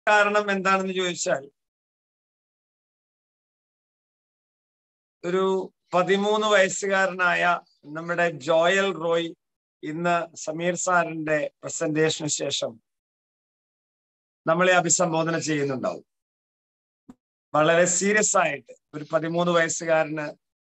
കാരണം എന്താണെന്ന് ചോദിച്ചാൽ ഒരു പതിമൂന്ന് വയസ്സുകാരനായ നമ്മുടെ ജോയൽ റോയ് ഇന്ന് സമീർ സാറിന്റെ പ്രസന്റേഷന് ശേഷം നമ്മളെ അഭിസംബോധന ചെയ്യുന്നുണ്ടാവും വളരെ സീരിയസ് ആയിട്ട് ഒരു പതിമൂന്ന് വയസ്സുകാരന്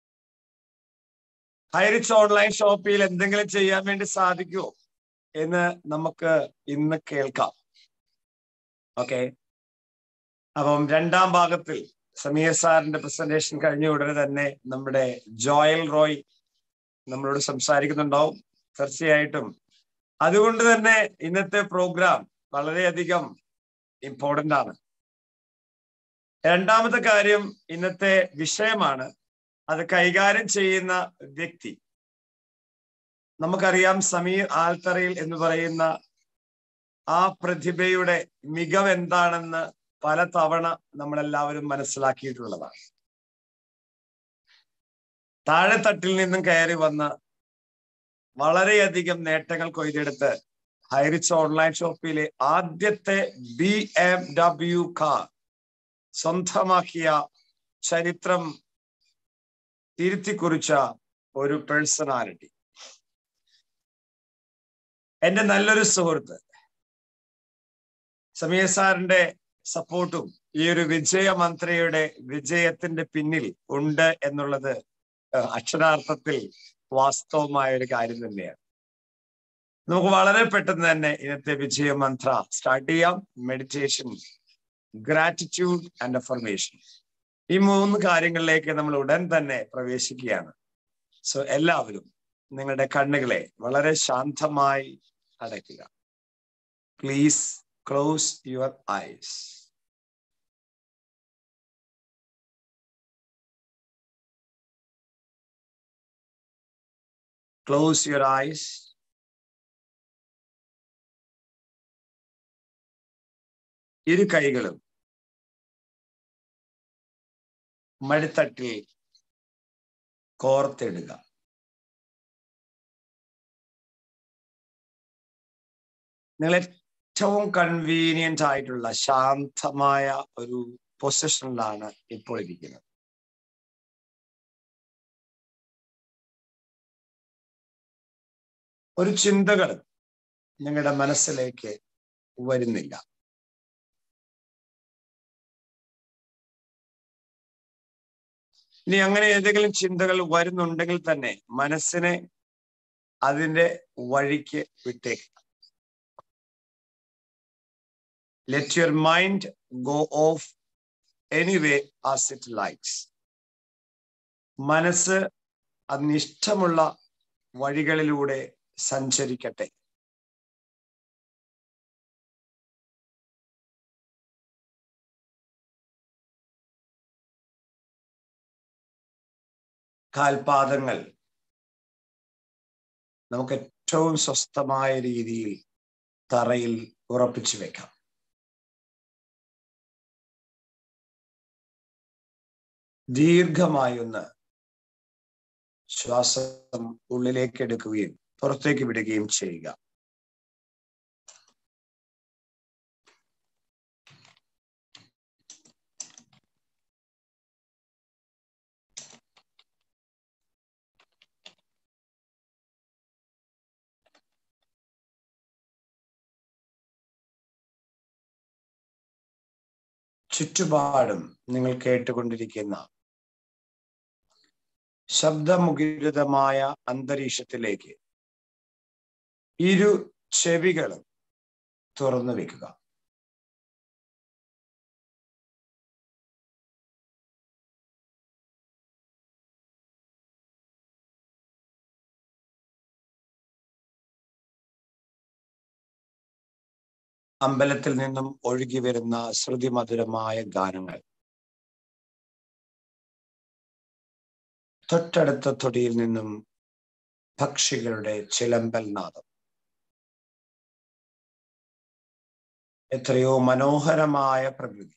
ഹൈറിച്ച് ഓൺലൈൻ ഷോപ്പിൽ എന്തെങ്കിലും ചെയ്യാൻ വേണ്ടി സാധിക്കുമോ എന്ന് നമുക്ക് ഇന്ന് കേൾക്കാം ഓക്കെ അപ്പം രണ്ടാം ഭാഗത്തിൽ സമീർ സാറിന്റെ പ്രസന്റേഷൻ കഴിഞ്ഞ ഉടനെ തന്നെ നമ്മുടെ ജോയൽ റോയ് നമ്മളോട് സംസാരിക്കുന്നുണ്ടാവും തീർച്ചയായിട്ടും അതുകൊണ്ട് തന്നെ ഇന്നത്തെ പ്രോഗ്രാം വളരെയധികം ഇമ്പോർട്ടന്റ് ആണ് രണ്ടാമത്തെ കാര്യം ഇന്നത്തെ വിഷയമാണ് അത് കൈകാര്യം ചെയ്യുന്ന വ്യക്തി നമുക്കറിയാം സമീർ ആൽത്തറയിൽ എന്ന് പറയുന്ന ആ പ്രതിഭയുടെ മികവ് എന്താണെന്ന് പല തവണ നമ്മളെല്ലാവരും മനസ്സിലാക്കിയിട്ടുള്ളതാണ് താഴെത്തട്ടിൽ നിന്നും കയറി വന്ന് വളരെയധികം നേട്ടങ്ങൾ കൊയ്തെടുത്ത് ഹൈറിച്ച് ഓൺലൈൻ ഷോപ്പിലെ ആദ്യത്തെ ബി എം ഡബ്ല്യു കാർ സ്വന്തമാക്കിയ ചരിത്രം തിരുത്തിക്കുറിച്ച ഒരു പേഴ്സണാലിറ്റി എന്റെ നല്ലൊരു സുഹൃത്ത് സമീർ സാറിന്റെ സപ്പോർട്ടും ഈ ഒരു വിജയമന്ത്രിയുടെ വിജയത്തിന്റെ പിന്നിൽ ഉണ്ട് എന്നുള്ളത് അക്ഷരാർത്ഥത്തിൽ വാസ്തവമായ ഒരു കാര്യം തന്നെയാണ് നമുക്ക് വളരെ പെട്ടെന്ന് തന്നെ ഇന്നത്തെ വിജയമന്ത്ര സ്റ്റാർട്ട് ചെയ്യാം മെഡിറ്റേഷൻ ഗ്രാറ്റിറ്റ്യൂഡ് ആൻഡ് അഫർമേഷൻ ഈ മൂന്ന് കാര്യങ്ങളിലേക്ക് നമ്മൾ ഉടൻ തന്നെ പ്രവേശിക്കുകയാണ് സോ എല്ലാവരും നിങ്ങളുടെ കണ്ണുകളെ വളരെ ശാന്തമായി അടയ്ക്കുക please close your eyes close your eyes ഇരു കൈകളും മടിത്തട്ടിൽ കോർത്തിടുക നിങ്ങൾ ഏറ്റവും കൺവീനിയന്റ് ആയിട്ടുള്ള ശാന്തമായ ഒരു പൊസിഷനിലാണ് ഇപ്പോൾ ഇരിക്കുന്നത് ഒരു ചിന്തകൾ നിങ്ങളുടെ മനസ്സിലേക്ക് വരുന്നില്ല ഇനി അങ്ങനെ ഏതെങ്കിലും ചിന്തകൾ വരുന്നുണ്ടെങ്കിൽ തന്നെ മനസ്സിനെ അതിന്റെ വഴിക്ക് വിട്ടേക്കുക let your mind go off anyway as it likes മനസ്സ് അതിനിഷ്ടമുള്ള വഴികളിലൂടെ സഞ്ചരിക്കട്ടെ കാൽപാദങ്ങൾ നമുക്ക് ഏറ്റവും സ്വസ്ഥമായ രീതിയിൽ തറയിൽ ഉറപ്പിച്ചു വെക്കാം ദീർഘമായൊന്ന് ശ്വാസം ഉള്ളിലേക്ക് എടുക്കുകയും പുറത്തേക്ക് വിടുകയും ചെയ്യുക ചുറ്റുപാടും നിങ്ങൾ കേട്ടുകൊണ്ടിരിക്കുന്ന ശബ്ദമുഖരിതമായ അന്തരീക്ഷത്തിലേക്ക് ഇരു ചെവികളും തുറന്നു വെക്കുക അമ്പലത്തിൽ നിന്നും ഒഴുകി വരുന്ന ശ്രുതിമധുരമായ ഗാനങ്ങൾ തൊട്ടടുത്ത തൊടിയിൽ നിന്നും പക്ഷികളുടെ ചിലമ്പൽ നാദം എത്രയോ മനോഹരമായ പ്രകൃതി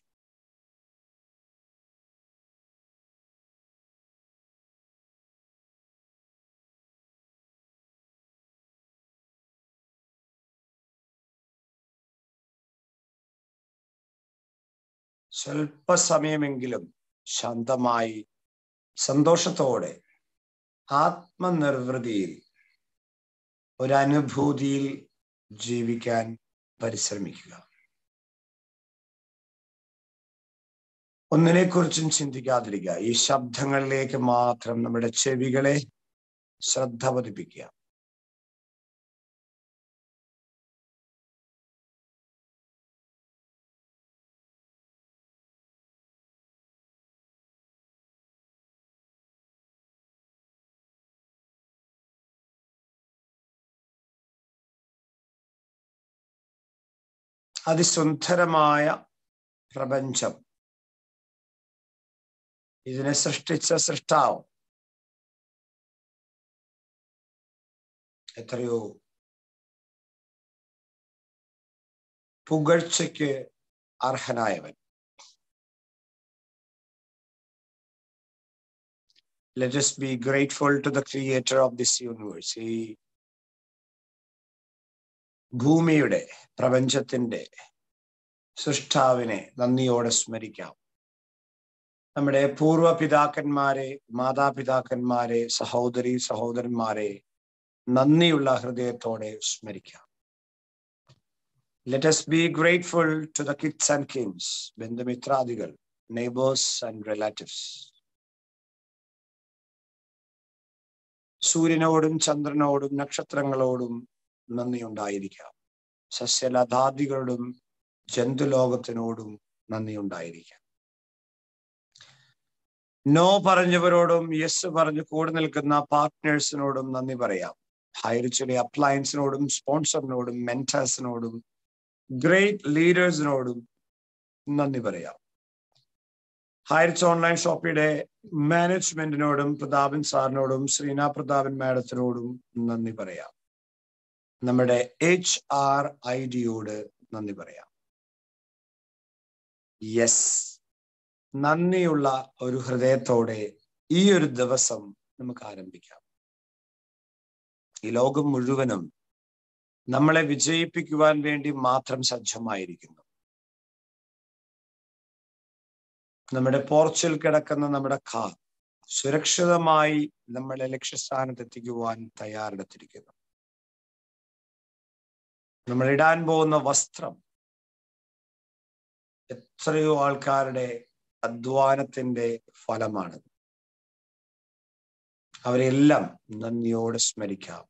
സ്വല്പസമയമെങ്കിലും ശാന്തമായി സന്തോഷത്തോടെ ആത്മനിർവൃതിയിൽ ഒരനുഭൂതിയിൽ ജീവിക്കാൻ പരിശ്രമിക്കുക ഒന്നിനെക്കുറിച്ചും ചിന്തിക്കാതിരിക്കുക ഈ ശബ്ദങ്ങളിലേക്ക് മാത്രം നമ്മുടെ ചെവികളെ ശ്രദ്ധ പതിപ്പിക്കുക അതിസുന്ദരമായ പ്രപഞ്ചം ഇതിനെ സൃഷ്ടിച്ച സൃഷ്ടാവ് എത്രയോ പുകഴ്ചയ്ക്ക് അർഹനായവൻ let us be grateful to the creator of this universe ഈ ഭൂമിയുടെ പ്രപഞ്ചത്തിന്റെ സൃഷ്ടാവിനെ നന്ദിയോടെ സ്മരിക്കാം നമ്മുടെ പൂർവ പിതാക്കന്മാരെ മാതാപിതാക്കന്മാരെ സഹോദരി സഹോദരന്മാരെ നന്ദിയുള്ള ഹൃദയത്തോടെ സ്മരിക്കാം let us be grateful to the kids and kings ബന്ധുമിത്രാദികൾ നെയ്ബേഴ്സ് ആൻഡ് റിലേറ്റീവ്സ് സൂര്യനോടും ചന്ദ്രനോടും നക്ഷത്രങ്ങളോടും നന്ദിയുണ്ടായിരിക്കാം സസ്യലതാദികളോടും ജന്തുലോകത്തിനോടും നന്ദിയുണ്ടായിരിക്കാം നോ പറഞ്ഞവരോടും യെസ് പറഞ്ഞ് കൂടെ നിൽക്കുന്ന പാർട്ട്നേഴ്സിനോടും നന്ദി പറയാം ഹൈറിച്ചിലെ അപ്ലയൻസിനോടും സ്പോൺസറിനോടും മെന്റേഴ്സിനോടും ഗ്രേറ്റ് ലീഡേഴ്സിനോടും നന്ദി പറയാം ഹൈറിച്ച് ഓൺലൈൻ ഷോപ്പിയുടെ മാനേജ്മെന്റിനോടും പ്രതാപൻ സാറിനോടും ശ്രീന പ്രതാപൻ മാഡത്തിനോടും നന്ദി പറയാം നമ്മുടെ എച്ച് ആർ ഐ ഡിയോട് നന്ദി പറയാം യെസ് നന്ദിയുള്ള ഒരു ഹൃദയത്തോടെ ഈ ഒരു ദിവസം നമുക്ക് ആരംഭിക്കാം ഈ ലോകം മുഴുവനും നമ്മളെ വിജയിപ്പിക്കുവാൻ വേണ്ടി മാത്രം സജ്ജമായിരിക്കുന്നു നമ്മുടെ പോർച്ചിൽ കിടക്കുന്ന നമ്മുടെ കാർ സുരക്ഷിതമായി നമ്മളെ ലക്ഷ്യസ്ഥാനത്ത് എത്തിക്കുവാൻ തയ്യാറെടുത്തിരിക്കുന്നു നമ്മൾ ഇടാൻ പോകുന്ന വസ്ത്രം എത്രയോ ആൾക്കാരുടെ അധ്വാനത്തിന്റെ ഫലമാണ് അവരെല്ലാം നന്ദിയോടെ സ്മരിക്കാം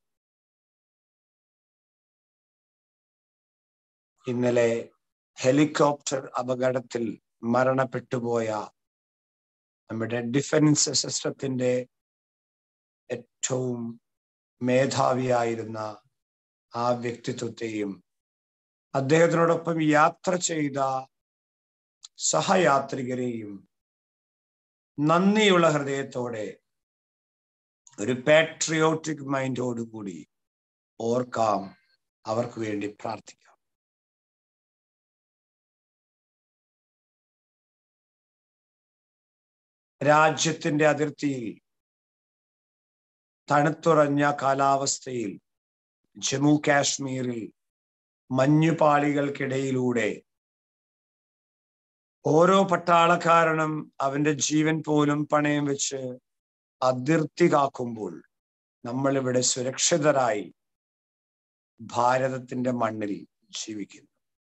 ഇന്നലെ ഹെലികോപ്റ്റർ അപകടത്തിൽ മരണപ്പെട്ടുപോയ നമ്മുടെ ഡിഫൻസ് സിസ്റ്റത്തിന്റെ ഏറ്റവും മേധാവിയായിരുന്ന ആ വ്യക്തിത്വത്തെയും അദ്ദേഹത്തിനോടൊപ്പം യാത്ര ചെയ്ത സഹയാത്രികരെയും നന്ദിയുള്ള ഹൃദയത്തോടെ ഒരു പാട്രിയോട്ടിക് മൈൻഡോടുകൂടി ഓർക്കാം അവർക്ക് വേണ്ടി പ്രാർത്ഥിക്കാം രാജ്യത്തിന്റെ അതിർത്തിയിൽ തണുത്തുറഞ്ഞ കാലാവസ്ഥയിൽ ജമ്മു കാശ്മീരിൽ മഞ്ഞുപാളികൾക്കിടയിലൂടെ ഓരോ പട്ടാളക്കാരനും അവന്റെ ജീവൻ പോലും പണയം വെച്ച് അതിർത്തി കാക്കുമ്പോൾ നമ്മൾ ഇവിടെ സുരക്ഷിതരായി ഭാരതത്തിന്റെ മണ്ണിൽ ജീവിക്കുന്നു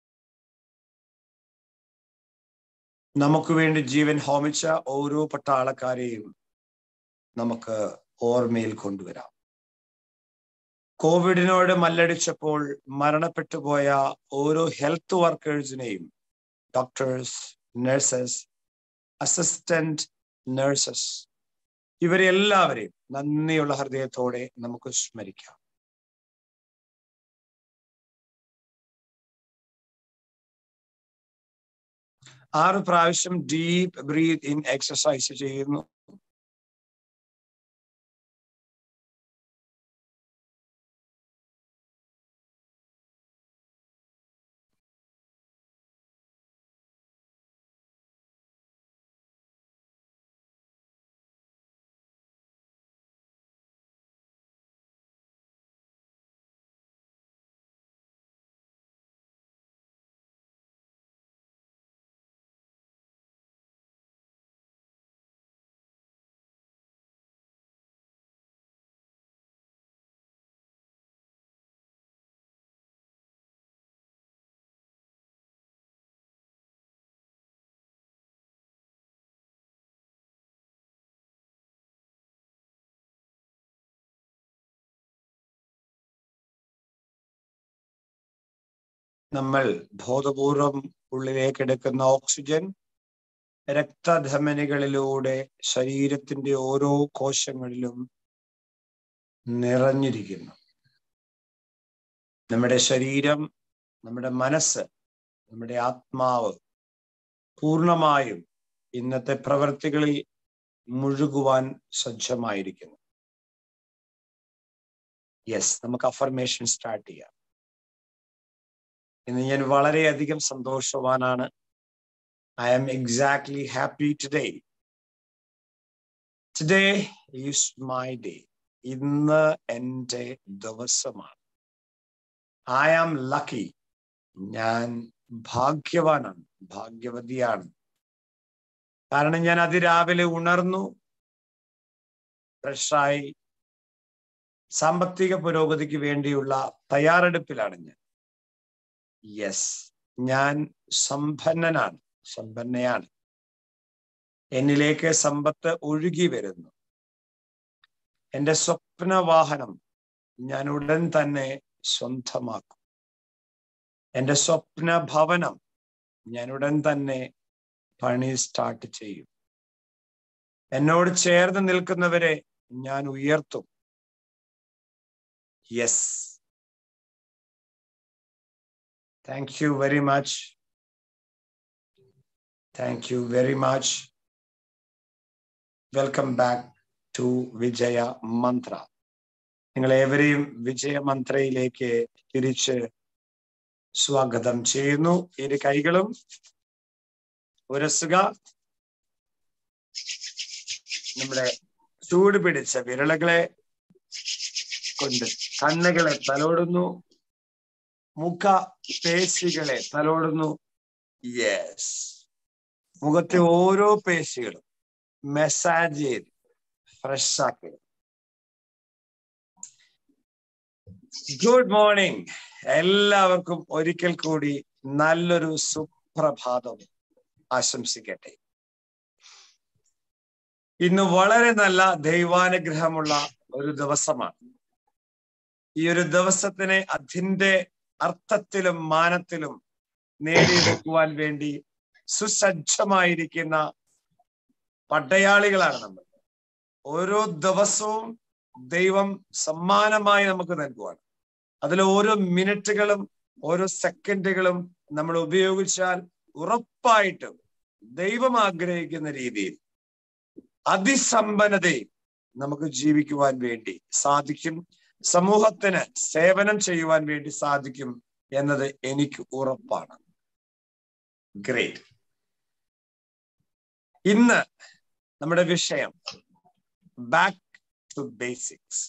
നമുക്ക് വേണ്ടി ജീവൻ ഹോമിച്ച ഓരോ പട്ടാളക്കാരെയും നമുക്ക് ഓർമ്മയിൽ കൊണ്ടുവരാം കോവിഡിനോട് മല്ലടിച്ചപ്പോൾ മരണപ്പെട്ടുപോയ ഓരോ ഹെൽത്ത് വർക്കേഴ്സിനെയും ഡോക്ടേഴ്സ് നഴ്സസ് അസിസ്റ്റന്റ് നഴ്സസ് ഇവരെ എല്ലാവരെയും നന്ദിയുള്ള ഹൃദയത്തോടെ നമുക്ക് സ്മരിക്കാം ആറ് പ്രാവശ്യം ഡീപ്പ് ബ്രീത്ത് ഇൻ എക്സസൈസ് ചെയ്യുന്നു നമ്മൾ ബോധപൂർവം ഉള്ളിലേക്ക് എടുക്കുന്ന ഓക്സിജൻ രക്തധമനികളിലൂടെ ശരീരത്തിന്റെ ഓരോ കോശങ്ങളിലും നിറഞ്ഞിരിക്കുന്നു നമ്മുടെ ശരീരം നമ്മുടെ മനസ്സ് നമ്മുടെ ആത്മാവ് പൂർണ്ണമായും ഇന്നത്തെ പ്രവൃത്തികളിൽ മുഴുകുവാൻ സജ്ജമായിരിക്കുന്നു യെസ് നമുക്ക് അഫർമേഷൻ സ്റ്റാർട്ട് ചെയ്യാം ഇന്ന് ഞാൻ വളരെയധികം സന്തോഷവാനാണ് I am exactly happy today today is my day ഇന്ന് എൻ്റെ ദിവസമാണ് ഐ ആം ലക്കി ഞാൻ ഭാഗ്യവാനാണ് ഭാഗ്യവതിയാണ് കാരണം ഞാൻ അതിരാവിലെ ഉണർന്നു ഫ്രഷായി സാമ്പത്തിക പുരോഗതിക്ക് വേണ്ടിയുള്ള തയ്യാറെടുപ്പിലാണ് ഞാൻ യെസ് ഞാൻ സമ്പന്നനാണ് സമ്പന്നയാണ് എന്നിലേക്ക് സമ്പത്ത് ഒഴുകി വരുന്നു എന്റെ സ്വപ്ന വാഹനം ഞാൻ ഉടൻ തന്നെ സ്വന്തമാക്കും എന്റെ സ്വപ്ന ഭവനം ഞാൻ ഉടൻ തന്നെ പണി സ്റ്റാർട്ട് ചെയ്യും എന്നോട് ചേർന്ന് നിൽക്കുന്നവരെ ഞാൻ ഉയർത്തും yes thank you very much thank you very much welcome back to Vijayamantra നിങ്ങൾ ഏവരെയും വിജയ മന്ത്രയിലേക്ക് തിരിച്ച് സ്വാഗതം ചെയ്യുന്നു ഇരു കൈകളും ഉരസുക നമ്മുടെ ചൂട് പിടിച്ച വിരളുകളെ കൊണ്ട് കണ്ണുകളെ തലോടുന്നു മുഖ പേശികളെ തലോടുന്നു യെസ് മുഖത്തെ ഓരോ പേശികളും മെസ്സാജ് ചെയ്ത് ഫ്രഷ് ആക്കുക ഗുഡ് മോർണിംഗ് എല്ലാവർക്കും ഒരിക്കൽ കൂടി നല്ലൊരു സുപ്രഭാതം ആശംസിക്കട്ടെ ഇന്ന് വളരെ നല്ല ദൈവാനുഗ്രഹമുള്ള ഒരു ദിവസമാണ് ഈ ഒരു ദിവസത്തിനെ അതിന്റെ അർത്ഥത്തിലും മാനത്തിലും നേടിയെടുക്കുവാൻ വേണ്ടി സുസജ്ജമായിരിക്കുന്ന പടയാളികളാണ് നമ്മൾ ഓരോ ദിവസവും ദൈവം സമ്മാനമായി നമുക്ക് നൽകുവാണ് അതിൽ ഓരോ മിനിറ്റുകളും ഓരോ സെക്കൻഡുകളും നമ്മൾ ഉപയോഗിച്ചാൽ ഉറപ്പായിട്ടും ദൈവം ആഗ്രഹിക്കുന്ന രീതിയിൽ അതിസമ്പന്നതയിൽ നമുക്ക് ജീവിക്കുവാൻ വേണ്ടി സാധിക്കും സമൂഹത്തിന് സേവനം ചെയ്യുവാൻ വേണ്ടി സാധിക്കും എന്നത് എനിക്ക് ഉറപ്പാണ് ഗ്രേറ്റ് ഇന്ന് നമ്മുടെ വിഷയം ബാക്ക് ടു ബേസിക്സ്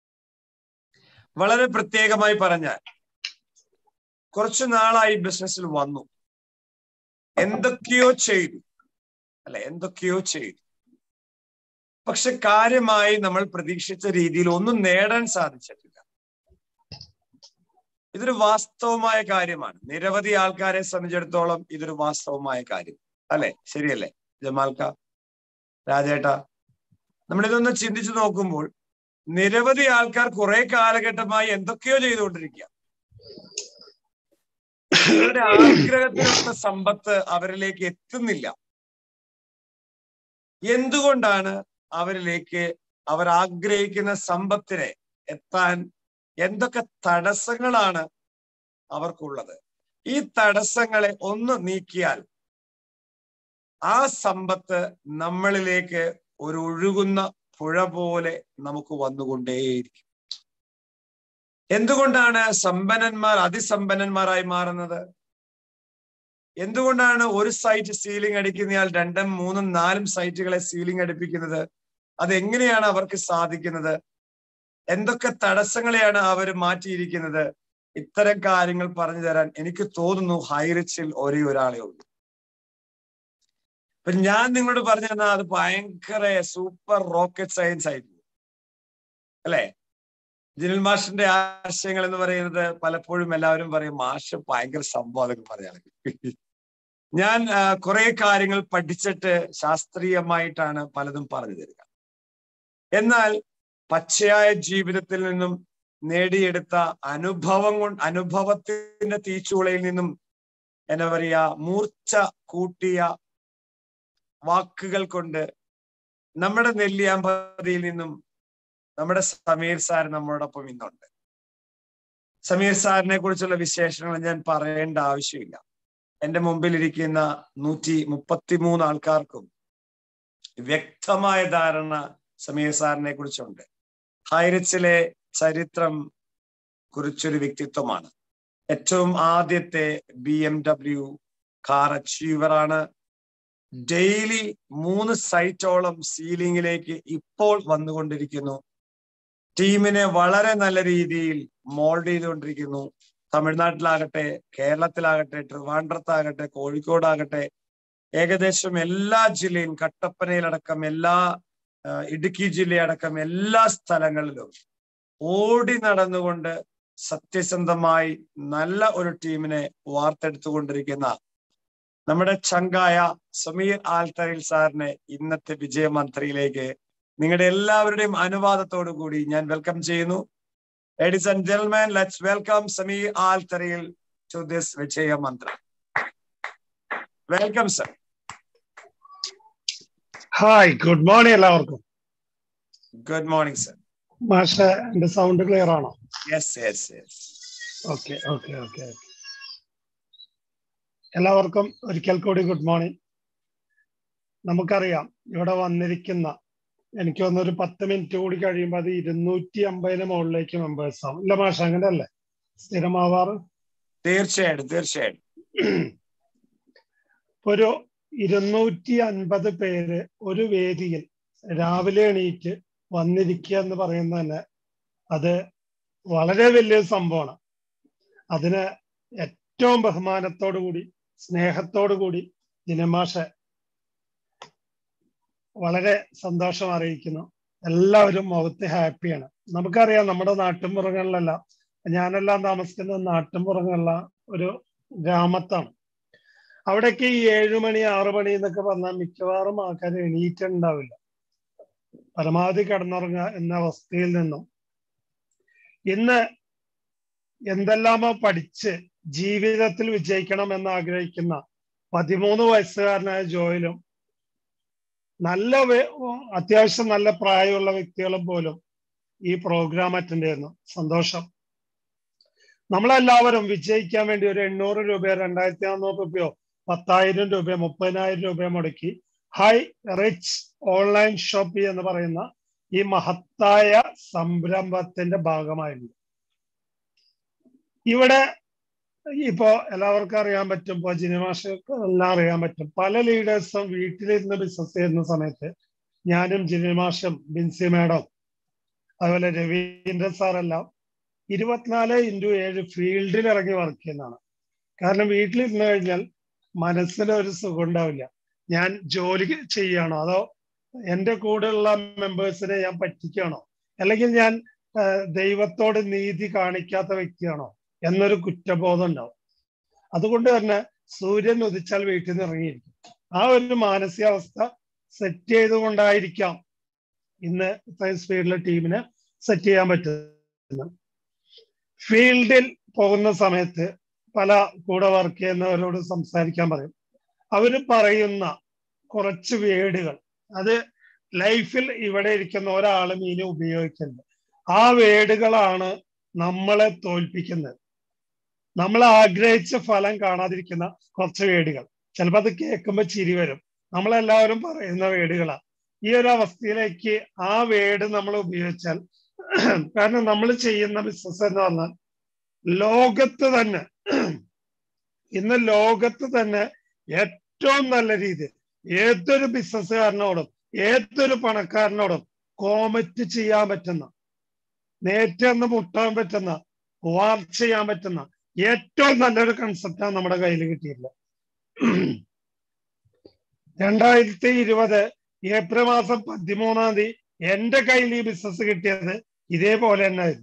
വളരെ പ്രത്യേകമായി പറഞ്ഞാൽ കുറച്ചു നാളായി ബിസിനസ്സിൽ വന്നു എന്തൊക്കെയോ ചെയ്തു അല്ലെ എന്തൊക്കെയോ ചെയ്തു പക്ഷെ കാര്യമായി നമ്മൾ പ്രതീക്ഷിച്ച രീതിയിൽ ഒന്നും നേടാൻ സാധിച്ചിട്ടില്ല ഇതൊരു വാസ്തവമായ കാര്യമാണ് നിരവധി ആൾക്കാരെ സംബന്ധിച്ചിടത്തോളം ഇതൊരു വാസ്തവമായ കാര്യം അല്ലെ ശരിയല്ലേ ജമാൽക്ക രാജേട്ട നമ്മളിതൊന്ന് ചിന്തിച്ചു നോക്കുമ്പോൾ നിരവധി ആൾക്കാർ കുറെ കാലഘട്ടമായി എന്തൊക്കെയോ ചെയ്തുകൊണ്ടിരിക്കുക അവരുടെ ആഗ്രഹത്തിനുള്ള സമ്പത്ത് അവരിലേക്ക് എത്തുന്നില്ല എന്തുകൊണ്ടാണ് അവരിലേക്ക് അവർ ആഗ്രഹിക്കുന്ന സമ്പത്തിനെ എത്താൻ എന്തൊക്കെ തടസ്സങ്ങളാണ് അവർക്കുള്ളത് ഈ തടസ്സങ്ങളെ ഒന്ന് നീക്കിയാൽ ആ സമ്പത്ത് നമ്മളിലേക്ക് ഒരു ഒഴുകുന്ന പുഴ പോലെ നമുക്ക് വന്നുകൊണ്ടേയിരിക്കും എന്തുകൊണ്ടാണ് സമ്പന്നന്മാർ അതിസമ്പന്നന്മാരായി മാറുന്നത് എന്തുകൊണ്ടാണ് ഒരു സൈറ്റ് സീലിംഗ് അടിക്കുന്നയാൾ രണ്ടും മൂന്നും നാലും സൈറ്റുകളെ സീലിംഗ് അടിപ്പിക്കുന്നത് അത് എങ്ങനെയാണ് അവർക്ക് സാധിക്കുന്നത് എന്തൊക്കെ തടസ്സങ്ങളെയാണ് അവർ മാറ്റിയിരിക്കുന്നത് ഇത്തരം കാര്യങ്ങൾ പറഞ്ഞു തരാൻ എനിക്ക് തോന്നുന്നു ഹൈറിച്ചിൽ ഒരേ ഒരാളെ ഉള്ളൂ അപ്പൊ ഞാൻ നിങ്ങളോട് പറഞ്ഞു തന്നാൽ അത് ഭയങ്കര സൂപ്പർ റോക്കറ്റ് സയൻസ് ആയിരുന്നു അല്ലെ ജിനൽ മാഷിന്റെ ആശയങ്ങൾ എന്ന് പറയുന്നത് പലപ്പോഴും എല്ലാവരും പറയും മാഷ് ഭയങ്കര സംഭവം പറയാറ് ഞാൻ കുറെ കാര്യങ്ങൾ പഠിച്ചിട്ട് ശാസ്ത്രീയമായിട്ടാണ് പലതും പറഞ്ഞു തരിക എന്നാൽ പച്ചയായ ജീവിതത്തിൽ നിന്നും നേടിയെടുത്ത അനുഭവം കൊണ്ട് അനുഭവത്തിന്റെ തീച്ചൂളയിൽ നിന്നും എന്താ പറയാ മൂർച്ച കൂട്ടിയ വാക്കുകൾ കൊണ്ട് നമ്മുടെ നെല്ലിയാമ്പതിയിൽ നിന്നും നമ്മുടെ സമീർ സാർ നമ്മളോടൊപ്പം ഇന്നുണ്ട് സമീർ സാറിനെ കുറിച്ചുള്ള വിശേഷങ്ങൾ ഞാൻ പറയേണ്ട ആവശ്യമില്ല എന്റെ മുമ്പിൽ ഇരിക്കുന്ന നൂറ്റി മുപ്പത്തിമൂന്ന് ആൾക്കാർക്കും വ്യക്തമായ ധാരണ സമീർ സാറിനെ കുറിച്ചുണ്ട് ഹൈറിച്ചിലെ ചരിത്രം കുറിച്ചൊരു വ്യക്തിത്വമാണ് ഏറ്റവും ആദ്യത്തെ B M W car achiever ആണ് ഡെയിലി മൂന്ന് സൈറ്റോളം സീലിംഗിലേക്ക് ഇപ്പോൾ വന്നുകൊണ്ടിരിക്കുന്നു ടീമിനെ വളരെ നല്ല രീതിയിൽ മോൾഡ് ചെയ്തുകൊണ്ടിരിക്കുന്നു തമിഴ്നാട്ടിലാകട്ടെ കേരളത്തിലാകട്ടെ ട്രിവാൻഡ്രത്താകട്ടെ കോഴിക്കോടാകട്ടെ ഏകദേശം എല്ലാ ജില്ലയും കട്ടപ്പനയിലടക്കം എല്ലാ ഇടുക്കി ജില്ലയടക്കം എല്ലാ സ്ഥലങ്ങളിലും ഓടി നടന്നുകൊണ്ട് സത്യസന്ധമായി നല്ല ഒരു ടീമിനെ വാർത്തെടുത്തുകൊണ്ടിരിക്കുന്ന നമ്മുടെ ചങ്കായ സമീർ ആൽത്തറിൽ സാറിനെ ഇന്നത്തെ വിജയമന്ത്രിയിലേക്ക് നിങ്ങളുടെ എല്ലാവരുടെയും അനുവാദത്തോടു കൂടി ഞാൻ വെൽക്കം ചെയ്യുന്നു ladies and gentleman let's welcome Sameer ആൽത്തറിൽ to this Vijayamantra welcome sir hi good morning എല്ലാവർക്കും ഗുഡ് മോർണിംഗ് സർ മാഷ എന്റെ സൗണ്ട് ക്ലിയർ ആണോ yes yes yes okay okay okay എല്ലാവർക്കും ഒരിക്കൽ കൂടി ഗുഡ് മോർണിംഗ് നമുക്കറിയാം ഇവിടെ വന്നിരിക്കുന്ന എനിക്ക് തോന്നുന്നു ഒരു പത്ത് മിനിറ്റ് കൂടി കഴിയുമ്പോൾ അത് ഇരുന്നൂറ്റി അമ്പതിന് മുകളിലേക്ക് മെമ്പേഴ്സ് ആവും ഇല്ല മാഷ അങ്ങനെയല്ലേ സ്ഥിരമാവാറ് തീർച്ചയായിട്ടും തീർച്ചയായിട്ടും ഒരു ഇരുന്നൂറ്റി അൻപത് പേര് ഒരു വേദിയിൽ രാവിലെ എണീറ്റ് വന്നിരിക്കുക എന്ന് പറയുന്നത് തന്നെ അത് വളരെ വലിയൊരു സംഭവമാണ് അതിന് ഏറ്റവും ബഹുമാനത്തോടു കൂടി സ്നേഹത്തോടു കൂടി ദിനമാഷ വളരെ സന്തോഷം അറിയിക്കുന്നു എല്ലാവരും മുഖത്ത് ഹാപ്പിയാണ് നമുക്കറിയാം നമ്മുടെ നാട്ടിൻപുറങ്ങളിലെല്ലാം ഞാനെല്ലാം താമസിക്കുന്ന നാട്ടിൻപുറങ്ങളിലുള്ള ഒരു ഗ്രാമത്താണ് അവിടേക്ക് ഈ ഏഴു മണി ആറു മണി എന്നൊക്കെ പറഞ്ഞാൽ മിക്കവാറും ആൾക്കാർ എണീറ്റുണ്ടാവില്ല പരമാവധി കിടന്നുറങ്ങുക എന്ന അവസ്ഥയിൽ നിന്നും ഇന്ന് എന്തെല്ലാമോ പഠിച്ച് ജീവിതത്തിൽ വിജയിക്കണം എന്ന് ആഗ്രഹിക്കുന്ന പതിമൂന്ന് വയസ്സുകാരനായ ജോയിലും നല്ല അത്യാവശ്യം നല്ല പ്രായമുള്ള വ്യക്തികളും പോലും ഈ പ്രോഗ്രാം അറ്റൻഡ് ചെയ്യുന്നു സന്തോഷം നമ്മളെല്ലാവരും വിജയിക്കാൻ വേണ്ടി ഒരു എണ്ണൂറ് രൂപയോ രണ്ടായിരത്തി നാനൂറ് രൂപയോ പത്തായിരം രൂപയോ മുപ്പതിനായിരം രൂപയോ മുടക്കി ഹൈ റിച്ച് ഓൺലൈൻ ഷോപ്പ് എന്ന് പറയുന്ന ഈ മഹത്തായ സംരംഭത്തിന്റെ ഭാഗമായിരുന്നു ഇവിടെ ഇപ്പോ എല്ലാവർക്കും അറിയാൻ പറ്റും ഇപ്പോ ജിനിമാഷക്ക് എല്ലാം അറിയാൻ പറ്റും പല ലീഡേഴ്സും വീട്ടിലിരുന്ന് ബിസിനസ് ചെയ്യുന്ന സമയത്ത് ഞാനും ജിനിമാഷും ബിൻസി മാഡം അതുപോലെ രവീന്ദ്രൻ സാറെല്ലാം ഇരുപത്തിനാല് ഇൻറ്റു ഏഴ് ഫീൽഡിൽ ഇറങ്ങി വർക്ക് ചെയ്യുന്നതാണ് കാരണം വീട്ടിലിരുന്ന് കഴിഞ്ഞാൽ മനസ്സിന് ഒരു സുഖം ഉണ്ടാവില്ല ഞാൻ ജോലി ചെയ്യണോ അതോ എൻ്റെ കൂടെയുള്ള മെമ്പേഴ്സിനെ ഞാൻ പറ്റിക്കണോ അല്ലെങ്കിൽ ഞാൻ ദൈവത്തോട് നീതി കാണിക്കാത്ത വ്യക്തിയാണോ എന്നൊരു കുറ്റബോധം ഉണ്ടാവും അതുകൊണ്ട് തന്നെ സൂര്യൻ ഉദിച്ചാൽ വീട്ടിൽ നിന്ന് ഇറങ്ങിയിരിക്കും ആ ഒരു മാനസികാവസ്ഥ സെറ്റ് ചെയ്തുകൊണ്ടായിരിക്കാം ഇന്ന് ഇത്രയും സ്പീഡിലെ ടീമിനെ സെറ്റ് ചെയ്യാൻ പറ്റുന്നത് ഫീൽഡിൽ പോകുന്ന സമയത്ത് പല കൂടെ വർക്ക് ചെയ്യുന്നവരോട് സംസാരിക്കാൻ പറയും അവർ പറയുന്ന കുറച്ച് വേടുകൾ അത് ലൈഫിൽ ഇവിടെ ഇരിക്കുന്ന ഒരാളും ഇനി ഉപയോഗിക്കുന്നത് ആ വേടുകളാണ് നമ്മളെ തോൽപ്പിക്കുന്നത് നമ്മൾ ആഗ്രഹിച്ച ഫലം കാണാതിരിക്കുന്ന കുറച്ച് വേടുകൾ ചിലപ്പോൾ അത് കേൾക്കുമ്പോൾ ചിരി വരും നമ്മളെല്ലാവരും പറയുന്ന വേടുകളാണ് ഈ ഒരു അവസ്ഥയിലേക്ക് ആ വേട് നമ്മൾ ഉപയോഗിച്ചാൽ കാരണം നമ്മൾ ചെയ്യുന്ന ബിസിനസ് എന്ന് പറഞ്ഞാൽ ലോകത്ത് തന്നെ ഇന്ന് ലോകത്ത് തന്നെ ഏറ്റവും നല്ല രീതിയിൽ ഏതൊരു ബിസിനസ്സുകാരനോടും ഏതൊരു പണക്കാരനോടും കോമറ്റ് ചെയ്യാൻ പറ്റുന്ന നേറ്റെന്ന് മുട്ടാൻ പറ്റുന്ന വാർ ചെയ്യാൻ പറ്റുന്ന ഏറ്റവും നല്ലൊരു കൺസെപ്റ്റാണ് നമ്മുടെ കയ്യിൽ കിട്ടിയിട്ടുള്ളത് രണ്ടായിരത്തി ഇരുപത് ഏപ്രിൽ മാസം പതിമൂന്നാം തീയതി എന്റെ കയ്യിൽ ഈ ബിസിനസ് കിട്ടിയത് ഇതേപോലെ തന്നെ ആയിരുന്നു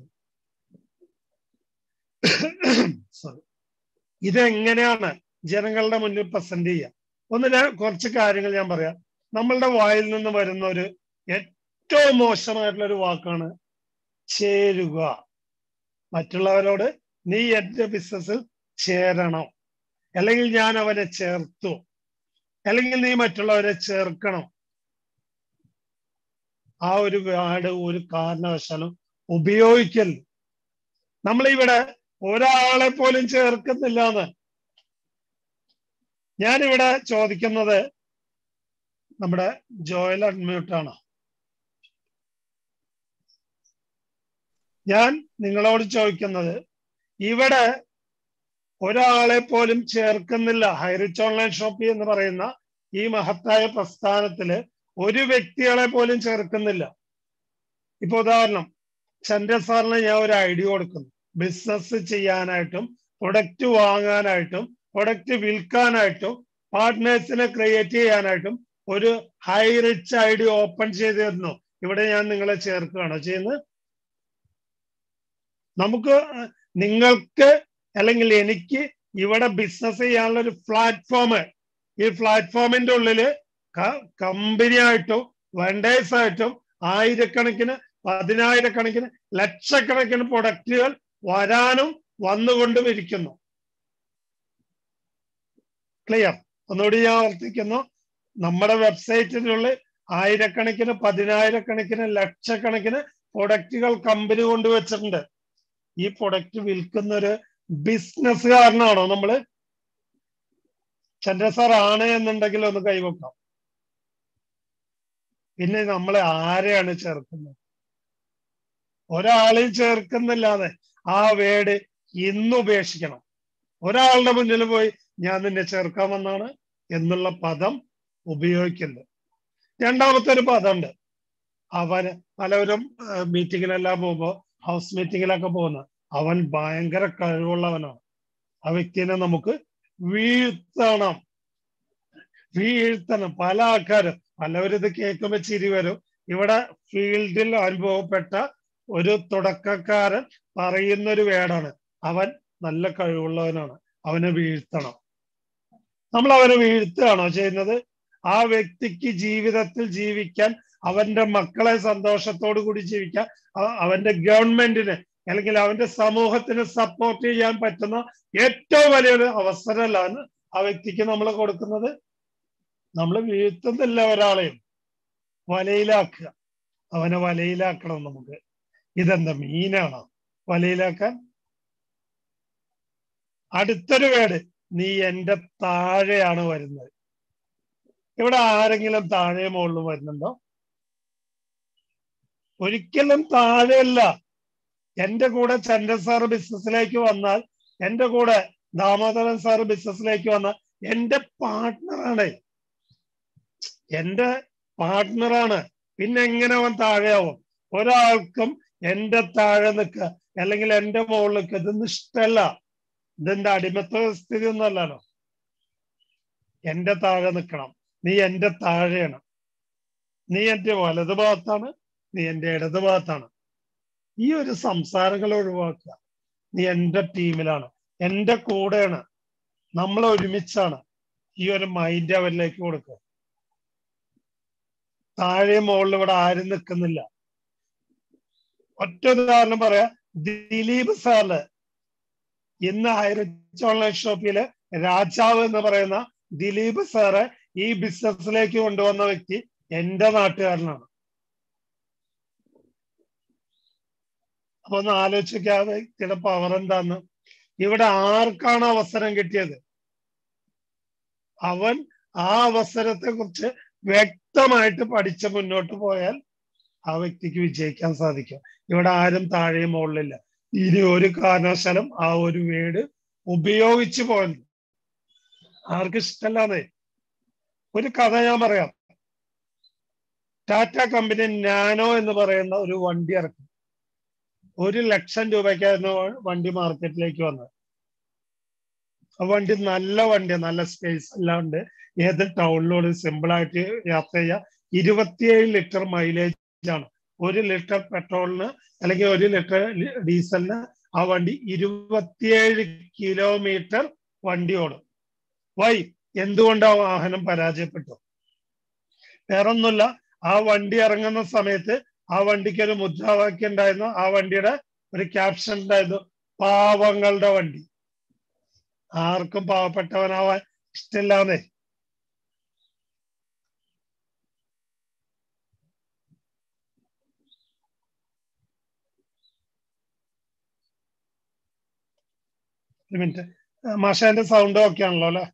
സോറി ഇതെങ്ങനെയാണ് ജനങ്ങളുടെ മുന്നിൽ പ്രസന്റ് ചെയ്യുക ഒന്ന് ഞാൻ കുറച്ച് കാര്യങ്ങൾ ഞാൻ പറയാം നമ്മളുടെ വായിൽ നിന്ന് വരുന്ന ഒരു ഏറ്റവും മോശമായിട്ടുള്ള ഒരു വാക്കാണ് ചേരുക മറ്റുള്ളവരോട് നീ എന്റെ ബിസിനസ്സിൽ ചേരണം അല്ലെങ്കിൽ ഞാൻ അവനെ ചേർത്തു അല്ലെങ്കിൽ നീ മറ്റുള്ളവരെ ചേർക്കണം ആ ഒരു വേർഡ് ഒരു കാരണവശാലും ഉപയോഗിക്കരുത് നമ്മളിവിടെ ഒരാളെ പോലും ചേർക്കുന്നില്ല എന്ന് ഞാനിവിടെ ചോദിക്കുന്നത് നമ്മുടെ ജോയൽ അൺമ്യൂട്ടാണ് ഞാൻ നിങ്ങളോട് ചോദിക്കുന്നത് ഇവിടെ ഒരാളെ പോലും ചേർക്കുന്നില്ല ഹൈറിച്ച് ഓൺലൈൻ ഷോപ്പി എന്ന് പറയുന്ന ഈ മഹത്തായ പ്രസ്ഥാനത്തില് ഒരു വ്യക്തികളെ പോലും ചേർക്കുന്നില്ല ഇപ്പൊ ഉദാഹരണം ചന്ദ്ര സാറിന് ഞാൻ ഒരു ഐഡിയ കൊടുക്കുന്നു ബിസിനസ് ചെയ്യാനായിട്ടും പ്രൊഡക്റ്റ് വാങ്ങാനായിട്ടും പ്രൊഡക്റ്റ് വിൽക്കാനായിട്ടും പാർട്ട്നേഴ്സിനെ ക്രിയേറ്റ് ചെയ്യാനായിട്ടും ഒരു ഹൈ റിച്ച് ഐഡിയ ഓപ്പൺ ചെയ്ത് തരുന്നു ഇവിടെ ഞാൻ നിങ്ങളെ ചേർക്കുകയാണോ ചെയ്യുന്നത് നമുക്ക് നിങ്ങൾക്ക് അല്ലെങ്കിൽ എനിക്ക് ഇവിടെ ബിസിനസ് ചെയ്യാനുള്ള ഒരു പ്ലാറ്റ്ഫോം ഈ പ്ലാറ്റ്ഫോമിന്റെ ഉള്ളില് കമ്പനി ആയിട്ടും വെണ്ടേഴ്സ് ആയിട്ടും ആയിരക്കണക്കിന് പതിനായിരക്കണക്കിന് ലക്ഷക്കണക്കിന് പ്രൊഡക്റ്റുകൾ വരാനും വന്നുകൊണ്ടും ഇരിക്കുന്നു ക്ലിയർ ഒന്നുകൂടി ഞാൻ ഓർത്തിക്കുന്നു നമ്മുടെ വെബ്സൈറ്റിനുള്ളിൽ ആയിരക്കണക്കിന് പതിനായിരക്കണക്കിന് ലക്ഷക്കണക്കിന് പ്രൊഡക്റ്റുകൾ കമ്പനി കൊണ്ടുവച്ചിട്ടുണ്ട് ഈ പ്രൊഡക്റ്റ് വിൽക്കുന്ന ഒരു ബിസിനസ്സുകാരനാണോ നമ്മള് ചന്ദ്ര സാർ ആണ് എന്നുണ്ടെങ്കിൽ ഒന്ന് കൈവക്കാം പിന്നെ നമ്മളെ ആരെയാണ് ചേർക്കുന്നത് ഒരാളെയും ചേർക്കുന്നില്ലാതെ ആ വേട് ഇന്ന് ഉപേക്ഷിക്കണം ഒരാളുടെ മുന്നിൽ പോയി ഞാൻ നിന്നെ ചേർക്കാമെന്നാണ് എന്നുള്ള പദം ഉപയോഗിക്കുന്നത് രണ്ടാമത്തെ ഒരു പദമുണ്ട് അവന് പലവരും മീറ്റിങ്ങിലെല്ലാം പോകുമ്പോ ഹൗസ് മീറ്റിങ്ങിലൊക്കെ പോകുന്ന അവൻ ഭയങ്കര കഴിവുള്ളവനാണ് ആ വ്യക്തിനെ നമുക്ക് വീഴ്ത്തണം വീഴ്ത്തണം പല ആൾക്കാരും പലവരും ഇത് കേൾക്കുമ്പോ ചിരി വരും ഇവിടെ ഫീൽഡിൽ അനുഭവപ്പെട്ട ഒരു തുടക്കക്കാരൻ പറയുന്ന ഒരു വേടാണ് അവൻ നല്ല കഴിവുള്ളവനാണ് അവനെ വീഴ്ത്തണം നമ്മൾ അവനെ വീഴ്ത്തുകയാണോ ചെയ്യുന്നത് ആ വ്യക്തിക്ക് ജീവിതത്തിൽ ജീവിക്കാൻ അവന്റെ മക്കളെ സന്തോഷത്തോടു കൂടി ജീവിക്കാൻ അവന്റെ ഗവൺമെന്റിന് അല്ലെങ്കിൽ അവന്റെ സമൂഹത്തിന് സപ്പോർട്ട് ചെയ്യാൻ പറ്റുന്ന ഏറ്റവും വലിയൊരു അവസരമാണ് ആ വ്യക്തിക്ക് നമ്മൾ കൊടുക്കുന്നത് നമ്മൾ വീഴ്ത്തുന്നില്ല ഒരാളെയും വലയിലാക്കുക അവനെ വലയിലാക്കണം നമുക്ക് ഇതെന്താ മീനാണോ വലയിലാക്കാൻ അടുത്തൊരു വേട് നീ എന്റെ താഴെയാണ് വരുന്നത് ഇവിടെ ആരെങ്കിലും താഴെ മുകളിലും വരുന്നുണ്ടോ ഒരിക്കലും താഴെയല്ല എന്റെ കൂടെ ചന്ദ്രൻ സാർ ബിസിനസ്സിലേക്ക് വന്നാൽ എന്റെ കൂടെ ദാമോദരൻ സാർ ബിസിനസ്സിലേക്ക് വന്നാൽ എന്റെ പാർട്ട്ണറാണ് എന്റെ പാർട്ട്ണറാണ് പിന്നെ എങ്ങനെ അവൻ താഴെയാവും ഒരാൾക്കും എന്റെ താഴെ നിൽക്കുക അല്ലെങ്കിൽ എന്റെ മുകളിൽ നിൽക്കുക ഇതൊന്നും ഇഷ്ടമല്ല ഇതെന്റെ അടിമത്ത സ്ഥിതി ഒന്നല്ലല്ലോ എന്റെ താഴെ നിൽക്കണം നീ എന്റെ താഴെയാണ് നീ എന്റെ വലതു ഭാഗത്താണ് നീ എന്റെ ഇടതു ഭാഗത്താണ് ഈ ഒരു സംസാരങ്ങൾ ഒഴിവാക്കുക നീ എന്റെ ടീമിലാണ് എന്റെ കൂടെയാണ് നമ്മൾ ഒരുമിച്ചാണ് ഈ ഒരു മൈൻഡ് അവരിലേക്ക് കൊടുക്കുക താഴെ മുകളിൽ ഇവിടെ ആരും നിൽക്കുന്നില്ല ഒറ്റ ഉദാഹരണം പറയാ ദിലീപ് സാറിന് ഇന്ന് ഹൈറിച്ച് ഓൺലൈൻ ഷോപ്പിലെ രാജാവ് എന്ന് പറയുന്ന ദിലീപ് സാറ് ഈ ബിസിനസ്സിലേക്ക് കൊണ്ടുവന്ന വ്യക്തി എന്റെ നാട്ടുകാരനാണ് അപ്പൊ ഒന്ന് ആലോചിക്കുക ആ വ്യക്തിയുടെ പവർ എന്താന്ന് ഇവിടെ ആർക്കാണ് അവസരം കിട്ടിയത് അവൻ ആ അവസരത്തെ കുറിച്ച് വ്യക്തമായിട്ട് പഠിച്ച് മുന്നോട്ട് പോയാൽ ആ വ്യക്തിക്ക് വിജയിക്കാൻ സാധിക്കും ഇവിടെ ആരും താഴെയും മുകളിലില്ല ഇനി ഒരു കാരണവശാലും ആ ഒരു വീട് ഉപയോഗിച്ചു പോകരുത് ആർക്കും ഇഷ്ടമല്ലാതെ ഒരു കഥ ഞാൻ പറയാം ടാറ്റ കമ്പനി നാനോ എന്ന് പറയുന്ന ഒരു വണ്ടി ഇറക്കി ഒരു ലക്ഷം രൂപയ്ക്കായിരുന്നു വണ്ടി മാർക്കറ്റിലേക്ക് വന്നത് ആ വണ്ടി നല്ല വണ്ടിയാണ് നല്ല സ്പേസ് എല്ലാം ഉണ്ട് ഏത് ടൗണിലൂടെ സിമ്പിൾ ആയിട്ട് യാത്ര ചെയ്യാം ഇരുപത്തിയേഴ് ലിറ്റർ മൈലേജ് ആണ് ഒരു ലിറ്റർ പെട്രോളിന് അല്ലെങ്കിൽ ഒരു ലിറ്റർ ഡീസലിന് ആ വണ്ടി ഇരുപത്തിയേഴ് കിലോമീറ്റർ വണ്ടി ഓടും വൈ എന്തുകൊണ്ട് ആ വാഹനം പരാജയപ്പെട്ടു വേറൊന്നുമില്ല ആ വണ്ടി ഇറങ്ങുന്ന സമയത്ത് ആ വണ്ടിക്ക് ഒരു മുദ്രാവാക്യം ഉണ്ടായിരുന്നു ആ വണ്ടിയുടെ ഒരു ക്യാപ്ഷൻ ഉണ്ടായിരുന്നു പാവങ്ങളുടെ വണ്ടി ആർക്കും പാവപ്പെട്ടവനാവാൻ ഇഷ്ടമില്ലാന്നേ ഒരു മിനിറ്റ് മാഷാന്റെ സൗണ്ട് ഓക്കെ ആണല്ലോ അല്ലെ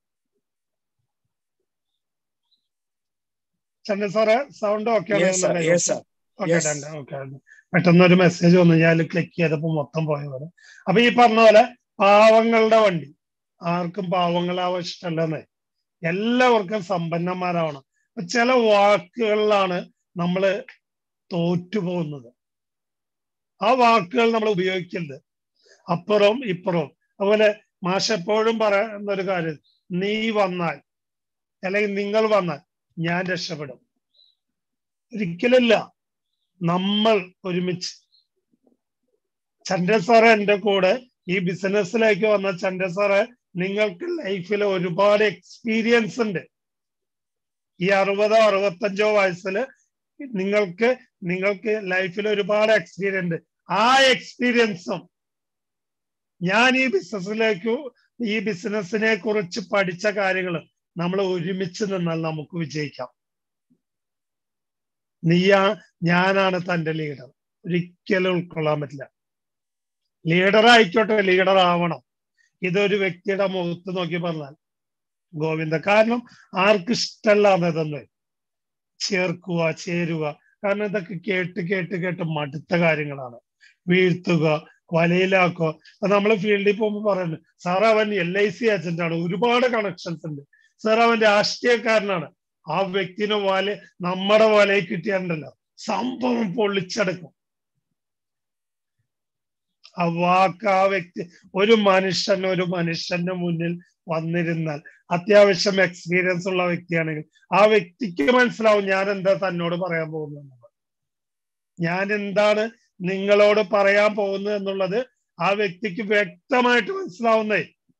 ചന്ദ്രൻ സാറേ sound okay Yes, sir. Yes, sir. Okay Yes. Okay പെട്ടെന്ന് ഒരു മെസ്സേജ് വന്നു ഞാൻ ക്ലിക്ക് ചെയ്തപ്പോ മൊത്തം പോയ പോലെ അപ്പൊ ഈ പറഞ്ഞ പോലെ പാവങ്ങളുടെ വണ്ടി ആർക്കും പാവങ്ങളാവാൻ ഇഷ്ടമല്ലെന്നേ എല്ലാവർക്കും സമ്പന്നന്മാരാവണം അപ്പൊ ചില വാക്കുകളിലാണ് നമ്മൾ തോറ്റുപോകുന്നത് ആ വാക്കുകൾ നമ്മൾ ഉപയോഗിക്കരുത് അപ്പുറവും ഇപ്പുറവും അതുപോലെ മാഷ എപ്പോഴും പറയുന്ന ഒരു കാര്യം നീ വന്നാൽ അല്ലെങ്കിൽ നിങ്ങൾ വന്നാൽ ഞാൻ രക്ഷപ്പെടും ഒരിക്കലല്ല നമ്മൾ ഒരുമിച്ച് ചന്ദ്ര സാറ് എന്റെ കൂടെ ഈ ബിസിനസ്സിലേക്ക് വന്ന ചന്ദ്ര സാറ് നിങ്ങൾക്ക് ലൈഫിൽ ഒരുപാട് എക്സ്പീരിയൻസ് ഉണ്ട് ഈ അറുപതോ അറുപത്തഞ്ചോ വയസ്സിൽ നിങ്ങൾക്ക് നിങ്ങൾക്ക് ലൈഫിൽ ഒരുപാട് എക്സ്പീരിയൻസ് ആ എക്സ്പീരിയൻസും ഞാൻ ഈ ബിസിനസ്സിലേക്ക് ഈ ബിസിനസ്സിനെ കുറിച്ച് പഠിച്ച കാര്യങ്ങൾ നമ്മൾ ഒരുമിച്ച് നിന്നാൽ നമുക്ക് വിജയിക്കാം നീയാ ഞാനാണ് തന്റെ ലീഡർ ഒരിക്കലും ഉൾക്കൊള്ളാൻ പറ്റില്ല ലീഡർ ആയിക്കോട്ടെ ലീഡർ ആവണം ഇതൊരു വ്യക്തിയുടെ മുഖത്ത് നോക്കി പറഞ്ഞാൽ ഗോവിന്ദ കാരണം ആർക്കും ഇഷ്ടമല്ലാന്ന് ഇതൊന്ന് ചേർക്കുക ചേരുക കാരണം ഇതൊക്കെ കേട്ട് കേട്ട് കേട്ട് മടുത്ത കാര്യങ്ങളാണ് വീഴ്ത്തുക വലയിലാക്കുക നമ്മൾ ഫീൽഡിൽ പോകുമ്പോൾ പറയുന്നു സാർ അവൻ എൽ ഐ സി ഏജന്റ് ആണ് ഒരുപാട് കണക്ഷൻസ് ഉണ്ട് സാർ അവൻ രാഷ്ട്രീയക്കാരനാണ് ആ വ്യക്തിനെ വല നമ്മുടെ വലയിൽ കിട്ടിയാണ്ടല്ലോ സംഭവം പൊള്ളിച്ചെടുക്കും ആ വാക്ക് ആ വ്യക്തി ഒരു മനുഷ്യൻ ഒരു മനുഷ്യന്റെ മുന്നിൽ വന്നിരുന്നാൽ അത്യാവശ്യം എക്സ്പീരിയൻസ് ഉള്ള വ്യക്തിയാണെങ്കിൽ ആ വ്യക്തിക്ക് മനസ്സിലാവും ഞാൻ എന്താ തന്നോട് പറയാൻ പോകുന്നത് ഞാൻ എന്താണ് നിങ്ങളോട് പറയാൻ പോകുന്നത് എന്നുള്ളത് ആ വ്യക്തിക്ക് വ്യക്തമായിട്ട് മനസ്സിലാവുന്നേ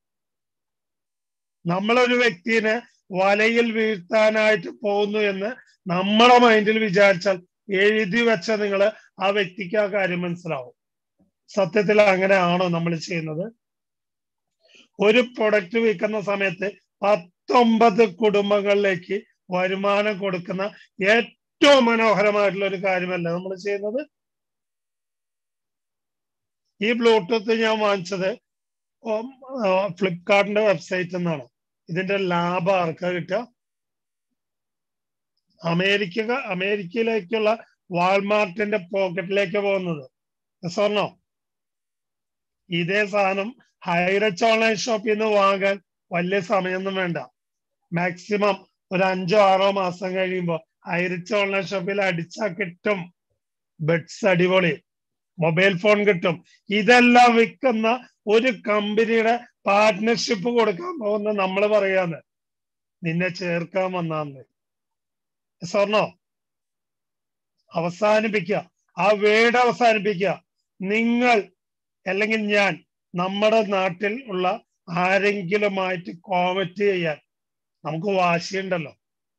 നമ്മളൊരു വ്യക്തിനെ വലയിൽ വീഴ്ത്താനായിട്ട് പോകുന്നു എന്ന് നമ്മുടെ മൈൻഡിൽ വിചാരിച്ചാൽ എഴുതി വെച്ച നിങ്ങൾ ആ വ്യക്തിക്ക് ആ കാര്യം മനസ്സിലാവും സത്യത്തിൽ അങ്ങനെയാണോ നമ്മൾ ചെയ്യുന്നത് ഒരു പ്രൊഡക്റ്റ് വിൽക്കുന്ന സമയത്ത് പത്തൊമ്പത് കുടുംബങ്ങളിലേക്ക് വരുമാനം കൊടുക്കുന്ന ഏറ്റവും മനോഹരമായിട്ടുള്ള ഒരു കാര്യമല്ല നമ്മൾ ചെയ്യുന്നത് ഈ ബ്ലൂടൂത്ത് ഞാൻ വാങ്ങിച്ചത് ഫ്ലിപ്കാർട്ടിന്റെ വെബ്സൈറ്റിൽ നിന്നാണ് ഇതിന്റെ ലാഭം ആർക്കാ കിട്ടുക അമേരിക്ക അമേരിക്കയിലേക്കുള്ള വാൾമാർട്ടിന്റെ പോക്കറ്റിലേക്ക് പോകുന്നത് സ്വർണോ ഇതേ സാധനം ഹൈറച്ച് ഓൺലൈൻ ഷോപ്പിൽ നിന്ന് വാങ്ങാൻ വലിയ സമയമൊന്നും വേണ്ട മാക്സിമം ഒരു അഞ്ചോ ആറോ മാസം കഴിയുമ്പോൾ ഹൈറിച്ച് ഓൺലൈൻ ഷോപ്പിൽ അടിച്ചാൽ കിട്ടും ബെഡ്സ് അടിപൊളി മൊബൈൽ ഫോൺ കിട്ടും ഇതെല്ലാം വിൽക്കുന്ന ഒരു കമ്പനിയുടെ പാർട്ട്ണർഷിപ്പ് കൊടുക്കാൻ പോകുന്ന നമ്മൾ പറയാന്ന് നിന്നെ ചേർക്കാൻ വന്നാന്ന് സ്വർണോ അവസാനിപ്പിക്കുക ആ വേട് അവസാനിപ്പിക്കുക നിങ്ങൾ അല്ലെങ്കിൽ ഞാൻ നമ്മുടെ നാട്ടിൽ ഉള്ള ആരെങ്കിലുമായിട്ട് കോമറ്റ് ചെയ്യാൻ നമുക്ക് വാശിയുണ്ടല്ലോ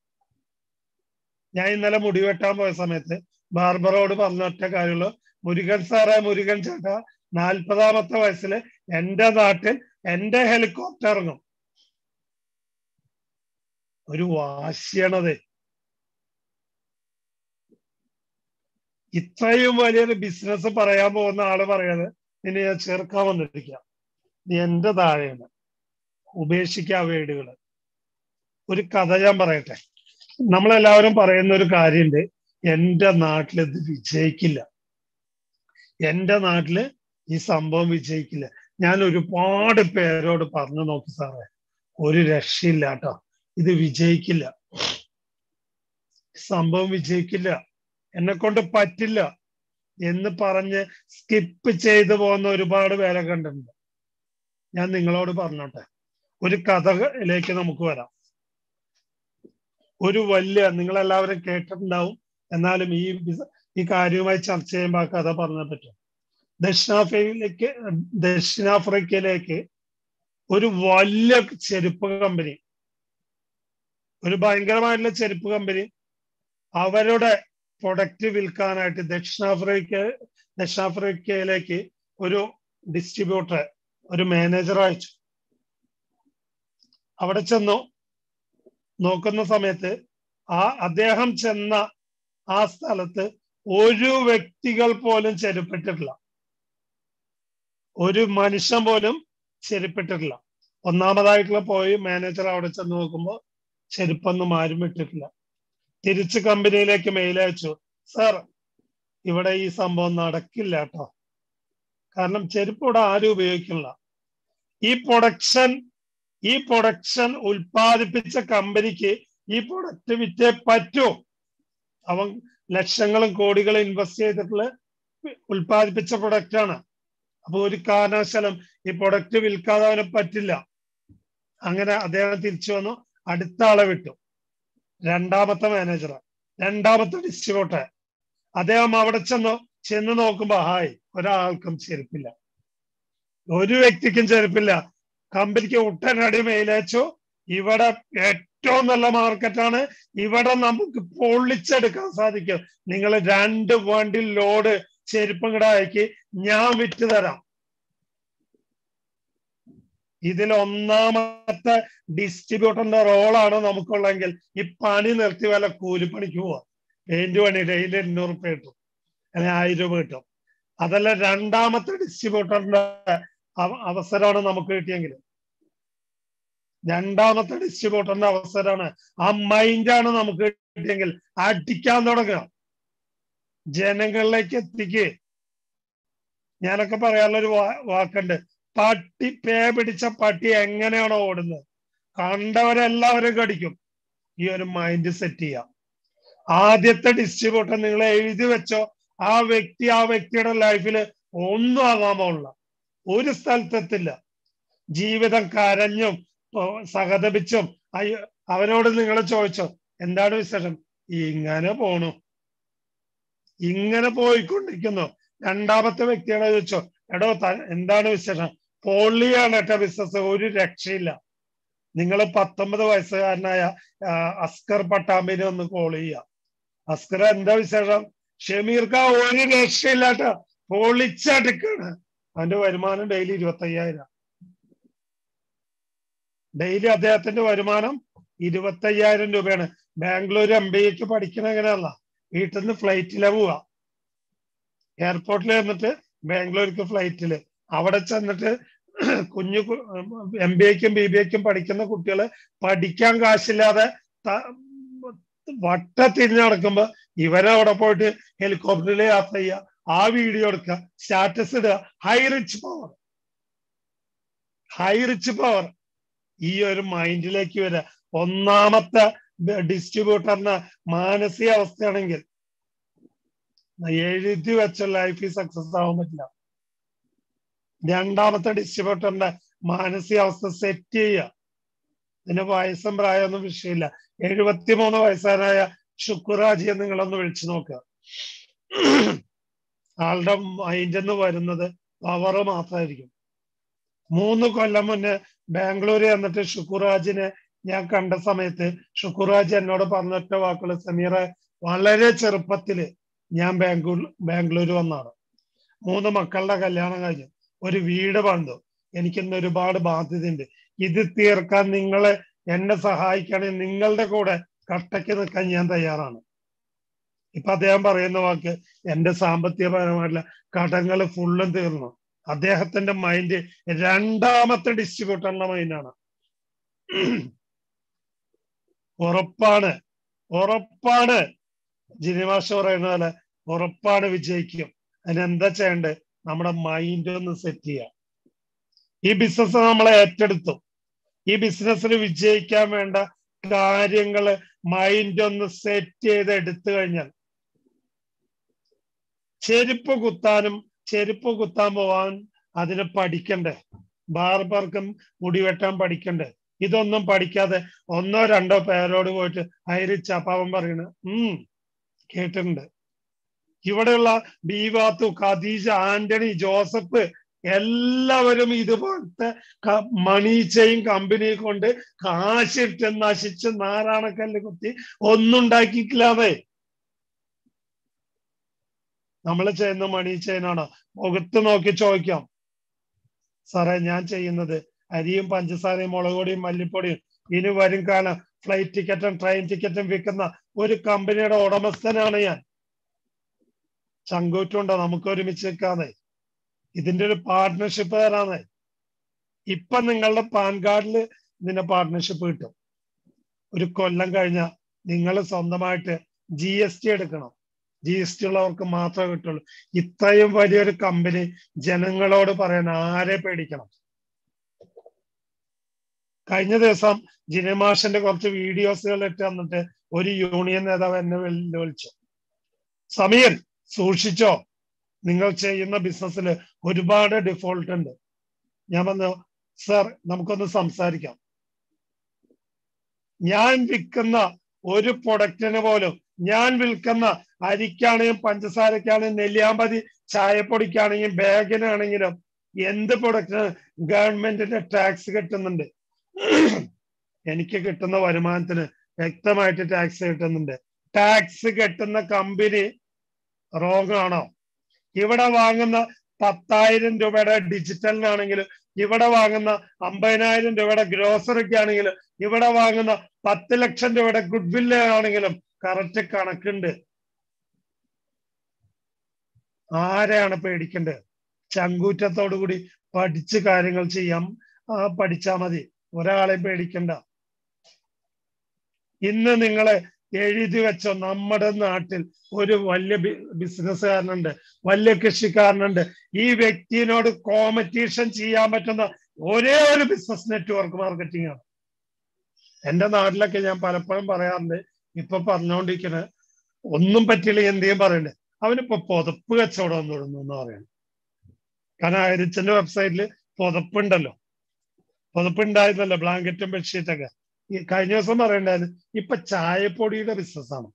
ഞാൻ ഇന്നലെ മുടി വെട്ടാൻ പോയ സമയത്ത് ബാർബറോട് പറഞ്ഞ ഒറ്റ കാര്യമുള്ളൂ മുരുകൻ സാറേ മുരുകൻ ചേട്ടാ നാൽപ്പതാമത്തെ വയസ്സിൽ എന്റെ നാട്ടിൽ എന്റെ ഹെലികോപ്റ്റർ ഇറങ്ങും ഒരു വാശിയാണത് ഇത്രയും വലിയൊരു ബിസിനസ് പറയാൻ പോകുന്ന ആള് പറയാതെ നിന്നെ ഞാൻ ചേർക്കാൻ വന്നിരിക്കാം നീ എന്റെ താഴെയാണ് ഉപേക്ഷിക്കാ വീടുകള് ഒരു കഥ ഞാൻ പറയട്ടെ നമ്മളെല്ലാവരും പറയുന്ന ഒരു കാര്യമുണ്ട് എന്റെ നാട്ടിൽ ഇത് വിജയിക്കില്ല എന്റെ നാട്ടില് ഈ സംഭവം വിജയിക്കില്ല ഞാൻ ഒരുപാട് പേരോട് പറഞ്ഞു നോക്കി സാറേ ഒരു രക്ഷയില്ല കേട്ടോ ഇത് വിജയിക്കില്ല സംഭവം വിജയിക്കില്ല എന്നെ കൊണ്ട് പറ്റില്ല എന്ന് പറഞ്ഞ് സ്കിപ്പ് ചെയ്തു പോകുന്ന ഒരുപാട് പേരെ കണ്ടിട്ടുണ്ട് ഞാൻ നിങ്ങളോട് പറഞ്ഞോട്ടെ ഒരു കഥയിലേക്ക് നമുക്ക് വരാം ഒരു വലിയ നിങ്ങളെല്ലാവരും കേട്ടിട്ടുണ്ടാവും എന്നാലും ഈ ഈ കാര്യവുമായി ചർച്ച ചെയ്യുമ്പോൾ ആ കഥ പറഞ്ഞാൽ പറ്റും ദക്ഷിണാഫ്രിക്കയിലേക്ക് ദക്ഷിണാഫ്രിക്കയിലേക്ക് ഒരു വലിയ ചെരുപ്പ് കമ്പനി ഒരു ഭയങ്കരമായിട്ടുള്ള ചെരുപ്പ് കമ്പനി അവരുടെ പ്രൊഡക്റ്റ് വിൽക്കാനായിട്ട് ദക്ഷിണാഫ്രിക്ക ദക്ഷിണാഫ്രിക്കയിലേക്ക് ഒരു ഡിസ്ട്രിബ്യൂട്ടർ ഒരു മാനേജർ അയച്ചു അവിടെ ചെന്നു നോക്കുന്ന സമയത്ത് ആ അദ്ദേഹം ചെന്ന ആ സ്ഥലത്ത് ഒരു വ്യക്തികൾ പോലും ചെരുപ്പിട്ടിട്ടില്ല ഒരു മനുഷ്യൻ പോലും ചെരുപ്പിട്ടിട്ടില്ല ഒന്നാമതായിട്ടുള്ള പോയി മാനേജർ അവിടെ ചെന്ന് നോക്കുമ്പോൾ ചെരുപ്പൊന്നും ആരും ഇട്ടിട്ടില്ല തിരിച്ച് കമ്പനിയിലേക്ക് മെയിൽ അയച്ചു സാർ ഇവിടെ ഈ സംഭവം നടക്കില്ല കേട്ടോ കാരണം ചെരുപ്പ് ഇവിടെ ആരും ഉപയോഗിക്കില്ല ഈ പ്രൊഡക്ഷൻ ഈ പ്രൊഡക്ഷൻ ഉൽപ്പാദിപ്പിച്ച കമ്പനിക്ക് ഈ പ്രൊഡക്റ്റ് വിറ്റേ പറ്റൂ അവൻ ലക്ഷങ്ങളും കോടികളും ഇൻവെസ്റ്റ് ചെയ്തിട്ടുള്ള ഉൽപ്പാദിപ്പിച്ച പ്രൊഡക്റ്റ് ആണ് അപ്പൊ ഒരു കാരണവശാലും ഈ പ്രൊഡക്റ്റ് വിൽക്കാതെ അവന് പറ്റില്ല അങ്ങനെ അദ്ദേഹം തിരിച്ചു വന്നു അടുത്ത ആളെ വിട്ടു രണ്ടാമത്തെ മാനേജർ രണ്ടാമത്തെ ഡിസ്ട്രിബ്യൂട്ടർ അദ്ദേഹം അവിടെ ചെന്നു ചെന്ന് നോക്കുമ്പോ ഹായ് ഒരാൾക്കും ചെരുപ്പില്ല ഒരു വ്യക്തിക്കും ചെരുപ്പില്ല കമ്പനിക്ക് ഉടനടി മെയിലയച്ചു ഇവിടെ ഏറ്റവും നല്ല മാർക്കറ്റാണ് ഇവിടെ നമുക്ക് പൊള്ളിച്ചെടുക്കാൻ സാധിക്കും നിങ്ങൾ രണ്ട് വണ്ടി ലോഡ് ചെരുപ്പും കൂടെ അയക്കി ഞാൻ വിറ്റ് തരാം ഇതിൽ ഒന്നാമത്തെ ഡിസ്ട്രിബ്യൂട്ടറിന്റെ റോളാണ് നമുക്കുള്ളെങ്കിൽ ഈ പണി നിർത്തി വല്ല കൂലിപ്പണിക്ക് പോവാ പെയിന്റ് പണി ഡെയിലി എണ്ണൂറ് രൂപ കിട്ടും അല്ലെങ്കിൽ ആയിരം രൂപ കിട്ടും അതല്ല രണ്ടാമത്തെ ഡിസ്ട്രിബ്യൂട്ടറിന്റെ അവസരമാണ് നമുക്ക് കിട്ടിയെങ്കിൽ രണ്ടാമത്തെ ഡിസ്ട്രിബ്യൂട്ടറിന്റെ അവസരമാണ് ആ മൈൻഡാണ് നമുക്ക് കിട്ടിയെങ്കിൽ അടിക്കാൻ തുടങ്ങുക ജനങ്ങളിലേക്ക് എത്തിക്ക് ഞാനൊക്കെ പറയാനുള്ളൊരു വാക്കുണ്ട് പട്ടി പേ പിടിച്ച പട്ടി എങ്ങനെയാണോ ഓടുന്നത് കണ്ടവരെല്ലാവരും കടിക്കും ഈ ഒരു മൈൻഡ് സെറ്റ് ചെയ്യാം ആദ്യത്തെ ഡിസ്ട്രിബ്യൂട്ടർ നിങ്ങൾ എഴുതി വെച്ചോ ആ വ്യക്തി ആ വ്യക്തിയുടെ ലൈഫിൽ ഒന്നും ആകാൻ പോലുള്ള ഒരു സ്ഥലത്തെത്തില്ല ജീവിതം കരഞ്ഞും സഹതപിച്ചും അവനോട് നിങ്ങൾ ചോദിച്ചോ എന്താണ് വിശേഷം ഇങ്ങനെ പോണു ഇങ്ങനെ പോയിക്കൊണ്ടിരിക്കുന്നു രണ്ടാമത്തെ വ്യക്തിയോട് ചോദിച്ചോ എടോ എന്താണ് വിശേഷം പൊള്ളിയാണ് കേട്ടോ ബിസിനസ് ഒരു രക്ഷയില്ല നിങ്ങൾ പത്തൊമ്പത് വയസ്സുകാരനായ അസ്കർ പട്ടാമ്പിനെ ഒന്ന് കോൾ ചെയ്യുക അസ്കർ എന്താ വിശേഷം ഷമീർക്ക ഒരു രക്ഷയില്ലാട്ടോ പൊളിച്ചടുക്കാണ് അവന്റെ വരുമാനം ഡെയിലി ഇരുപത്തി അയ്യായിരം ഡെയിലി അദ്ദേഹത്തിന്റെ വരുമാനം ഇരുപത്തി അയ്യായിരം രൂപയാണ് ബാംഗ്ലൂർ എം ബി എക്ക് പഠിക്കണ എങ്ങനെയല്ല വീട്ടിൽ നിന്ന് ഫ്ലൈറ്റിലെ പോവാ എയർപോർട്ടിൽ ചെന്നിട്ട് ബാംഗ്ലൂർക്ക് ഫ്ലൈറ്റില് അവിടെ ചെന്നിട്ട് കുഞ്ഞു എം ബി എക്കും ബി ബി എക്കും പഠിക്കുന്ന കുട്ടികൾ പഠിക്കാൻ കാശില്ലാതെ വട്ട തിരിഞ്ഞു നടക്കുമ്പോ ഇവരവിടെ പോയിട്ട് ഹെലികോപ്റ്ററിൽ യാത്ര ചെയ്യുക ആ വീഡിയോ എടുക്കുക സ്റ്റാറ്റസ് ഇടുക high rich power high rich power ഈ ഒരു മൈൻഡിലേക്ക് വരിക ഒന്നാമത്തെ ഡിസ്ട്രിബ്യൂട്ടറിന് മാനസിക അവസ്ഥയാണെങ്കിൽ എഴുതി വെച്ച ലൈഫിൽ സക്സസ് ആവാൻ പറ്റില്ല രണ്ടാമത്തെ ഡിസ്ട്രിബ്യൂട്ടറിന്റെ മാനസികാവസ്ഥ സെറ്റ് ചെയ്യുക ഇതിന് വയസ്സും പ്രായമൊന്നും വിഷയമില്ല എഴുപത്തിമൂന്ന് വയസ്സാനായ ശുക്രാജിയെ നിങ്ങളൊന്ന് വിളിച്ചു നോക്കുക ആളുടെ മൈൻഡിൽ നിന്ന് വരുന്നത് പവർ മാത്രമായിരിക്കും മൂന്ന് കൊല്ലം മുന്നേ ബാംഗ്ലൂര് എന്നിട്ട് ഷുക്കുറാജിനെ ഞാൻ കണ്ട സമയത്ത് ഷുക്കുറാജ് എന്നോട് പറഞ്ഞൊറ്റ വാക്കുകൾ സമീറ വളരെ ചെറുപ്പത്തില് ഞാൻ ബാംഗ്ലൂർ ബാംഗ്ലൂർ വന്നാണ് മൂന്ന് മക്കളുടെ കല്യാണം കഴിഞ്ഞു ഒരു വീട് പണിതു എനിക്കിന്ന് ഒരുപാട് ബാധ്യതയുണ്ട് ഇത് തീർക്കാൻ നിങ്ങളെ എന്നെ സഹായിക്കുകയാണെങ്കിൽ നിങ്ങളുടെ കൂടെ കട്ടയ്ക്ക് നിൽക്കാൻ ഞാൻ തയ്യാറാണ് ഇപ്പൊ അദ്ദേഹം പറയുന്ന വാക്ക് എന്റെ സാമ്പത്തികപരമായിട്ടുള്ള കടങ്ങൾ ഫുള്ളും തീർന്നു അദ്ദേഹത്തിന്റെ മൈൻഡ് രണ്ടാമത്തെ ഡിസ്ട്രിബ്യൂട്ടറിന്റെ മൈൻഡാണ് ഉറപ്പാണ് ഉറപ്പാണ് ജിനിമാഷ പറയുന്ന പോലെ ഉറപ്പാണ് വിജയിക്കും അതിനെന്താ ചെയ്യണ്ടേ നമ്മുടെ മൈൻഡ് ഒന്ന് സെറ്റ് ചെയ്യുക ഈ ബിസിനസ് നമ്മളെ ഏറ്റെടുത്തു ഈ ബിസിനസ്സിൽ വിജയിക്കാൻ വേണ്ട കാര്യങ്ങള് മൈൻഡ് ഒന്ന് സെറ്റ് ചെയ്ത് എടുത്തു കഴിഞ്ഞാൽ ചെരുപ്പ് കുത്താനും ചെരുപ്പ് കുത്താൻ പോവാൻ അതിന് പഠിക്കണ്ടേ ബാർബർക്കും മുടി വെട്ടാൻ പഠിക്കണ്ടേ ഇതൊന്നും പഠിക്കാതെ ഒന്നോ രണ്ടോ പേരോട് പോയിട്ട് ഹൈറിച്ച് അപ്പാവൻ പറയണ ഉം കേട്ടിട്ടുണ്ട് ഇവിടെയുള്ള ബീവാത്തു ഖദീജ ആന്റണി ജോസഫ് എല്ലാവരും ഇതുപോലത്തെ മണീച്ചയും കമ്പനി കൊണ്ട് കാശിട്ട് നശിച്ച് നാരായണക്കല്ല് കുത്തി ഒന്നും ഉണ്ടാക്കിയിട്ടില്ലാതെ നമ്മൾ ചെയ്യുന്ന മണി ചെയിനാണ് മുഖത്ത് നോക്കി ചോദിക്കാം സാറേ ഞാൻ ചെയ്യുന്നത് അരിയും പഞ്ചസാരയും മുളകുപൊടിയും മല്ലിപ്പൊടിയും ഇനി വരും കാലം ഫ്ലൈറ്റ് ടിക്കറ്റും ട്രെയിൻ ടിക്കറ്റും വിൽക്കുന്ന ഒരു കമ്പനിയുടെ ഉടമസ്ഥനാണ് ഞാൻ ചങ്കൂറ്റുണ്ടോ നമുക്ക് ഒരുമിച്ച് നിൽക്കാതെ ഇതിന്റെ ഒരു പാർട്ട്ണർഷിപ്പ് തരാന്ന് ഇപ്പൊ നിങ്ങളുടെ പാൻ കാർഡിൽ ഇതിന്റെ പാർട്ട്ണർഷിപ്പ് കിട്ടും ഒരു കൊല്ലം കഴിഞ്ഞ നിങ്ങൾ സ്വന്തമായിട്ട് ജി എസ് ടി എടുക്കണം ജി എസ് ടി ഉള്ളവർക്ക് മാത്രമേ കിട്ടുള്ളൂ ഇത്രയും വലിയൊരു കമ്പനി ജനങ്ങളോട് പറയാൻ ആരെ പേടിക്കണം കഴിഞ്ഞ ദിവസം ജിനമാഷിന്റെ കുറച്ച് വീഡിയോസുകൾ ഇട്ട് തന്നിട്ട് ഒരു യൂണിയൻ നേതാവ് എന്നെ വിളിച്ചു സമീർ സൂക്ഷിച്ചോ നിങ്ങൾ ചെയ്യുന്ന ബിസിനസ്സിൽ ഒരുപാട് ഡിഫോൾട്ട് ഉണ്ട് ഞാൻ പറഞ്ഞു സർ നമുക്കൊന്ന് സംസാരിക്കാം ഞാൻ വിൽക്കുന്ന ഒരു പ്രൊഡക്റ്റിന് പോലും ഞാൻ വിൽക്കുന്ന അരിക്കാണെങ്കിലും പഞ്ചസാരക്കാണെങ്കിലും നെല്ലിയാമ്പതി ചായപ്പൊടിക്കാണെങ്കിലും ബാഗിനാണെങ്കിലും എന്ത് പ്രൊഡക്റ്റിന് ഗവൺമെന്റിന്റെ ടാക്സ് കിട്ടുന്നുണ്ട് എനിക്ക് കിട്ടുന്ന വരുമാനത്തിന് വ്യക്തമായിട്ട് ടാക്സ് കിട്ടുന്നുണ്ട് ടാക്സ് കെട്ടുന്ന കമ്പനി റോങ് ആണോ ഇവിടെ വാങ്ങുന്ന പത്തായിരം രൂപയുടെ ഡിജിറ്റലിനാണെങ്കിലും ഇവിടെ വാങ്ങുന്ന അമ്പതിനായിരം രൂപയുടെ ഗ്രോസറിക്കാണെങ്കിലും ഇവിടെ വാങ്ങുന്ന പത്ത് ലക്ഷം രൂപയുടെ ഗുഡ് വില്ലാണെങ്കിലും കറക്റ്റ് കണക്കുണ്ട് ആരെയാണ് പേടിക്കേണ്ടത് ചങ്കൂറ്റത്തോടു കൂടി പഠിച്ച് കാര്യങ്ങൾ ചെയ്യാം പഠിച്ചാ മതി ഒരാളെയും പേടിക്കണ്ട ഇന്ന് നിങ്ങളെ എഴുതി വെച്ചോ നമ്മുടെ നാട്ടിൽ ഒരു വലിയ ബിസിനസ്സുകാരനുണ്ട് വലിയ കൃഷിക്കാരനുണ്ട് ഈ വ്യക്തിയോട് കോമ്പറ്റീഷൻ ചെയ്യാൻ പറ്റുന്ന ഒരേ ഒരു ബിസിനസ് നെറ്റ്വർക്ക് മാർക്കറ്റിംഗ് ആണ് എന്റെ നാട്ടിലൊക്കെ ഞാൻ പലപ്പോഴും പറയാറുണ്ട് ഇപ്പൊ പറഞ്ഞുകൊണ്ടിരിക്കുന്നത് ഒന്നും പറ്റില്ല എന്തെയും പറയണ്ടേ അവനിപ്പോ പുതപ്പ് കച്ചവടം തുടങ്ങുന്നു എന്ന് പറയുന്നത് കാരണം അരിച്ചന്റെ വെബ്സൈറ്റിൽ പുതപ്പുണ്ടല്ലോ പുതപ്പ് ഉണ്ടായിരുന്നല്ലോ ബ്ലാങ്കറ്റും ബെഡ്ഷീറ്റൊക്കെ ഈ കഴിഞ്ഞ ദിവസം പറയണ്ടായിരുന്നു ഇപ്പൊ ചായപ്പൊടിയുടെ ബിസിനസ്സാണ്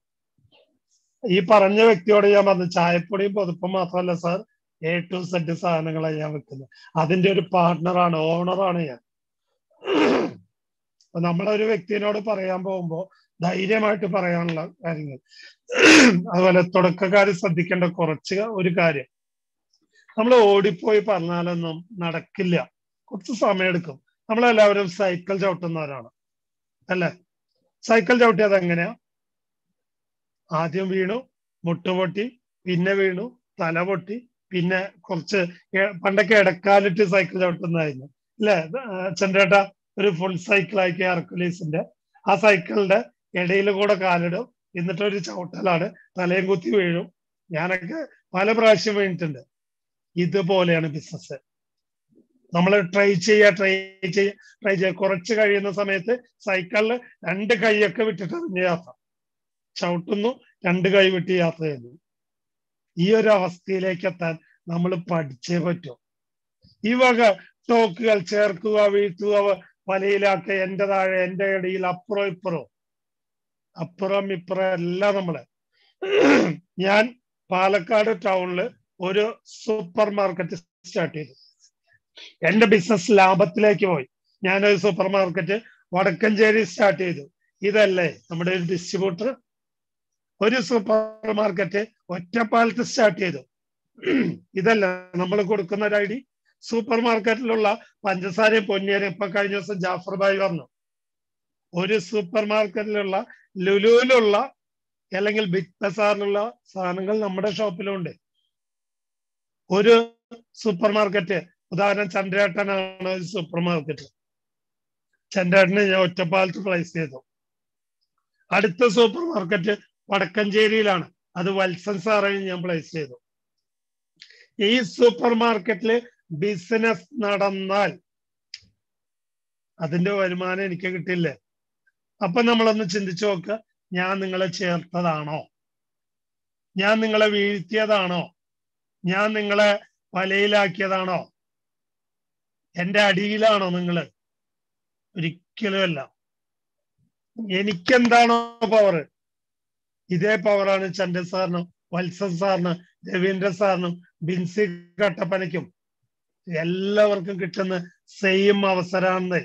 ഈ പറഞ്ഞ വ്യക്തിയോട് ഞാൻ പറഞ്ഞു ചായപ്പൊടിയും പുതപ്പും മാത്രമല്ല സാർ എ ടു സെഡ് സാധനങ്ങളാണ് ഞാൻ വെക്കുന്നത് അതിന്റെ ഒരു പാർട്ട്ണറാണ് ഓണറാണ് ഞാൻ അപ്പൊ നമ്മളൊരു വ്യക്തിയോട് പറയാൻ പോകുമ്പോൾ ധൈര്യമായിട്ട് പറയാനുള്ള കാര്യങ്ങൾ അതുപോലെ തുടക്കക്കാർ ശ്രദ്ധിക്കേണ്ട കുറച്ച് ഒരു കാര്യം നമ്മൾ ഓടിപ്പോയി പറഞ്ഞാലൊന്നും നടക്കില്ല കുറച്ച് സമയമെടുക്കും നമ്മളെല്ലാവരും സൈക്കിൾ ചവിട്ടുന്നവരാണ് അല്ലേ സൈക്കിൾ ചവിട്ടിയത് എങ്ങനെയാ ആദ്യം വീണു മുട്ടുപൊട്ടി പിന്നെ വീണു തല പൊട്ടി പിന്നെ കുറച്ച് പണ്ടൊക്കെ ഇടക്കാലിട്ട് സൈക്കിൾ ചവിട്ടുന്നതായിരുന്നു അല്ലേ ചന്ദ്രേട്ട ഒരു ഫുൾ സൈക്കിൾ ആക്കി ഹർക്കുലീസിന്റെ ആ സൈക്കിളിന്റെ ഇടയിൽ കൂടെ കാലിടും എന്നിട്ട് ഒരു ചവിട്ടലാണ് തലയും കുത്തി വീഴും ഞാനൊക്കെ പല പ്രാവശ്യം വീണിട്ടുണ്ട് ഇതുപോലെയാണ് ബിസിനസ് നമ്മൾ ട്രൈ ചെയ്യുക ട്രൈ ചെയ്യുക ട്രൈ ചെയ്യുക കുറച്ച് കഴിയുന്ന സമയത്ത് സൈക്കിളിൽ രണ്ട് കൈയൊക്കെ വിട്ടിട്ട് അതിന്റെ യാത്ര ചവിട്ടുന്നു രണ്ട് കൈ വിട്ട് യാത്ര ചെയ്യുന്നു ഈ ഒരു അവസ്ഥയിലേക്ക് എത്താൻ നമ്മൾ പഠിച്ചേ പറ്റൂ ഈ വക ടോക്കുകൾ ചേർക്കുക വീഴ്ത്തുക വലയിലാക്കുക എന്റെ താഴെ എന്റെ ഇടയിൽ അപ്പുറം ഇപ്പുറം അപ്പുറം ഇപ്പുറം എല്ലാം നമ്മള് ഞാൻ പാലക്കാട് ടൗണില് ഒരു സൂപ്പർ മാർക്കറ്റ് സ്റ്റാർട്ട് ചെയ്തു എന്റെ ബിസിനസ് ലാഭത്തിലേക്ക് പോയി ഞാനൊരു സൂപ്പർ മാർക്കറ്റ് വടക്കഞ്ചേരി സ്റ്റാർട്ട് ചെയ്തു ഇതല്ലേ നമ്മുടെ ഒരു ഡിസ്ട്രിബ്യൂട്ടർ ഒരു സൂപ്പർ മാർക്കറ്റ് ഒറ്റപ്പാലത്ത് സ്റ്റാർട്ട് ചെയ്തു ഇതല്ല നമ്മൾ കൊടുക്കുന്ന ഒരു ഐ ഡി സൂപ്പർ മാർക്കറ്റിലുള്ള പഞ്ചസാരയും പൊന്നിയരും ഇപ്പൊ കഴിഞ്ഞ ദിവസം ജാഫർ ഭായി പറഞ്ഞു ഒരു സൂപ്പർ മാർക്കറ്റിലുള്ള ലുലുവിലുള്ള അല്ലെങ്കിൽ ബിഗ് ബസാറിലുള്ള സാധനങ്ങൾ നമ്മുടെ ഷോപ്പിലുണ്ട് ഒരു സൂപ്പർ മാർക്കറ്റ് ഉദാഹരണം ചന്ദ്രേട്ടനാണ് ഒരു സൂപ്പർ മാർക്കറ്റ് ചന്ദ്രേട്ടനെ ഞാൻ ഒറ്റപ്പാലത്ത് പ്ലേസ് ചെയ്തു അടുത്ത സൂപ്പർ മാർക്കറ്റ് വടക്കഞ്ചേരിയിലാണ് അത് വത്സൻ സാറെ ഞാൻ പ്ലേസ് ചെയ്തു ഈ സൂപ്പർ മാർക്കറ്റില് ബിസിനസ് നടന്നാൽ അതിന്റെ വരുമാനം എനിക്ക് കിട്ടില്ലേ അപ്പൊ നമ്മളൊന്ന് ചിന്തിച്ചു നോക്കുക ഞാൻ നിങ്ങളെ ചേർത്തതാണോ ഞാൻ നിങ്ങളെ വീഴ്ത്തിയതാണോ ഞാൻ നിങ്ങളെ വലയിലാക്കിയതാണോ എന്റെ അടിയിലാണോ നിങ്ങള് ഒരിക്കലുമല്ല എനിക്കെന്താണോ പവർ ഇതേ പവറാണ് ചന്ദ്രൻ സാറിനും വത്സൻ സാറിനും രവീന്ദ്ര സാറിനും ബിൻസി കട്ടപ്പനയ്ക്കും എല്ലാവർക്കും കിട്ടുന്ന സെയിം അവസരമാണ്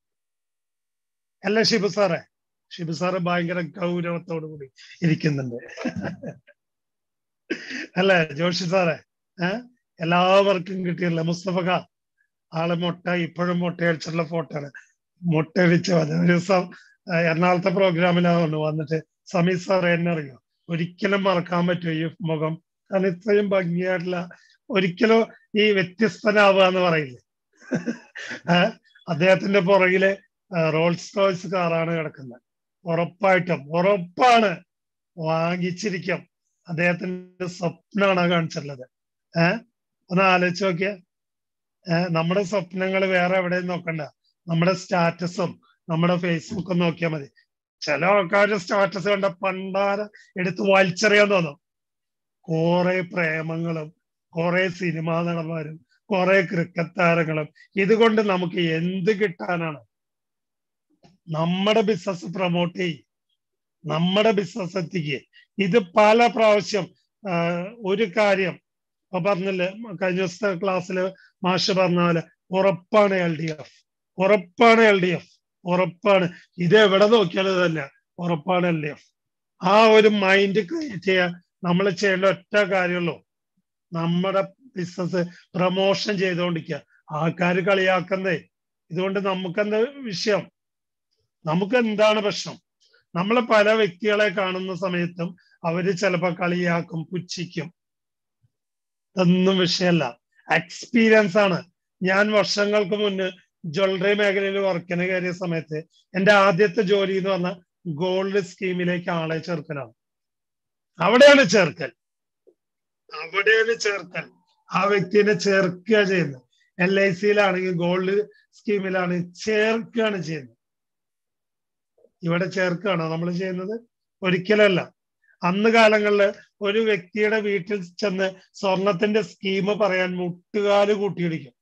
അല്ല ഷിബു സാറേ ഷിബു സാറ് ഭയങ്കര ഗൗരവത്തോടു കൂടി ഇരിക്കുന്നുണ്ട് അല്ലേ ജോഷി സാറേ ഏഹ് എല്ലാവർക്കും കിട്ടിയില്ല മുസ്തഫക ആള് മുട്ട ഇപ്പോഴും മുട്ടയടിച്ചിട്ടുള്ള ഫോട്ടോ ആണ് മുട്ടയടിച്ച് വന്നത് ഒരു ദിവസം ആ, എറണാകുളത്തെ പ്രോഗ്രാമിലാണ് വന്നിട്ട് സമീർ സാർ എന്നെ അറിയോ ഒരിക്കലും മറക്കാൻ പറ്റുമോ ഈ മുഖം കാരണം ഇത്രയും ഭംഗിയായിട്ടുള്ള ഒരിക്കലും ഈ വ്യത്യസ്തനാവുക എന്ന് പറയില്ലേ ഏഹ് അദ്ദേഹത്തിന്റെ പുറകില് ആ, റോൾസ് റോയ്സ് കാറാണ് കിടക്കുന്നത് ഉറപ്പായിട്ടും ഉറപ്പാണ് വാങ്ങിച്ചിരിക്കും അദ്ദേഹത്തിന്റെ സ്വപ്നമാണ് കാണിച്ചിട്ടുള്ളത് ഏഹ് ഒന്ന് ആലോചിച്ച് നോക്കിയേ ഏഹ് നമ്മുടെ സ്വപ്നങ്ങൾ വേറെ എവിടെയും നോക്കണ്ട നമ്മുടെ സ്റ്റാറ്റസും നമ്മുടെ ഫേസ്ബുക്കും നോക്കിയാൽ മതി ചില ആൾക്കാരുടെ സ്റ്റാറ്റസ് കണ്ട പണ്ടാര എടുത്ത് വലിച്ചെറിയാൻ തോന്നും കുറെ പ്രേമങ്ങളും കുറെ സിനിമാ നടന്മാരും കുറെ ക്രിക്കറ്റ് താരങ്ങളും ഇതുകൊണ്ട് നമുക്ക് എന്ത് കിട്ടാനാണ് നമ്മുടെ ബിസിനസ് പ്രൊമോട്ട് ചെയ്യും നമ്മുടെ ബിസിനസ് എത്തിക്കുക ഇത് പല പ്രാവശ്യം ആ, ഒരു കാര്യം ഇപ്പൊ പറഞ്ഞില്ലേ കഴിഞ്ഞ ദിവസത്തെ ക്ലാസ്സിൽ മാഷ് പറഞ്ഞ പോലെ ഉറപ്പാണ് എൽ ഡി എഫ് ഉറപ്പാണ് എൽ ഡി എഫ് ഉറപ്പാണ് ഇത് എവിടെ നോക്കിയാലും തന്നെ ഉറപ്പാണ് എൽ ഡി എഫ് ആ ഒരു മൈൻഡ് ക്രിയേറ്റ് ചെയ്യാൻ നമ്മൾ ചെയ്യേണ്ട ഒറ്റ കാര്യമുള്ളൂ നമ്മുടെ ബിസിനസ് പ്രൊമോഷൻ ചെയ്തുകൊണ്ടിരിക്കുക ആൾക്കാർ കളിയാക്കുന്നേ ഇതുകൊണ്ട് നമുക്കെന്താ വിഷയം നമുക്ക് എന്താണ് പ്രശ്നം നമ്മൾ പല വ്യക്തികളെ കാണുന്ന സമയത്തും അവര് ചിലപ്പോ കളിയാക്കും പുച്ഛിക്കും ഇതൊന്നും വിഷയമല്ല എക്സ്പീരിയൻസ് ആണ് ഞാൻ വർഷങ്ങൾക്ക് മുന്ന് ജ്വല്ലറി മേഖലയിൽ വർക്കിന് കയറിയ സമയത്ത് എന്റെ ആദ്യത്തെ ജോലി എന്ന് പറഞ്ഞാൽ ഗോൾഡ് സ്കീമിലേക്ക് ആളെ ചേർക്കലാണ് അവിടെയാണ് ചേർക്കൽ അവിടെയാണ് ചേർക്കൽ ആ വ്യക്തിനെ ചേർക്കുക ചെയ്യുന്നത് എൽ ഐ സിയിലാണെങ്കിൽ ഗോൾഡ് സ്കീമിലാണ് ചേർക്കുകയാണ് ചെയ്യുന്നത് ഇവിടെ ചേർക്കുകയാണോ നമ്മൾ ചെയ്യുന്നത് ഒരിക്കലല്ല അന്ന് കാലങ്ങളിൽ ഒരു വ്യക്തിയുടെ വീട്ടിൽ ചെന്ന് സ്വർണത്തിന്റെ സ്കീം പറയാൻ മുട്ടുകാല് കൂട്ടിയിടിക്കും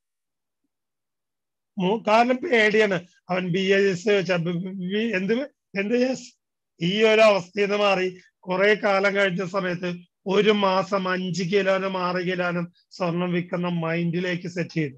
മു- കാരണം പേടിയാണ് അവൻ ബി എസ് എന്ത് എന്ത് yes? ഈ ഒരു അവസ്ഥയിൽ നിന്ന് മാറി കുറെ കാലം കഴിഞ്ഞ സമയത്ത് ഒരു മാസം അഞ്ച് കിലോനും ആറ് കിലോനും സ്വർണം വിൽക്കുന്ന മൈൻഡിലേക്ക് സെറ്റ് ചെയ്തു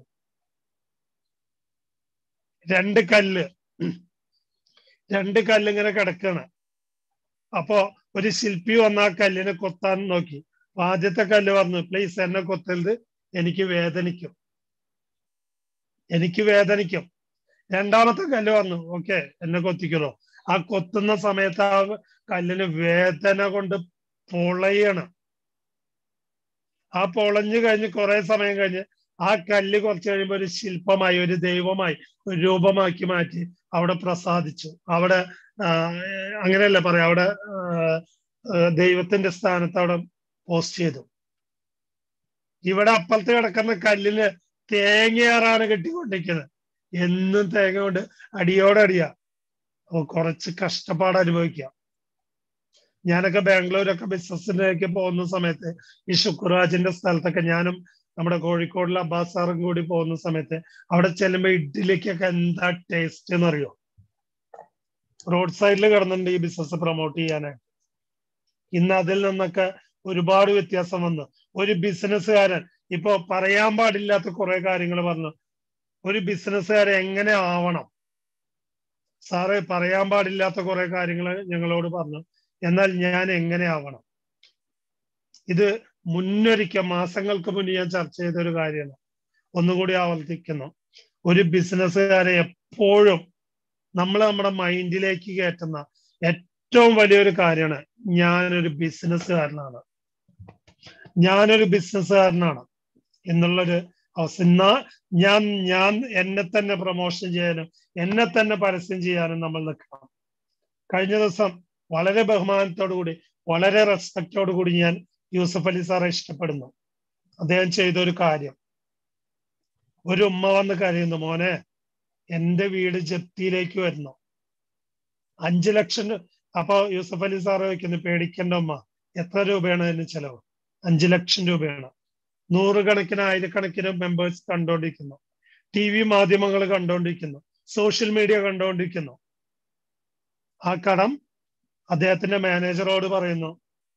രണ്ട് കല്ല് രണ്ട് കല്ല് ഇങ്ങനെ കിടക്കാണ് അപ്പോ ഒരു ശില്പി വന്ന ആ കല്ലിനെ കൊത്താൻ നോക്കി അപ്പൊ ആദ്യത്തെ കല്ല് പറഞ്ഞു പ്ലീസ് എന്നെ കൊത്തരുത് എനിക്ക് വേദനിക്കും എനിക്ക് വേദനിക്കും രണ്ടാമത്തെ കല്ല് വന്നു ഓക്കെ എന്നെ കൊത്തിക്കലോ ആ കൊത്തുന്ന സമയത്ത് ആ കല്ലിന് വേദന കൊണ്ട് പൊളയാണ് ആ പൊളഞ്ഞു കഴിഞ്ഞ് കുറെ സമയം കഴിഞ്ഞ് ആ കല്ല് കുറച്ച് കഴിയുമ്പോൾ ഒരു ശില്പമായി ഒരു ദൈവമായി ഒരു രൂപമാക്കി മാറ്റി അവിടെ പ്രസാദിച്ചു അവിടെ ആ, അങ്ങനെയല്ല പറയാം അവിടെ ആ, ആ, ദൈവത്തിന്റെ സ്ഥാനത്ത് അവിടെ പോസ്റ്റ് ചെയ്തു ഇവിടെ അപ്പുറത്ത് കിടക്കുന്ന കല്ലിന് തേങ്ങയാറാണ് കെട്ടിക്കൊണ്ടിരിക്കുന്നത് എന്നും തേങ്ങ കൊണ്ട് അടിയോടടിയാ അപ്പൊ കുറച്ച് കഷ്ടപ്പാട് അനുഭവിക്കാം ഞാനൊക്കെ ബാംഗ്ലൂരൊക്കെ ബിസിനസ്സിലേക്ക് പോകുന്ന സമയത്ത് ഈ ശുക്രാജിന്റെ സ്ഥലത്തൊക്കെ ഞാനും നമ്മുടെ കോഴിക്കോടിലെ അബ്ബാസ് സാറും കൂടി പോകുന്ന സമയത്ത് അവിടെ ചെല്ലുമ്പോ ഇഡ്ഡലിക്കൊക്കെ എന്താ ടേസ്റ്റ് എന്നറിയോ റോഡ് സൈഡിൽ കിടന്നിട്ടുണ്ട് ഈ ബിസിനസ് പ്രൊമോട്ട് ചെയ്യാനായിട്ട് ഇന്ന് അതിൽ നിന്നൊക്കെ ഒരുപാട് വ്യത്യാസം വന്നു ഒരു ബിസിനസ്സുകാരൻ ഇപ്പൊ പറയാൻ പാടില്ലാത്ത കുറെ കാര്യങ്ങൾ പറഞ്ഞു ഒരു ബിസിനസ്സുകാരൻ എങ്ങനെ ആവണം സാറ് പറയാൻ പാടില്ലാത്ത കുറെ കാര്യങ്ങൾ ഞങ്ങളോട് പറഞ്ഞു എന്നാൽ ഞാൻ എങ്ങനെ ആവണം ഇത് മുന്നൊരിക്കൽ മാസങ്ങൾക്ക് മുന്നേ ഞാൻ ചർച്ച ചെയ്ത ഒരു കാര്യമാണ് ഒന്നുകൂടി ആവർത്തിക്കുന്നു ഒരു ബിസിനസ്സുകാരെ എപ്പോഴും നമ്മൾ നമ്മുടെ മൈൻഡിലേക്ക് കയറ്റുന്ന ഏറ്റവും വലിയൊരു കാര്യമാണ് ഞാനൊരു ബിസിനസ്സുകാരനാണ് ഞാനൊരു ബിസിനസ്സുകാരനാണ് എന്നുള്ളൊരു അവസ്ഥ എന്നാ ഞാൻ ഞാൻ എന്നെ തന്നെ പ്രൊമോഷൻ ചെയ്യാനും എന്നെ തന്നെ പരസ്യം ചെയ്യാനും നമ്മൾ നിൽക്കണം കഴിഞ്ഞ ദിവസം വളരെ ബഹുമാനത്തോടു കൂടി വളരെ റെസ്പെക്റ്റോടു കൂടി ഞാൻ യൂസഫ് അലി സാറെ ഇഷ്ടപ്പെടുന്നു അദ്ദേഹം ചെയ്ത ഒരു കാര്യം ഒരു ഉമ്മ വന്ന് കരയുന്നു മോനെ എന്റെ വീട് ജപ്തിയിലേക്ക് വരുന്നു അഞ്ചു ലക്ഷം രൂ- അപ്പൊ യൂസഫ് അലി സാറ് വയ്ക്കുന്നു പേടിക്കേണ്ട ഉമ്മ എത്ര രൂപയാണ് അതിന് ചെലവ് അഞ്ചു ലക്ഷം രൂപയാണ് നൂറുകണക്കിന് ആയിരക്കണക്കിന് മെമ്പേഴ്സ് കണ്ടുകൊണ്ടിരിക്കുന്നു ടി വി മാധ്യമങ്ങൾ കണ്ടുകൊണ്ടിരിക്കുന്നു സോഷ്യൽ മീഡിയ കണ്ടുകൊണ്ടിരിക്കുന്നു ആ കടം അദ്ദേഹത്തിന്റെ മാനേജറോട് പറയുന്നു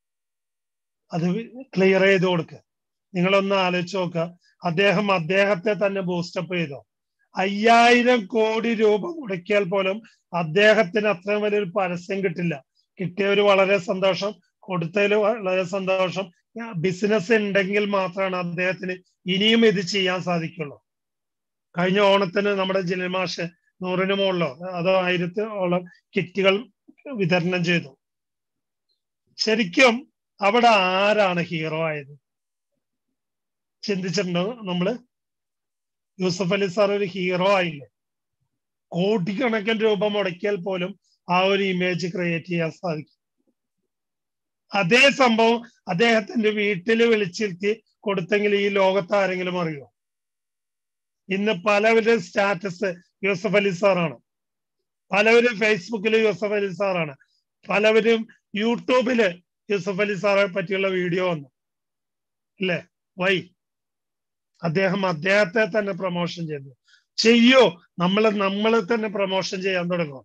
അത് ക്ലിയർ ചെയ്ത് കൊടുക്കുക നിങ്ങളൊന്ന് ആലോചിച്ച് നോക്കുക അദ്ദേഹം അദ്ദേഹത്തെ തന്നെ ബൂസ്റ്റപ്പ് ചെയ്തു അയ്യായിരം കോടി രൂപ മുടക്കിയാൽ പോലും അദ്ദേഹത്തിന് അത്രയും വലിയൊരു പരസ്യം കിട്ടില്ല കിട്ടിയ ഒരു വളരെ സന്തോഷം കൊടുത്തതിൽ വളരെ സന്തോഷം ബിസിനസ് ഉണ്ടെങ്കിൽ മാത്രമാണ് അദ്ദേഹത്തിന് ഇനിയും ഇത് ചെയ്യാൻ സാധിക്കുള്ളൂ കഴിഞ്ഞ ഓണത്തിന് നമ്മുടെ ജില്ലൽ മാഷ് നൂറിന് മുകളിലോ അതോ ആയിരത്തോളം കിറ്റുകൾ വിതരണം ചെയ്തു ശരിക്കും അവിടെ ആരാണ് ഹീറോ ആയത് ചിന്തിച്ചിട്ടുണ്ടോ നമ്മള് യൂസഫ് അലി സാർ ഒരു ഹീറോ ആയില്ലേ കോടിക്കണക്കിന് രൂപ മുടക്കിയാൽ പോലും ആ ഒരു ഇമേജ് ക്രിയേറ്റ് ചെയ്യാൻ സാധിക്കും അതേ സംഭവം അദ്ദേഹത്തിന്റെ വീട്ടിൽ വിളിച്ചിരുത്തി കൊടുത്തെങ്കിൽ ഈ ലോകത്ത് ആരെങ്കിലും അറിയോ ഇന്ന് പലവരുടെ സ്റ്റാറ്റസ് യൂസഫ് അലി സാറാണ് പലവരും ഫേസ്ബുക്കിൽ യൂസഫ് അലി സാറാണ് പലവരും യൂട്യൂബില് യൂസഫ് അലി സാറെ പറ്റിയുള്ള വീഡിയോ വന്നു അല്ലേ വൈ അദ്ദേഹം അദ്ദേഹത്തെ തന്നെ പ്രൊമോഷൻ ചെയ്തു ചെയ്യോ നമ്മൾ നമ്മളെ തന്നെ പ്രൊമോഷൻ ചെയ്യാൻ തുടങ്ങും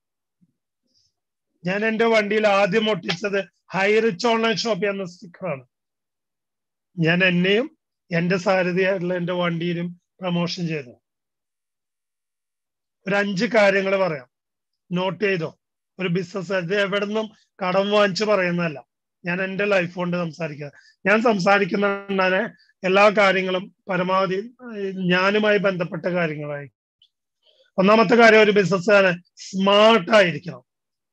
ഞാൻ എന്റെ വണ്ടിയിൽ ആദ്യം ഒട്ടിച്ചത് ഹൈ റിച്ച് ഓൺലൈൻ ഷോപ്പ് എന്ന സ്റ്റിക്കറാണ് ഞാൻ എന്നെയും എന്റെ സാരഥിയായിട്ടുള്ള എന്റെ വണ്ടിയിലും പ്രൊമോഷൻ ചെയ്തു ഒരു അഞ്ച് കാര്യങ്ങൾ പറയാം നോട്ട് ചെയ്തോ ഒരു ബിസിനസ് ഇത് എവിടെ നിന്നും കടം വാങ്ങിച്ച് പറയുന്നതല്ല ഞാൻ എന്റെ ലൈഫ് കൊണ്ട് സംസാരിക്കുക ഞാൻ സംസാരിക്കുന്ന എല്ലാ കാര്യങ്ങളും പരമാവധി ഞാനുമായി ബന്ധപ്പെട്ട കാര്യങ്ങളായി ഒന്നാമത്തെ കാര്യം ഒരു ബിസിനസ്സുകാരൻ സ്മാർട്ട് ആയിരിക്കണം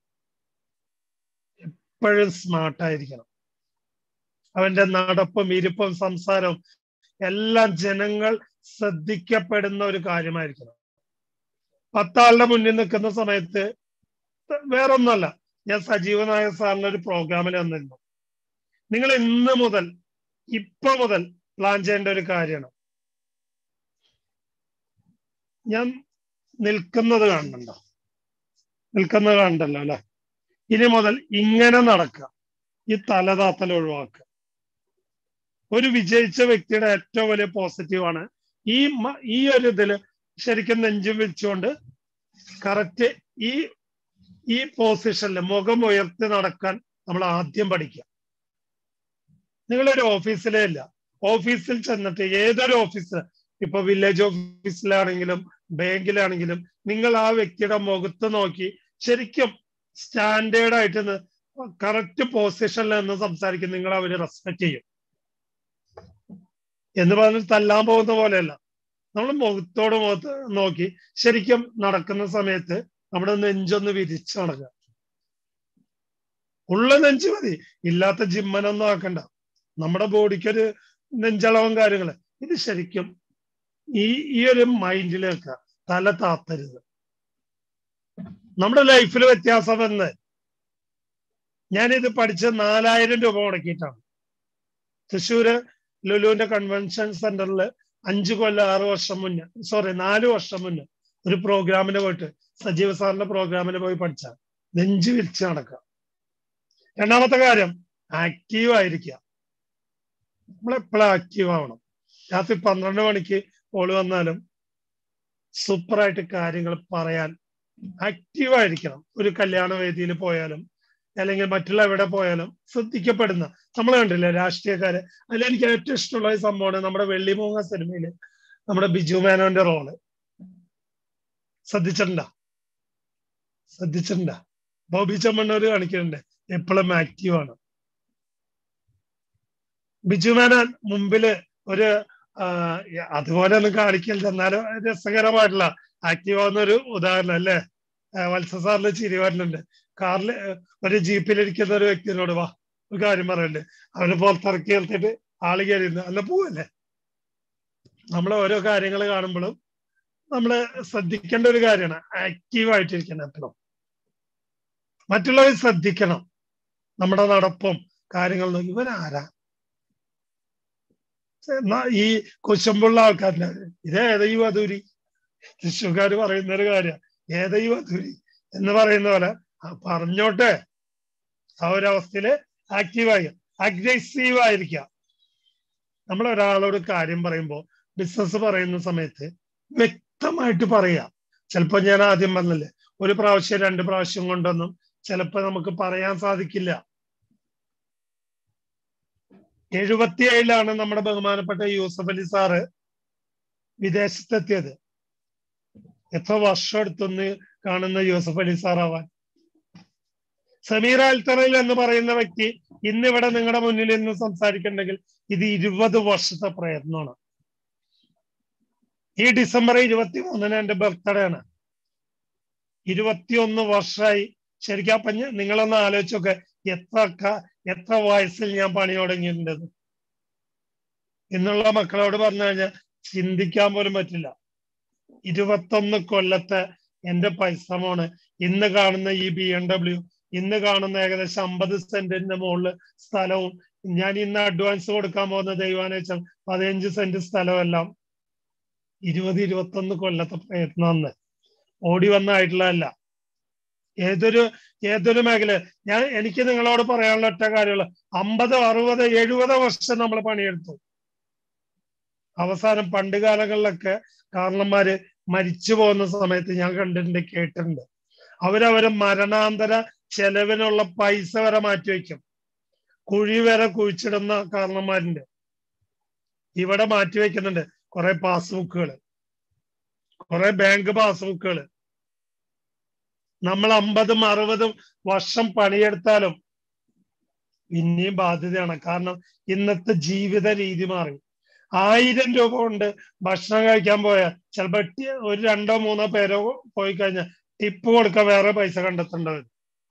എപ്പോഴും സ്മാർട്ട് ആയിരിക്കണം അവന്റെ നടപ്പും ഇരിപ്പും സംസാരവും എല്ലാം ജനങ്ങൾ ശ്രദ്ധിക്കപ്പെടുന്ന ഒരു കാര്യമായിരിക്കണം പത്താളുടെ മുന്നിൽ നിൽക്കുന്ന സമയത്ത് വേറൊന്നുമല്ല ഞാൻ സജീവ നായർ സാറിന് ഒരു പ്രോഗ്രാമിൽ വന്നിരുന്നു നിങ്ങൾ ഇന്ന് മുതൽ ഇപ്പൊ മുതൽ പ്ലാൻ ചെയ്യേണ്ട ഒരു കാര്യമാണ് ഞാൻ നിൽക്കുന്നത് കാണുന്നുണ്ടോ നിൽക്കുന്നത് കാണണ്ടല്ലോ അല്ലെ ഇനി മുതൽ ഇങ്ങനെ നടക്കുക ഈ തലതാത്തൽ ഒഴിവാക്കുക ഒരു വിജയിച്ച വ്യക്തിയുടെ ഏറ്റവും വലിയ പോസിറ്റീവാണ് ഈ ഈ ഒരു ഇതില് ശരിക്കും നെഞ്ചും വെച്ചുകൊണ്ട് കറക്റ്റ് ഈ ഈ പൊസിഷനിൽ മുഖം ഉയർത്തി നടക്കാൻ നമ്മൾ ആദ്യം പഠിക്കുക നിങ്ങളൊരു ഓഫീസിലേ ഇല്ല ഓഫീസിൽ ചെന്നിട്ട് ഏതൊരു ഓഫീസ് ഇപ്പൊ വില്ലേജ് ഓഫീസിലാണെങ്കിലും ബാങ്കിലാണെങ്കിലും നിങ്ങൾ ആ വ്യക്തിയുടെ മുഖത്ത് നോക്കി ശരിക്കും സ്റ്റാൻഡേർഡ് ആയിട്ട് കറക്റ്റ് പൊസിഷനിൽ നിന്ന് സംസാരിക്കും നിങ്ങൾ അവര് റെസ്പെക്ട് ചെയ്യും എന്ന് പറഞ്ഞ് തല്ലാൻ പോകുന്ന പോലെയല്ല നമ്മൾ മുഖത്തോട് മുഖത്ത് നോക്കി ശരിക്കും നടക്കുന്ന സമയത്ത് നമ്മുടെ നെഞ്ചൊന്ന് വിരിച്ചു നടക്കുക ഉള്ള നെഞ്ച് മതി ഇല്ലാത്ത ജിമ്മനൊന്നും ആക്കണ്ട നമ്മുടെ ബോഡിക്കൊരു നെഞ്ചളവും കാര്യങ്ങള് ഇത് ശരിക്കും ഈ ഈ ഒരു മൈൻഡിൽ വെക്കുക തല താത്തരുത് നമ്മുടെ ലൈഫിൽ വ്യത്യാസം എന്ന് ഞാനിത് പഠിച്ച് നാലായിരം രൂപ മുടക്കിയിട്ടാണ് തൃശ്ശൂര് ലുലുവിന്റെ കൺവെൻഷൻ സെന്ററിൽ അഞ്ചു കൊല്ലം ആറ് വർഷം മുന്നേ സോറി നാല് വർഷം മുന്നേ ഒരു പ്രോഗ്രാമിന് പോയിട്ട് സജീവ സാറിന്റെ പ്രോഗ്രാമിന് പോയി പഠിച്ച നെഞ്ചു വിരിച്ച് നടക്കുക രണ്ടാമത്തെ കാര്യം ആക്റ്റീവ് ആയിരിക്കുക നമ്മളെപ്പോഴും ആക്റ്റീവ് ആവണം രാത്രി പന്ത്രണ്ട് മണിക്ക് കോള് വന്നാലും സൂപ്പറായിട്ട് കാര്യങ്ങൾ പറയാൻ ആക്റ്റീവ് ആയിരിക്കണം ഒരു കല്യാണ വേദിയിൽ പോയാലും അല്ലെങ്കിൽ മറ്റുള്ള എവിടെ പോയാലും ശ്രദ്ധിക്കപ്പെടുന്ന നമ്മൾ കണ്ടില്ലേ രാഷ്ട്രീയക്കാര് അതിൽ എനിക്ക് ഏറ്റവും ഇഷ്ടമുള്ള ഒരു സംഭവമാണ് നമ്മുടെ വെള്ളിമൂങ്ങ സിനിമയില് നമ്മുടെ ബിജു മേനോന്റെ റോള് ശ്രദ്ധിച്ചിട്ടുണ്ട ശ്രദ്ധിച്ചിട്ടുണ്ട ബോബി ചമ്മണ്ണൂര് കാണിക്കുന്നുണ്ട് എപ്പോഴും ആക്റ്റീവ് ആണ് ബിജു മേനോൻ മുമ്പില് ഒരു അതുപോലെ ഒന്നും കാണിക്കരുത് എന്നാലും രസകരമായിട്ടുള്ള ആക്റ്റീവ് ആവുന്ന ഒരു ഉദാഹരണം അല്ലേ വത്സ സാറിന് ചിരി വരുന്നുണ്ട് കാറിൽ ഒരു ജീപ്പിലിരിക്കുന്ന ഒരു വ്യക്തിനോട് വാ ഒരു കാര്യം പറയല്ലേ അവന് പുറത്തിറക്കി നിർത്തിയിട്ട് ആള് കയറിയിരുന്നു അല്ല പോവല്ലേ നമ്മൾ ഓരോ കാര്യങ്ങൾ കാണുമ്പോഴും നമ്മൾ ശ്രദ്ധിക്കേണ്ട ഒരു കാര്യമാണ് ആക്റ്റീവ് ആയിട്ടിരിക്കണം എപ്പോഴും മറ്റുള്ളവർ ശ്രദ്ധിക്കണം നമ്മുടെ നടപ്പും കാര്യങ്ങൾ നോക്കി ഇവൻ ആരാ ഈ കുശമ്പുള്ള ആൾക്കാരില്ല ഇതേതാ ഈ വധൂരി തൃശ്ശൂർക്കാർ പറയുന്ന ഒരു കാര്യം ഏതാ ഈ വധൂരി എന്ന് പറയുന്ന പോലെ പറഞ്ഞോട്ടെ ആ ഒരു അവസ്ഥയില് ആക്റ്റീവായി അഗ്രസീവ് ആയിരിക്കുക നമ്മൾ ഒരാളോട് കാര്യം പറയുമ്പോൾ ബിസിനസ് പറയുന്ന സമയത്ത് വ്യക്തമായിട്ട് പറയാ ചിലപ്പോ ഞാൻ ആദ്യം പറഞ്ഞില്ലേ ഒരു പ്രാവശ്യം രണ്ട് പ്രാവശ്യം കൊണ്ടൊന്നും ചിലപ്പോ നമുക്ക് പറയാൻ സാധിക്കില്ല എഴുപത്തിയേഴിലാണ് നമ്മുടെ ബഹുമാനപ്പെട്ട യൂസഫ് അലി സാറ് വിദേശത്തെത്തിയത് എത്ര വർഷം എടുത്തൊന്ന് കാണുന്ന യൂസഫ് അലി സാർ ആവാൻ സമീർ അൽത്തറയിൽ എന്ന് പറയുന്ന വ്യക്തി ഇന്ന് ഇവിടെ നിങ്ങളുടെ മുന്നിൽ ഇന്ന് സംസാരിക്കണ്ടെങ്കിൽ ഇത് ഇരുപത് വർഷത്തെ പ്രയത്നമാണ് ഈ ഡിസംബർ ഇരുപത്തി മൂന്നിന് എന്റെ ബർത്ത്ഡേ ആണ് ഇരുപത്തിയൊന്ന് വർഷമായി ശരിക്കും അപ്പൊ ഞാൻ- നിങ്ങളൊന്ന് ആലോചിച്ചൊക്കെ എത്ര ക- എത്ര വയസ്സിൽ ഞാൻ പണി തുടങ്ങിയിട്ടുണ്ട് ഇന്നുള്ള മക്കളോട് പറഞ്ഞു കഴിഞ്ഞാൽ ചിന്തിക്കാൻ പോലും പറ്റില്ല ഇരുപത്തൊന്ന് കൊല്ലത്തെ എന്റെ പരിശ്രമമാണ് ഇന്ന് കാണുന്ന ഈ ബി എം ഡബ്ല്യു ഇന്ന് കാണുന്ന ഏകദേശം അമ്പത് സെന്റിന്റെ മുകളിൽ സ്ഥലവും ഞാൻ ഇന്ന് അഡ്വാൻസ് കൊടുക്കാൻ പോകുന്ന ദൈവാനെ വെച്ചാൽ പതിനഞ്ച് സെന്റ് സ്ഥലമെല്ലാം ഇരുപത് ഇരുപത്തൊന്ന് കൊല്ലത്തെ പ്രയത്നം ഓടി വന്നായിട്ടുള്ളതല്ല ഏതൊരു ഏതൊരു മേഖല ഞാൻ എനിക്ക് നിങ്ങളോട് പറയാനുള്ള ഒറ്റ കാര്യമുള്ള അമ്പത് അറുപത് എഴുപത് വർഷം നമ്മൾ പണിയെടുത്തു അവസാനം പണ്ട് കാലങ്ങളിലൊക്കെ കാരണന്മാര് മരിച്ചു പോകുന്ന സമയത്ത് ഞാൻ കണ്ടിട്ടുണ്ട് കേട്ടിട്ടുണ്ട് അവരവരെ മരണാന്തര ചെലവിനുള്ള പൈസ വരെ മാറ്റിവെക്കും കുഴി വരെ കുഴിച്ചിടുന്ന കാരണന്മാരുണ്ട് ഇവിടെ മാറ്റിവെക്കുന്നുണ്ട് കുറെ പാസ്ബുക്കുകൾ കുറെ ബാങ്ക് പാസ്ബുക്കുകൾ നമ്മൾ അമ്പതും അറുപതും വർഷം പണിയെടുത്താലും പിന്നെയും ബാധ്യതയാണ് കാരണം ഇന്നത്തെ ജീവിത രീതി മാറി ആയിരം രൂപ കൊണ്ട് ഭക്ഷണം കഴിക്കാൻ പോയാൽ ചിലപ്പോ ടി- ഒരു രണ്ടോ മൂന്നോ പേരോ പോയി കഴിഞ്ഞാൽ ടിപ്പ് കൊടുക്കാൻ വേറെ പൈസ കണ്ടെത്തേണ്ടത്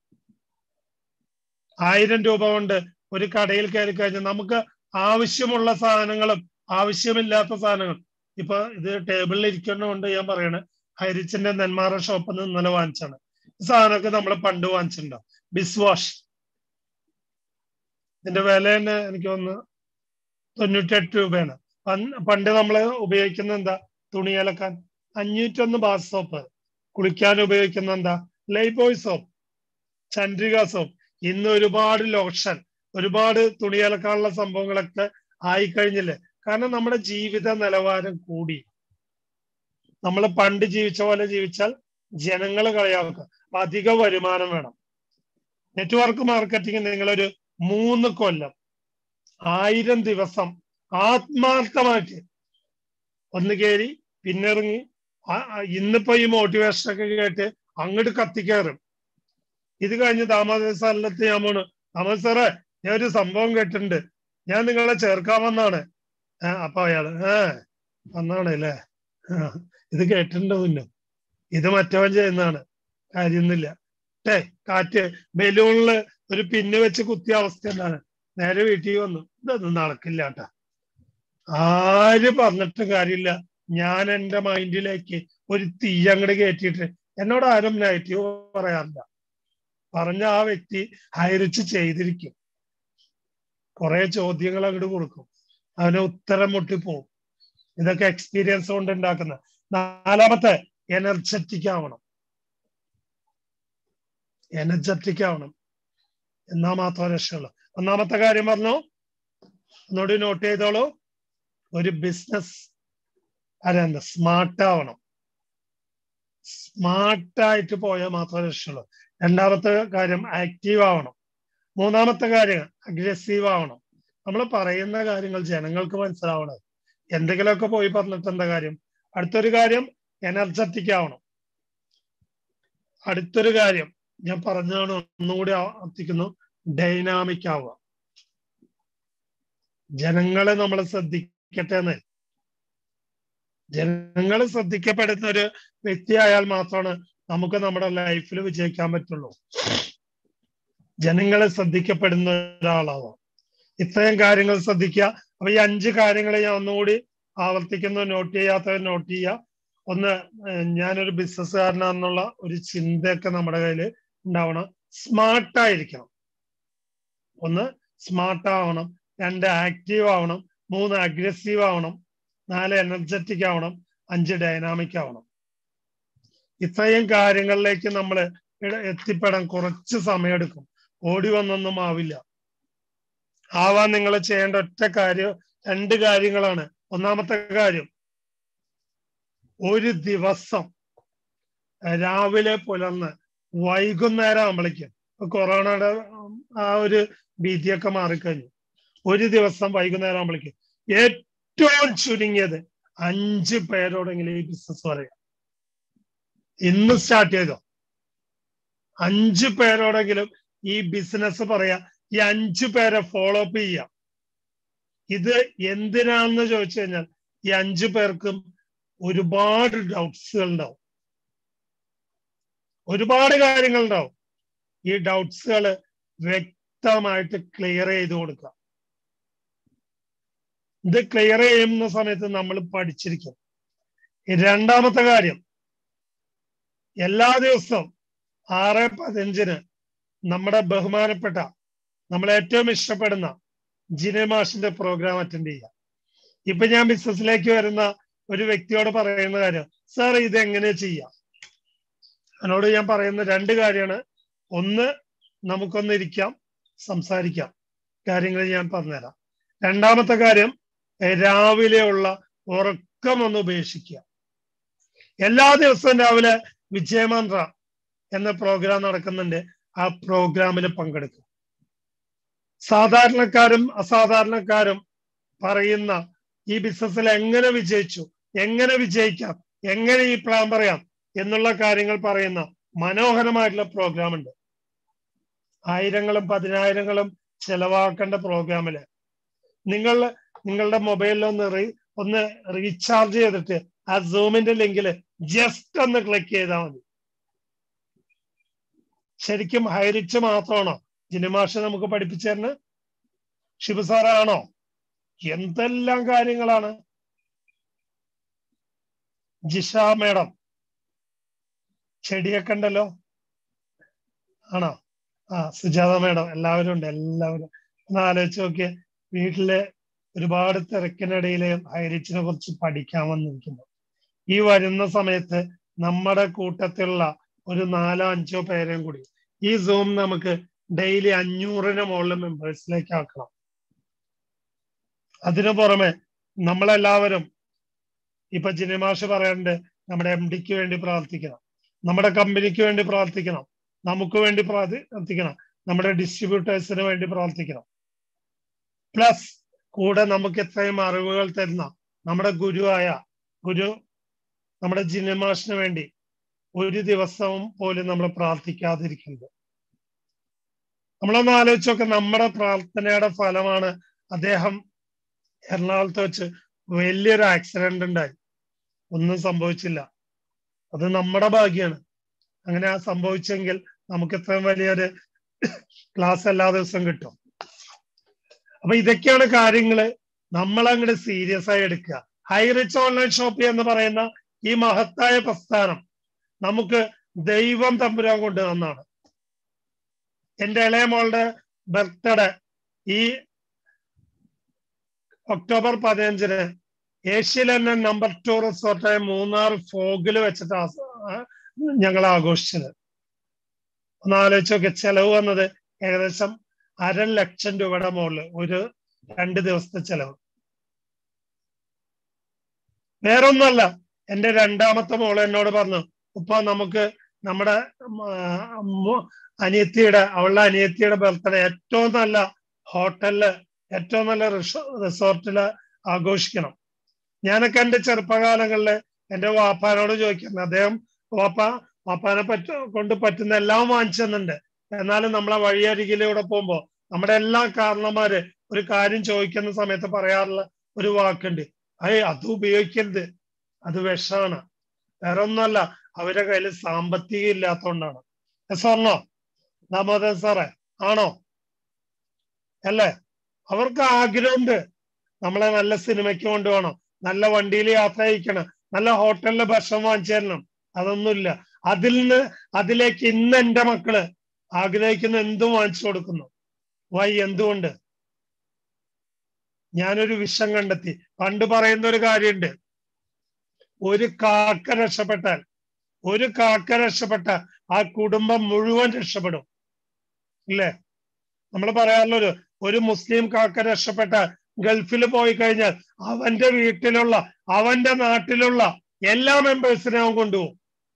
ആയിരം രൂപ കൊണ്ട് ഒരു കടയിൽ കയറി കഴിഞ്ഞാൽ നമുക്ക് ആവശ്യമുള്ള സാധനങ്ങളും ആവശ്യമില്ലാത്ത സാധനങ്ങളും ഇപ്പൊ ഇത് ടേബിളിൽ ഇരിക്കുന്നതുകൊണ്ട് ഞാൻ പറയണേ ഹൈരിച്ചിന്റെ നെന്മാറ ഷോപ്പിൽ നിന്ന് ഇന്നലെ വാങ്ങിച്ചാണ് ഈ സാധനമൊക്കെ നമ്മൾ പണ്ട് വാങ്ങിച്ചിട്ടുണ്ടോ ബിസ് വാഷ് ഇതിന്റെ വില തന്നെ എനിക്ക് തോന്നുന്നു തൊണ്ണൂറ്റെട്ട് രൂപയാണ് പണ്ട് പണ്ട് നമ്മൾ ഉപയോഗിക്കുന്ന എന്താ തുണി അലക്കാൻ അഞ്ഞൂറ്റൊന്ന് ബാത്ത് സോപ്പ് കുളിക്കാൻ ഉപയോഗിക്കുന്ന എന്താ ലൈബോയ് സോപ്പ് ചന്ദ്രിക സോപ്പ് ഇന്ന് ഒരുപാട് ലോഷൻ ഒരുപാട് തുണി അലക്കാനുള്ള സംഭവങ്ങളൊക്കെ ആയിക്കഴിഞ്ഞില്ലേ കാരണം നമ്മുടെ ജീവിത നിലവാരം കൂടി നമ്മൾ പണ്ട് ജീവിച്ച പോലെ ജീവിച്ചാൽ ജനങ്ങൾ കളയാക്കുക അപ്പൊ അധിക വരുമാനം വേണം നെറ്റ്വർക്ക് മാർക്കറ്റിംഗ് നിങ്ങളൊരു മൂന്ന് കൊല്ലം ആയിരം ദിവസം ആത്മാർത്ഥമായിട്ട് ഒന്ന് കയറി പിന്നിറങ്ങി ആ- ആ ഇന്നിപ്പോ ഈ മോട്ടിവേഷൻ ഒക്കെ കേട്ട് അങ്ങോട്ട് കത്തിക്കയറും ഇത് കഴിഞ്ഞ് ദാമോദര സ്ഥലത്ത് ഞാൻ പോണു ദാമോദർ സാറേ ഞാൻ ഒരു സംഭവം കേട്ടിട്ടുണ്ട് ഞാൻ നിങ്ങളെ ചേർക്കാൻ വന്നാണ് ഏ അപ്പൊ അയാള് ഏ വന്നാണ് അല്ലേ ആ, ഇത് കേട്ടിട്ടുണ്ട് മുന്നും ഇത് മറ്റവൻ ചെയ്യുന്നതാണ് കാര്യമൊന്നുമില്ല ഏ കാറ്റ് ബലൂണില് ഒരു പിന്ന് വെച്ച് കുത്തിയ അവസ്ഥ എന്താണ് നേരെ വീട്ടിൽ വന്നു ഇതൊന്നും നടക്കില്ല കേട്ടാ ആര് പറഞ്ഞിട്ടും കാര്യമില്ല ഞാൻ എന്റെ മൈൻഡിലേക്ക് ഒരു തീ അങ്ങോട്ട് കയറ്റിയിട്ട് എന്നോട് ആരും നെഗറ്റീവ് പറയാറില്ല പറഞ്ഞ ആ വ്യക്തി ഹൈറിച്ച് ചെയ്തിരിക്കും കുറെ ചോദ്യങ്ങൾ അങ്ങോട്ട് കൊടുക്കും അവന് ഉത്തരം മുട്ടിപ്പോവും ഇതൊക്കെ എക്സ്പീരിയൻസ് കൊണ്ട് ഉണ്ടാക്കുന്ന നാലാമത്തെ എനർജറ്റിക് ആവണം എനർജറ്റിക് ആവണം എന്നാ മാത്രം രക്ഷയുള്ളൂ ഒന്നാമത്തെ കാര്യം പറഞ്ഞു ഒന്നുകൂടി നോട്ട് ചെയ്തോളൂ ഒരു ബിസിനസ് അതെന്താ സ്മാർട്ട് ആവണം സ്മാർട്ടായിട്ട് പോയാൽ മാത്രമേ രക്ഷയുള്ളൂ രണ്ടാമത്തെ കാര്യം ആക്റ്റീവ് ആവണം മൂന്നാമത്തെ കാര്യം അഗ്രസീവ് ആവണം നമ്മൾ പറയുന്ന കാര്യങ്ങൾ ജനങ്ങൾക്ക് മനസ്സിലാവണം എന്തെങ്കിലുമൊക്കെ പോയി പറഞ്ഞിട്ട് എന്താ കാര്യം അടുത്തൊരു കാര്യം എനർജറ്റിക് ആവണം അടുത്തൊരു കാര്യം ഞാൻ പറഞ്ഞാണ് ഒന്നുകൂടി ആവർത്തിക്കുന്നു ഡൈനാമിക് ആവുക ജനങ്ങളെ നമ്മൾ ശ്രദ്ധിക്കട്ടെ എന്ന് ജനങ്ങൾ ശ്രദ്ധിക്കപ്പെടുന്ന ഒരു വ്യക്തിയായാൽ മാത്രമാണ് നമുക്ക് നമ്മുടെ ലൈഫിൽ വിജയിക്കാൻ പറ്റുള്ളൂ ജനങ്ങളെ ശ്രദ്ധിക്കപ്പെടുന്ന ഒരാളാവാം ഇത്രയും കാര്യങ്ങൾ ശ്രദ്ധിക്കുക അപ്പൊ ഈ അഞ്ച് കാര്യങ്ങൾ ഞാൻ ഒന്നുകൂടി ആവർത്തിക്കുന്നു നോട്ട് ചെയ്യാത്തവർ നോട്ട് ചെയ്യുക ഒന്ന് ഏഹ് ഞാനൊരു ബിസിനസ്സുകാരനാണെന്നുള്ള ഒരു ചിന്തയൊക്കെ നമ്മുടെ കയ്യിൽ ഉണ്ടാവണം സ്മാർട്ടായിരിക്കണം ഒന്ന് സ്മാർട്ട് ആവണം രണ്ട് ആക്റ്റീവ് ആവണം മൂന്ന് അഗ്രസീവ് ആവണം നാല് എനർജറ്റിക് ആവണം അഞ്ച് ഡൈനാമിക് ആവണം ഇത്രയും കാര്യങ്ങളിലേക്ക് നമ്മൾ എത്തിപ്പെടാൻ കുറച്ച് സമയമെടുക്കും ഓടി വന്നൊന്നും ആവില്ല ആവാൻ നിങ്ങൾ ചെയ്യേണ്ട ഒറ്റ കാര്യം രണ്ട് കാര്യങ്ങളാണ് ഒന്നാമത്തെ കാര്യം ഒരു ദിവസം രാവിലെ പുലർന്ന് വൈകുന്നേരം ആകുമ്പോഴേക്കും ഇപ്പൊ കൊറോണയുടെ ആ ഒരു ഭീതിയൊക്കെ മാറിക്കഴിഞ്ഞു ഒരു ദിവസം വൈകുന്നേരം ആകുമ്പോഴേക്കും ഏറ്റവും ചുരുങ്ങിയത് അഞ്ച് പേരോടെങ്കിലും ഈ ബിസിനസ് പറയാം ഇന്ന് സ്റ്റാർട്ട് ചെയ്തോ അഞ്ച് പേരോടെങ്കിലും ഈ ബിസിനസ് പറയാ ഈ അഞ്ചു പേരെ ഫോളോ അപ്പ് ചെയ്യാം ഇത് എന്തിനാണെന്ന് ചോദിച്ചു കഴിഞ്ഞാൽ ഈ അഞ്ചു പേർക്കും ഒരുപാട് ഡൗട്ട്സുകൾ ഉണ്ടാവും ഒരുപാട് കാര്യങ്ങൾ ഉണ്ടാവും ഈ ഡൗട്ട്സുകൾ വ്യക്തമായിട്ട് ക്ലിയർ ചെയ്ത് കൊടുക്കുക ഇത് ക്ലിയർ ചെയ്യുന്ന സമയത്ത് നമ്മൾ പഠിച്ചിരിക്കും രണ്ടാമത്തെ കാര്യം എല്ലാ ദിവസവും ആറ് പതിനഞ്ചിന് നമ്മുടെ ബഹുമാനപ്പെട്ട നമ്മൾ ഏറ്റവും ഇഷ്ടപ്പെടുന്ന ജിനെ മാഷിന്റെ പ്രോഗ്രാം അറ്റൻഡ് ചെയ്യുക ഇപ്പൊ ഞാൻ ബിസിനസ്സിലേക്ക് വരുന്ന ഒരു വ്യക്തിയോട് പറയുന്ന കാര്യം സാർ ഇത് എങ്ങനെ ചെയ്യാം എന്നോട് ഞാൻ പറയുന്ന രണ്ട് കാര്യമാണ് ഒന്ന് നമുക്കൊന്ന് ഇരിക്കാം സംസാരിക്കാം കാര്യങ്ങൾ ഞാൻ പറഞ്ഞുതരാം രണ്ടാമത്തെ കാര്യം രാവിലെയുള്ള ഉറക്കം ഒന്ന് ഉപേക്ഷിക്കുക എല്ലാ ദിവസവും രാവിലെ വിജയമന്ത്ര എന്ന പ്രോഗ്രാം നടക്കുന്നുണ്ട് ആ പ്രോഗ്രാമിൽ പങ്കെടുക്കുക സാധാരണക്കാരും അസാധാരണക്കാരും പറയുന്ന ഈ ബിസിനസ്സിൽ എങ്ങനെ വിജയിച്ചു എങ്ങനെ വിജയിക്കാം എങ്ങനെ ഈ പ്ലാൻ പറയാം എന്നുള്ള കാര്യങ്ങൾ പറയുന്ന മനോഹരമായിട്ടുള്ള പ്രോഗ്രാം ഉണ്ട് ആയിരങ്ങളും പതിനായിരങ്ങളും ചെലവാക്കേണ്ട പ്രോഗ്രാമില് നിങ്ങൾ നിങ്ങളുടെ മൊബൈലിൽ ഒന്ന് റീ ഒന്ന് റീചാർജ് ചെയ്തിട്ട് ആ സൂമിന്റെ ലിങ്കിൽ ജസ്റ്റ് ഒന്ന് ക്ലിക്ക് ചെയ്താൽ മതി ശരിക്കും ഹൈറിച്ച് മാത്രമാണോ ജിനിമാഷ നമുക്ക് പഠിപ്പിച്ചു തരുന്നത് ഷിബു സാറാണോ എന്തെല്ലാം കാര്യങ്ങളാണ് ജിഷ മേഡം ചെടിയൊക്കെ ഉണ്ടല്ലോ ആണോ ആ സുജാത മേഡം എല്ലാവരും ഉണ്ട് എല്ലാവരും ഒന്ന് ആലോചിച്ച് നോക്കിയേ വീട്ടിലെ ഒരുപാട് തിരക്കിനിടയിലെ ഹൈറിച്ചിനെ കുറിച്ച് പഠിക്കാൻ വന്നിരിക്കുന്നു ഈ വരുന്ന സമയത്ത് നമ്മുടെ കൂട്ടത്തിലുള്ള ഒരു നാലോ അഞ്ചോ പേരെയും കൂടി ഈ സൂം നമുക്ക് ഡെയിലി അഞ്ഞൂറിന് മുകളിൽ മെമ്പേഴ്സിലേക്ക് ആക്കണം അതിനു പുറമെ നമ്മളെല്ലാവരും ഇപ്പൊ ജിനിമാഷ് പറയാറുണ്ട് നമ്മുടെ എം ഡിക്ക് വേണ്ടി പ്രാർത്ഥിക്കണം നമ്മുടെ കമ്പനിക്ക് വേണ്ടി പ്രാർത്ഥിക്കണം നമുക്ക് വേണ്ടി പ്രാർത്ഥിക്കണം നമ്മുടെ ഡിസ്ട്രിബ്യൂട്ടേഴ്സിന് വേണ്ടി പ്രാർത്ഥിക്കണം പ്ലസ് കൂടെ നമുക്ക് എത്രയും അറിവുകൾ തരുന്ന നമ്മുടെ ഗുരുവായ ഗുരു നമ്മുടെ ജിനിമാഷിന് വേണ്ടി ഒരു ദിവസവും പോലും നമ്മൾ പ്രാർത്ഥിക്കാതിരിക്കുന്നത് നമ്മളൊന്ന് ആലോചിച്ച് നോക്കെ നമ്മുടെ പ്രാർത്ഥനയുടെ ഫലമാണ് അദ്ദേഹം എറണാകുളത്ത് വെച്ച് വലിയൊരു ആക്സിഡന്റ് ഉണ്ടായി ഒന്നും സംഭവിച്ചില്ല അത് നമ്മുടെ ഭാഗ്യമാണ് അങ്ങനെ ആ സംഭവിച്ചെങ്കിൽ നമുക്ക് ഇത്രയും വലിയൊരു ക്ലാസ് എല്ലാ ദിവസവും കിട്ടും അപ്പൊ ഇതൊക്കെയാണ് കാര്യങ്ങള് നമ്മൾ അങ്ങോട്ട് സീരിയസ് ആയി എടുക്കുക ഹൈ റിച്ച് ഓൺലൈൻ ഷോപ്പ് എന്ന് പറയുന്ന ഈ മഹത്തായ പ്രസ്ഥാനം നമുക്ക് ദൈവം തമ്പുരാൻ കൊണ്ട് തന്നാണ് എന്റെ ഇളയ മോളുടെ ബർത്ത്ഡേ ഈ ഒക്ടോബർ പതിനഞ്ചിന് ഏഷ്യയിലെ തന്നെ നമ്പർ ടു റിസോർട്ടായ മൂന്നാർ ഫോഗിൽ വെച്ചിട്ട് ഞങ്ങൾ ആഘോഷിച്ചത് ഒന്ന് ആലോചിച്ച് നോക്കി ചെലവ് വന്നത് ഏകദേശം അര ലക്ഷം രൂപയുടെ മുകളിൽ ഒരു രണ്ട് ദിവസത്തെ ചെലവ് വേറൊന്നല്ല എന്റെ രണ്ടാമത്തെ മോള് എന്നോട് പറഞ്ഞു ഉപ്പ നമുക്ക് നമ്മുടെ അനിയത്തിയുടെ അവളുടെ അനിയത്തിയുടെ ബർത്ത്ഡേ ഏറ്റവും നല്ല ഹോട്ടലില് ഏറ്റവും നല്ല റിസോർട്ടില് ആഘോഷിക്കണം ഞാനൊക്കെ എന്റെ ചെറുപ്പകാലങ്ങളില് എന്റെ വാപ്പാനോട് ചോദിക്കുന്നത് അദ്ദേഹം വാപ്പ വാപ്പാനെ പറ്റ കൊണ്ട് പറ്റുന്ന എല്ലാം വാങ്ങിച്ചു തന്നുണ്ട് എന്നാലും നമ്മളെ വഴിയരികിലൂടെ പോകുമ്പോ നമ്മുടെ എല്ലാ കാരണന്മാര് ഒരു കാര്യം ചോദിക്കുന്ന സമയത്ത് പറയാറുള്ള ഒരു വാക്കുണ്ട് അയ് അത് ഉപയോഗിക്കരുത് അത് വിഷമാണ് വേറെ ഒന്നുമല്ല അവരുടെ കയ്യിൽ സാമ്പത്തികം ഇല്ലാത്തതുകൊണ്ടാണ് സ്വർണ്ണോ ദാമോദരൻ സാറേ ആണോ അല്ലേ അവർക്ക് ആഗ്രഹമുണ്ട് നമ്മളെ നല്ല സിനിമയ്ക്ക് കൊണ്ടുപോകണം നല്ല വണ്ടിയിൽ യാത്ര ചെയ്യിക്കണം നല്ല ഹോട്ടലിൽ ഭക്ഷണം വാങ്ങിച്ചു തരണം അതൊന്നുമില്ല അതിൽ നിന്ന് അതിലേക്ക് ഇന്ന് എന്റെ മക്കള് ആഗ്രഹിക്കുന്ന എന്തും വാങ്ങിച്ചു കൊടുക്കുന്നു വൈ എന്തുകൊണ്ട് ഞാനൊരു വിഷം കണ്ടെത്തി പണ്ട് പറയുന്ന ഒരു കാര്യമുണ്ട് ഒരു കാക്ക രക്ഷപ്പെട്ടാൽ ഒരു കാക്ക രക്ഷപ്പെട്ടാൽ ആ കുടുംബം മുഴുവൻ രക്ഷപ്പെടും ഇല്ലേ നമ്മൾ പറയാറുള്ളൊരു ഒരു മുസ്ലിം കാക്ക രക്ഷപ്പെട്ടാൽ ഗൾഫിൽ പോയി കഴിഞ്ഞാൽ അവന്റെ വീട്ടിലുള്ള അവന്റെ നാട്ടിലുള്ള എല്ലാ മെമ്പേഴ്സിനെ അവൻ കൊണ്ടുപോകും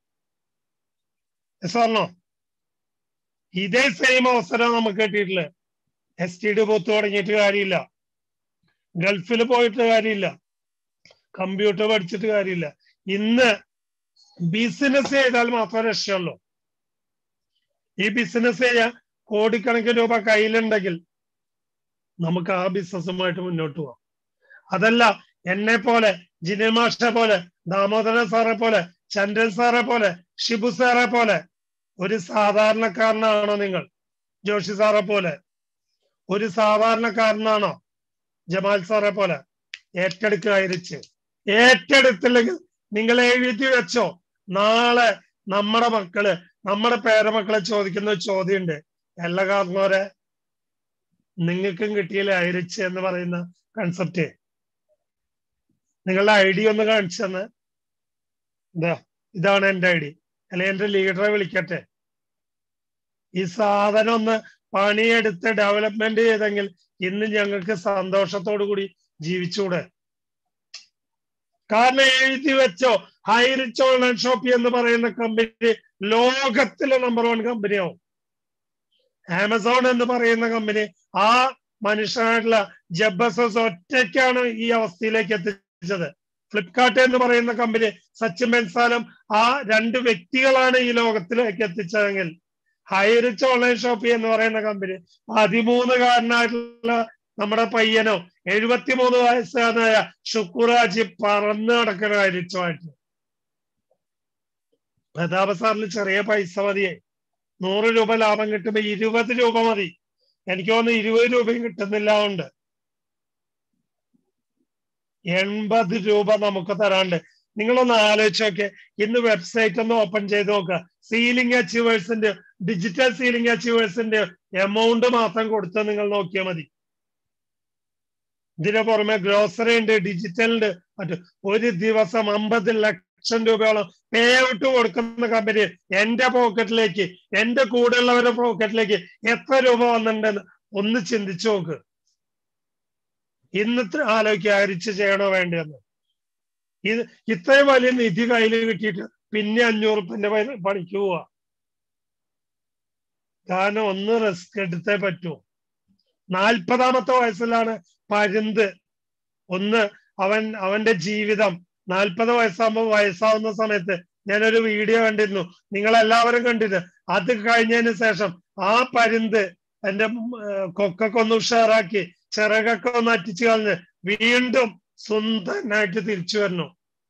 സാറിനോ ഇതേ സെയിം അവസരം നമുക്ക് കിട്ടിയിട്ടില്ല എസ് ടി ഡി ബൂത്ത് തുടങ്ങിയിട്ട് കാര്യമില്ല ഗൾഫിൽ പോയിട്ട് കാര്യമില്ല കമ്പ്യൂട്ടർ പഠിച്ചിട്ട് കാര്യമില്ല ഇന്ന് ബിസിനസ് ചെയ്താൽ മാത്രമേ രക്ഷയുള്ളൂ ഈ ബിസിനസ് ചെയ്യാൻ കോടിക്കണക്കിന് രൂപ കയ്യിലുണ്ടെങ്കിൽ നമുക്ക് ആ ബിസിനസ്സുമായിട്ട് മുന്നോട്ട് പോവാം അതല്ല എന്നെ പോലെ ജിനിൽ മാഷെ പോലെ ദാമോദരൻ സാറെ പോലെ ചന്ദ്രൻ സാറെ പോലെ ഷിബു സാറെ പോലെ ഒരു സാധാരണക്കാരനാണോ നിങ്ങൾ ജോഷി സാറെ പോലെ ഒരു സാധാരണക്കാരനാണോ ജമാൽ സാറെ പോലെ ഏറ്റെടുക്കായിരിച്ച് ഏറ്റെടുത്തില്ലെങ്കിൽ നിങ്ങൾ എഴുതി വെച്ചോ നാളെ നമ്മുടെ മക്കള് നമ്മുടെ പേരമക്കളെ ചോദിക്കുന്ന ഒരു ചോദ്യമുണ്ട് എല്ലാ കാരണവരെ നിങ്ങൾക്കും കിട്ടിയില്ല അയരിച്ച് എന്ന് പറയുന്ന കൺസെപ്റ്റ് നിങ്ങളുടെ ഐ ഡി ഒന്ന് കാണിച്ചു തന്നെ ഇതാ ഇതാണ് എന്റെ ഐ ഡി അല്ലെ എന്റെ ലീഡറെ വിളിക്കട്ടെ ഈ സാധനം ഒന്ന് പണിയെടുത്ത് ഡെവലപ്മെന്റ് ചെയ്തെങ്കിൽ ഇന്ന് ഞങ്ങൾക്ക് സന്തോഷത്തോടു കൂടി ജീവിച്ചൂടെ കാരണം എഴുതി വെച്ചോ ഹൈറിച്ച് ഓൺലൈൻ ഷോപ്പി എന്ന് പറയുന്ന കമ്പനി ലോകത്തിലെ നമ്പർ വൺ കമ്പനിയാവും ആമസോൺ എന്ന് പറയുന്ന കമ്പനി ആ മനുഷ്യനായിട്ടുള്ള ജബസസ് ഒറ്റയ്ക്കാണ് ഈ അവസ്ഥയിലേക്ക് എത്തിച്ചത് ഫ്ലിപ്കാർട്ട് എന്ന് പറയുന്ന കമ്പനി സച്ചിൻ ബെൻസാലും ആ രണ്ട് വ്യക്തികളാണ് ഈ ലോകത്തിലേക്ക് എത്തിച്ചതെങ്കിൽ ഹൈറിച്ച് ഓൺലൈൻ ഷോപ്പി എന്ന് പറയുന്ന കമ്പനി പതിമൂന്നുകാരനായിട്ടുള്ള നമ്മുടെ പയ്യനോ എഴുപത്തിമൂന്ന് വയസ്സുകാരനായ ഷുക്കുറാജി പറന്ന് നടക്കുന്ന ഹൈറിച്ചുമായിട്ട് പ്രതാപ സാറിന് ചെറിയ പൈസ മതിയേ നൂറ് രൂപ ലാഭം കിട്ടുമ്പോ ഇരുപത് രൂപ മതി എനിക്ക് തോന്നുന്നു ഇരുപത് രൂപയും കിട്ടുന്നില്ല ഉണ്ട് എൺപത് രൂപ നമുക്ക് തരാണ്ട് നിങ്ങളൊന്ന് ആലോചിച്ച് നോക്കിയേ ഇന്ന് വെബ്സൈറ്റ് ഒന്ന് ഓപ്പൺ ചെയ്ത് നോക്കുക സീലിംഗ് അച്ചീവേഴ്സിന്റെ ഡിജിറ്റൽ സീലിംഗ് അച്ചീവേഴ്സിന്റെ എമൗണ്ട് മാത്രം കൊടുത്ത് നിങ്ങൾ നോക്കിയാൽ മതി ഇതിന് പുറമെ ഗ്രോസറി ഉണ്ട് ഡിജിറ്റൽ ഉണ്ട് മറ്റു ഒരു ദിവസം അമ്പത് ലക്ഷം രൂപയോളം പേ ഔട്ട് കൊടുക്കുന്ന കമ്പനി എന്റെ പോക്കറ്റിലേക്ക് എന്റെ കൂടെയുള്ളവരുടെ പോക്കറ്റിലേക്ക് എത്ര രൂപ വന്നിട്ടുണ്ടെന്ന് ഒന്ന് ചിന്തിച്ചു നോക്ക് ഇന്നത്തെ ആലോചിക്കുക അരിച്ച് ചെയ്യണോ വേണ്ടതെന്ന് ഇത് ഇത്രയും വലിയ നിധി കയ്യിൽ കിട്ടിയിട്ട് പിന്നെ അഞ്ഞൂറ് ഉറുപ്പിന്റെ പണിക്ക് പോവാ കാരണം ഒന്ന് റിസ്ക് എടുത്തേ പറ്റൂ നാൽപ്പതാമത്തെ വയസ്സിലാണ് പരുന്ത് ഒന്ന് അവൻ അവന്റെ ജീവിതം നാൽപ്പത് വയസ്സാകുമ്പോൾ വയസ്സാവുന്ന സമയത്ത് ഞാനൊരു വീഡിയോ കണ്ടിരുന്നു നിങ്ങൾ എല്ലാവരും കണ്ടിരുന്നു അത് കഴിഞ്ഞതിന് ശേഷം ആ പരുന്ത് എന്റെ കൊക്കൊക്കെ ഒന്ന് ഉഷാറാക്കി ചിറകൊക്കെ ഒന്ന് അറ്റിച്ചു കളഞ്ഞ് വീണ്ടും സുന്ദരനായിട്ട് തിരിച്ചു വരണം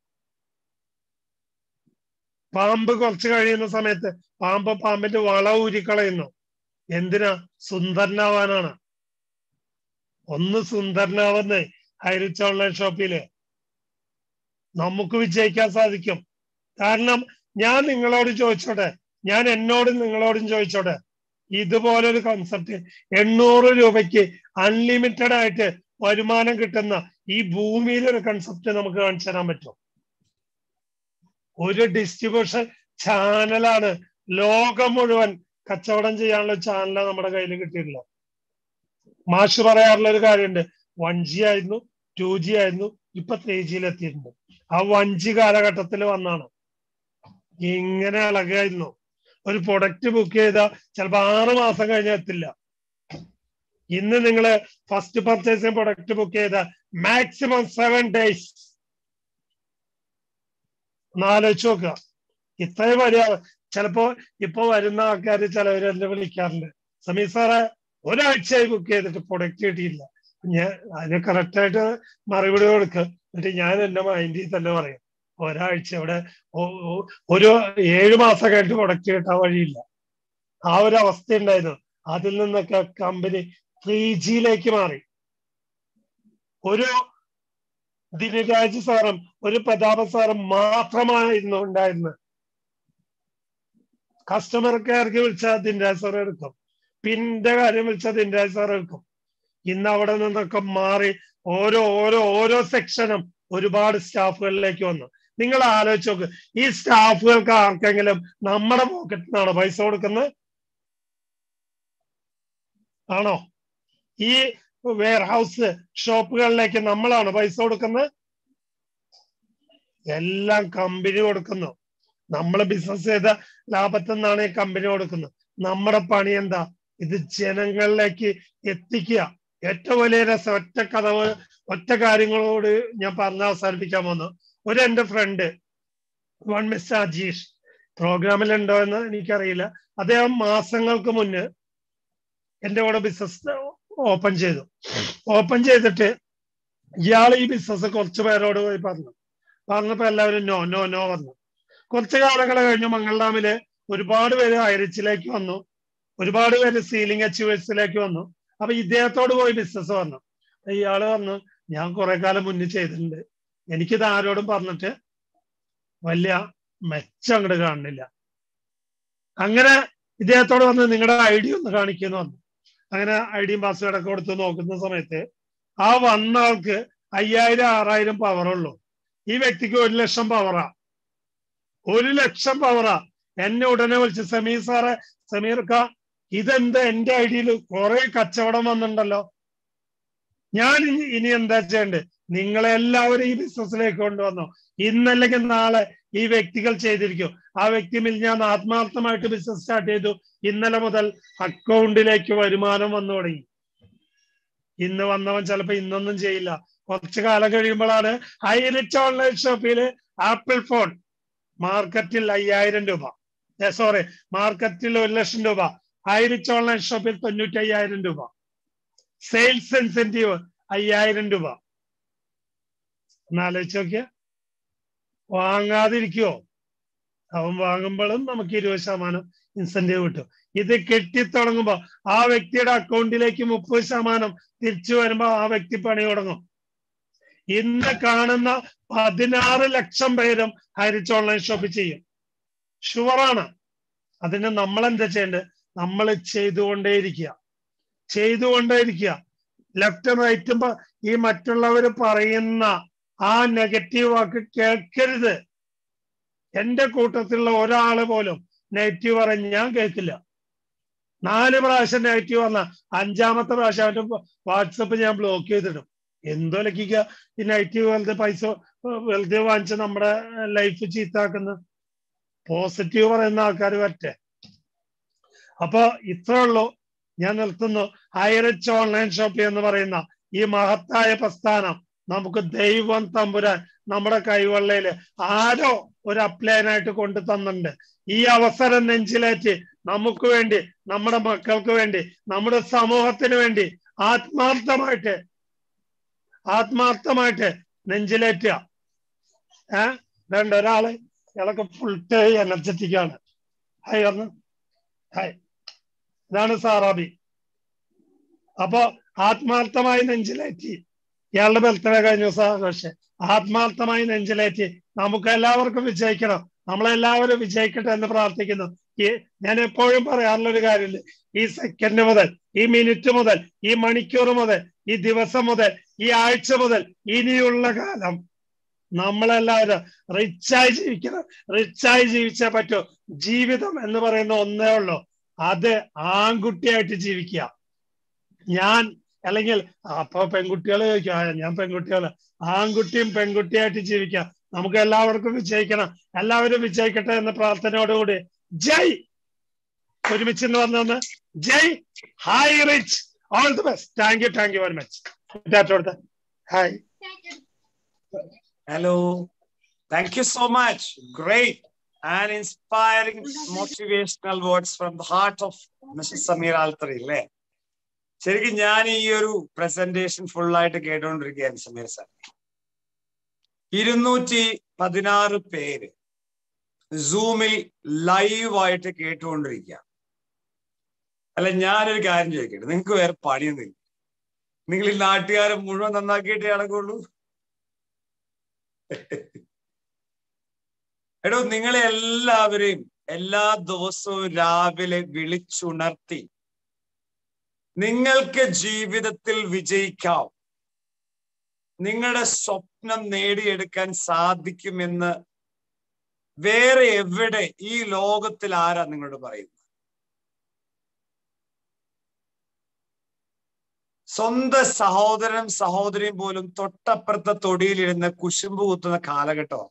പാമ്പ് കുറച്ച് കഴിയുന്ന സമയത്ത് പാമ്പ് പാമ്പിന്റെ വള ഊരിക്കളയുന്നു എന്തിനാ സുന്ദരനാവാനാണ് ഒന്ന് സുന്ദരനാവുന്നേ ഹൈറിച്ച് ഓൺലൈൻ ഷോപ്പില് നമുക്ക് വിജയിക്കാൻ സാധിക്കും കാരണം ഞാൻ നിങ്ങളോട് ചോദിച്ചോട്ടെ ഞാൻ എന്നോടും നിങ്ങളോടും ചോദിച്ചോട്ടെ ഇതുപോലൊരു കൺസെപ്റ്റ് എണ്ണൂറ് രൂപയ്ക്ക് അൺലിമിറ്റഡ് ആയിട്ട് വരുമാനം കിട്ടുന്ന ഈ ഭൂമിയിൽ ഒരു കൺസെപ്റ്റ് നമുക്ക് കാണിച്ചു തരാൻ പറ്റും ഒരു ഡിസ്ട്രിബ്യൂഷൻ ചാനലാണ് ലോകം മുഴുവൻ കച്ചവടം ചെയ്യാനുള്ള ചാനലാണ് നമ്മുടെ കയ്യിൽ കിട്ടിയിട്ടില്ല മാഷ് പറയാറുള്ള ഒരു കാര്യമുണ്ട് വൺ ജി ആയിരുന്നു ടു ജി ആയിരുന്നു ഇപ്പൊ ത്രീ ജിയിൽ എത്തിയിട്ടുണ്ട് ആ വൺ ജി കാലഘട്ടത്തിൽ വന്നാണ് ഇങ്ങനെ ഇളകായിരുന്നു ഒരു പ്രൊഡക്റ്റ് ബുക്ക് ചെയ്താൽ ചിലപ്പോ ആറ് മാസം കഴിഞ്ഞാൽ എത്തില്ല ഇന്ന് നിങ്ങൾ ഫസ്റ്റ് പർച്ചേസിങ് പ്രൊഡക്റ്റ് ബുക്ക് ചെയ്ത മാക്സിമം സെവൻ ഡേയ്സ് ഒന്നാലോചിച്ച് നോക്കുക ഇത്രയും വലിയ ചിലപ്പോ ഇപ്പൊ വരുന്ന ആൾക്കാർ ചിലവർ എന്നെ വിളിക്കാറുണ്ട് സമീർ സാറെ ഒരാഴ്ചയായി ബുക്ക് ചെയ്തിട്ട് പ്രൊഡക്റ്റ് കിട്ടിയില്ല ഞാൻ അതിന് കറക്റ്റായിട്ട് മറുപടി കൊടുക്കുക എന്നിട്ട് ഞാൻ എന്റെ മൈൻഡിൽ തന്നെ പറയും ഒരാഴ്ച ഇവിടെ ഒരു ഏഴു മാസം കഴിഞ്ഞിട്ട് പ്രൊഡക്റ്റ് കിട്ടാൻ വഴിയില്ല ആ ഒരു അവസ്ഥ ഉണ്ടായിരുന്നു അതിൽ നിന്നൊക്കെ കമ്പനി ത്രീ ജിയിലേക്ക് മാറി ഒരു ദിനരാജ് സാറും ഒരു പ്രതാപ സാറും മാത്രമായിരുന്നു ഉണ്ടായിരുന്നത് കസ്റ്റമർ കെയർക്ക് വിളിച്ചാൽ ദിനരാജ് സാർ എടുക്കും പിന്റെ കാര്യം വിളിച്ചാൽ ദിനരാജ് സാർ എടുക്കും ഇന്ന് അവിടെ നിന്നൊക്കെ മാറി ഓരോ ഓരോ ഓരോ സെക്ഷനും ഒരുപാട് സ്റ്റാഫുകളിലേക്ക് വന്നു നിങ്ങൾ ആലോചിച്ച് നോക്ക് ഈ സ്റ്റാഫുകൾക്ക് ആർക്കെങ്കിലും നമ്മുടെ പോക്കറ്റിൽ നിന്നാണോ പൈസ കൊടുക്കുന്നത് ആണോ ഈ വെയർ ഹൗസ് ഷോപ്പുകളിലേക്ക് നമ്മളാണ് പൈസ കൊടുക്കുന്നത് എല്ലാം കമ്പനി കൊടുക്കുന്നു നമ്മൾ ബിസിനസ് ചെയ്ത ലാഭത്തിൽ നിന്നാണ് ഈ കമ്പനി കൊടുക്കുന്നത് നമ്മുടെ പണി എന്താ ഇത് ജനങ്ങളിലേക്ക് എത്തിക്കുക ഏറ്റവും വലിയ രസം ഒറ്റ കഥ ഒറ്റ കാര്യങ്ങളോട് ഞാൻ പറഞ്ഞ് അവസാനിപ്പിക്കാൻ പോകുന്നു ഒരു എന്റെ ഫ്രണ്ട് വൺ മിസ്റ്റർ അജീഷ് പ്രോഗ്രാമിൽ ഉണ്ടോ എന്ന് എനിക്കറിയില്ല അദ്ദേഹം മാസങ്ങൾക്ക് മുന്നേ എന്റെ കൂടെ ബിസിനസ് ഓപ്പൺ ചെയ്തു ഓപ്പൺ ചെയ്തിട്ട് ഇയാൾ ഈ ബിസിനസ് കുറച്ച് പേരോട് പോയി പറഞ്ഞു പറഞ്ഞപ്പോ എല്ലാവരും നോ നോ നോ വന്നു കുറച്ച് കാലങ്ങൾ കഴിഞ്ഞു മംഗൾഡാമില് ഒരുപാട് പേര് ഐറിച്ചിലേക്ക് വന്നു ഒരുപാട് പേര് സീലിംഗ് അച്ചീവേഴ്സിലേക്ക് വന്നു അപ്പൊ ഇദ്ദേഹത്തോട് പോയി ബിസിനസ് വന്നു ഇയാള് പറഞ്ഞു ഞാൻ കുറെ കാലം മുന്നേ ചെയ്തിട്ടുണ്ട് എനിക്കിത് ആരോടും പറഞ്ഞിട്ട് വലിയ മെച്ചം അങ്ങോട്ട് കാണുന്നില്ല അങ്ങനെ ഇദ്ദേഹത്തോട് വന്ന് നിങ്ങളുടെ ഐ ഡി ഒന്ന് കാണിക്കുന്നു വന്നു അങ്ങനെ ഐ ഡിയും പാസ്വേഡ് ഒക്കെ കൊടുത്ത് നോക്കുന്ന സമയത്ത് ആ വന്ന ആൾക്ക് അയ്യായിരം ആറായിരം പവറുള്ളൂ ഈ വ്യക്തിക്ക് ഒരു ലക്ഷം പവറാ ഒരു ലക്ഷം പവറാ എന്നെ ഉടനെ വിളിച്ച് സമീർ സാറെ സമീർക്ക ഇതെന്താ എന്റെ ഐഡിയിൽ കുറെ കച്ചവടം വന്നിട്ടുണ്ടല്ലോ ഞാൻ ഇനി ഇനി എന്താ ചെയ്യണ്ടേ നിങ്ങളെല്ലാവരും ഈ ബിസിനസ്സിലേക്ക് കൊണ്ടുവന്നു ഇന്നല്ലെങ്കിൽ നാളെ ഈ വ്യക്തികൾ ചെയ്തിരിക്കും ആ വ്യക്തി ഞാൻ ആത്മാർത്ഥമായിട്ട് ബിസിനസ് സ്റ്റാർട്ട് ചെയ്തു ഇന്നലെ മുതൽ അക്കൗണ്ടിലേക്ക് വരുമാനം വന്നു തുടങ്ങി ഇന്ന് വന്നവൻ ചിലപ്പോ ഇന്നൊന്നും ചെയ്യില്ല കുറച്ചു കാലം കഴിയുമ്പോഴാണ് ഹൈറിച്ച് ഓൺലൈൻ ഷോപ്പില് ആപ്പിൾ ഫോൺ മാർക്കറ്റിൽ അയ്യായിരം രൂപ സോറി മാർക്കറ്റിൽ ഒരു ലക്ഷം രൂപ ഹൈറിച്ച് ഓൺലൈൻ ഷോപ്പിൽ തൊണ്ണൂറ്റി അയ്യായിരം രൂപ സെയിൽസ് ഇൻസെന്റീവ് അയ്യായിരം രൂപ ഒന്നാലോചിച്ച് നോക്കിയ വാങ്ങാതിരിക്കുവോ അവൻ വാങ്ങുമ്പോഴും നമുക്ക് ഇരുപത് ശതമാനം ഇൻസെന്റീവ് കിട്ടും ഇത് കെട്ടിത്തുടങ്ങുമ്പോ ആ വ്യക്തിയുടെ അക്കൗണ്ടിലേക്ക് മുപ്പത് ശതമാനം തിരിച്ചു വരുമ്പോ ആ വ്യക്തി പണി തുടങ്ങും ഇന്ന് കാണുന്ന പതിനാറ് ലക്ഷം പേരും ഹരിച്ച് ഓൺലൈൻ ഷോപ്പ് ചെയ്യും ഷുവറാണ് അതിന് നമ്മൾ എന്താ ചെയ്യേണ്ടത് നമ്മൾ ചെയ്തുകൊണ്ടേയിരിക്കുക ചെയ്തുകൊണ്ടേയിരിക്കുക ലെഫ്റ്റും റൈറ്റും ഈ മറ്റുള്ളവർ പറയുന്ന ആ നെഗറ്റീവ് വാക്ക് കേൾക്കരുത് എന്റെ കൂട്ടത്തിലുള്ള ഒരാള് പോലും നെഗറ്റീവ് പറയും ഞാൻ കേൾക്കില്ല നാല് പ്രാവശ്യം നെഗറ്റീവ് വന്ന അഞ്ചാമത്തെ പ്രാവശ്യം അവന്റെ വാട്സപ്പ് ഞാൻ ബ്ലോക്ക് ചെയ്തിടും എന്തോ ലക്കിക്ക ഈ നെഗറ്റീവ് വെറുതെ പൈസ വെറുതെ വാങ്ങിച്ച് നമ്മുടെ ലൈഫ് ചീത്താക്കുന്ന പോസിറ്റീവ് പറയുന്ന ആൾക്കാർ വരട്ടെ അപ്പൊ ഇത്രേ ഉള്ളൂ ഞാൻ നിർത്തുന്നു ഹൈറിച്ച് ഓൺലൈൻ ഷോപ്പ് എന്ന് പറയുന്ന ഈ മഹത്തായ പ്രസ്ഥാനം നമുക്ക് ദൈവം തമ്പുരാൻ നമ്മുടെ കൈവെള്ളയില് ആരോ ഒരു അപ്ലൈനായിട്ട് കൊണ്ടു തന്നിട്ടുണ്ട് ഈ അവസരം നെഞ്ചിലേറ്റ് നമുക്ക് വേണ്ടി നമ്മുടെ മക്കൾക്ക് വേണ്ടി നമ്മുടെ സമൂഹത്തിന് വേണ്ടി ആത്മാർത്ഥമായിട്ട് ആത്മാർത്ഥമായിട്ട് നെഞ്ചിലേറ്റുക ഏഹ് വേണ്ട ഒരാള് ഇയാളൊക്കെ ഫുൾ ടൈ എനർജറ്റിക് ആണ് ഹായ് പറഞ്ഞു ഹായ് ഇതാണ് സാറാബി അപ്പോ ആത്മാർത്ഥമായി നെഞ്ചിലേറ്റി ഇയാളുടെ ബർത്ത്ഡേ കഴിഞ്ഞ ദിവസം പക്ഷെ ആത്മാർത്ഥമായി നെഞ്ചിലേറ്റി നമുക്ക് എല്ലാവർക്കും വിജയിക്കണം നമ്മളെല്ലാവരും വിജയിക്കട്ടെ എന്ന് പ്രാർത്ഥിക്കുന്നു ഈ ഞാൻ എപ്പോഴും പറയാറുള്ള ഒരു കാര്യമില്ല ഈ സെക്കൻഡ് മുതൽ ഈ മിനിറ്റ് മുതൽ ഈ മണിക്കൂർ മുതൽ ഈ ദിവസം മുതൽ ഈ ആഴ്ച മുതൽ ഇനിയുള്ള കാലം നമ്മളെല്ലാവരും റിച്ചായി ജീവിക്കണം റിച്ചായി ജീവിച്ചേ പറ്റൂ ജീവിതം എന്ന് പറയുന്ന ഒന്നേ ഉള്ളൂ അത് ആൺകുട്ടിയായിട്ട് ജീവിക്കുക ഞാൻ അല്ലെങ്കിൽ അപ്പൊ പെൺകുട്ടികൾ ചോദിക്കും "ആ, ഞാൻ പെൺകുട്ടികള് ആൺകുട്ടിയും പെൺകുട്ടിയായിട്ട് ജീവിക്കാം നമുക്ക് എല്ലാവർക്കും വിജയിക്കണം എല്ലാവരും വിജയിക്കട്ടെ എന്ന പ്രാർത്ഥനയോടുകൂടി ജയ് ഒരുമിച്ച് എന്ന് പറഞ്ഞു ജയ് high rich all the best thank you thank you very much hi Hello. Thank you so much. Great and inspiring motivational words from the heart of Mrs. Samir Altari അല്ലേ ശരിക്കും ഞാൻ ഈ ഒരു പ്രസന്റേഷൻ ഫുൾ ആയിട്ട് കേട്ടുകൊണ്ടിരിക്കുകയാണ് Sameer sir ഇരുന്നൂറ്റി പതിനാറ് പേര് സൂമിൽ ലൈവായിട്ട് കേട്ടുകൊണ്ടിരിക്കുക അല്ല ഞാനൊരു കാര്യം ചോദിക്കട്ടെ നിങ്ങൾക്ക് വേറെ പണിയൊന്നുമില്ല നിങ്ങൾ ഈ നാട്ടുകാരെ മുഴുവൻ നന്നാക്കിയിട്ടേ അടങ്ങുള്ളൂ എടോ നിങ്ങളെ എല്ലാവരെയും എല്ലാ ദിവസവും രാവിലെ വിളിച്ചുണർത്തി നിങ്ങൾക്ക് ജീവിതത്തിൽ വിജയിക്കാം നിങ്ങളുടെ സ്വപ്നം നേടിയെടുക്കാൻ സാധിക്കുമെന്ന് വേറെ എവിടെ ഈ ലോകത്തിൽ ആരാ നിങ്ങളോട് പറയുന്നത് സ്വന്തം സഹോദരനും സഹോദരിയും പോലും തൊട്ടപ്പുറത്തെ തൊടിയിലിരുന്ന് കുശുമ്പ് കുത്തുന്ന കാലഘട്ടം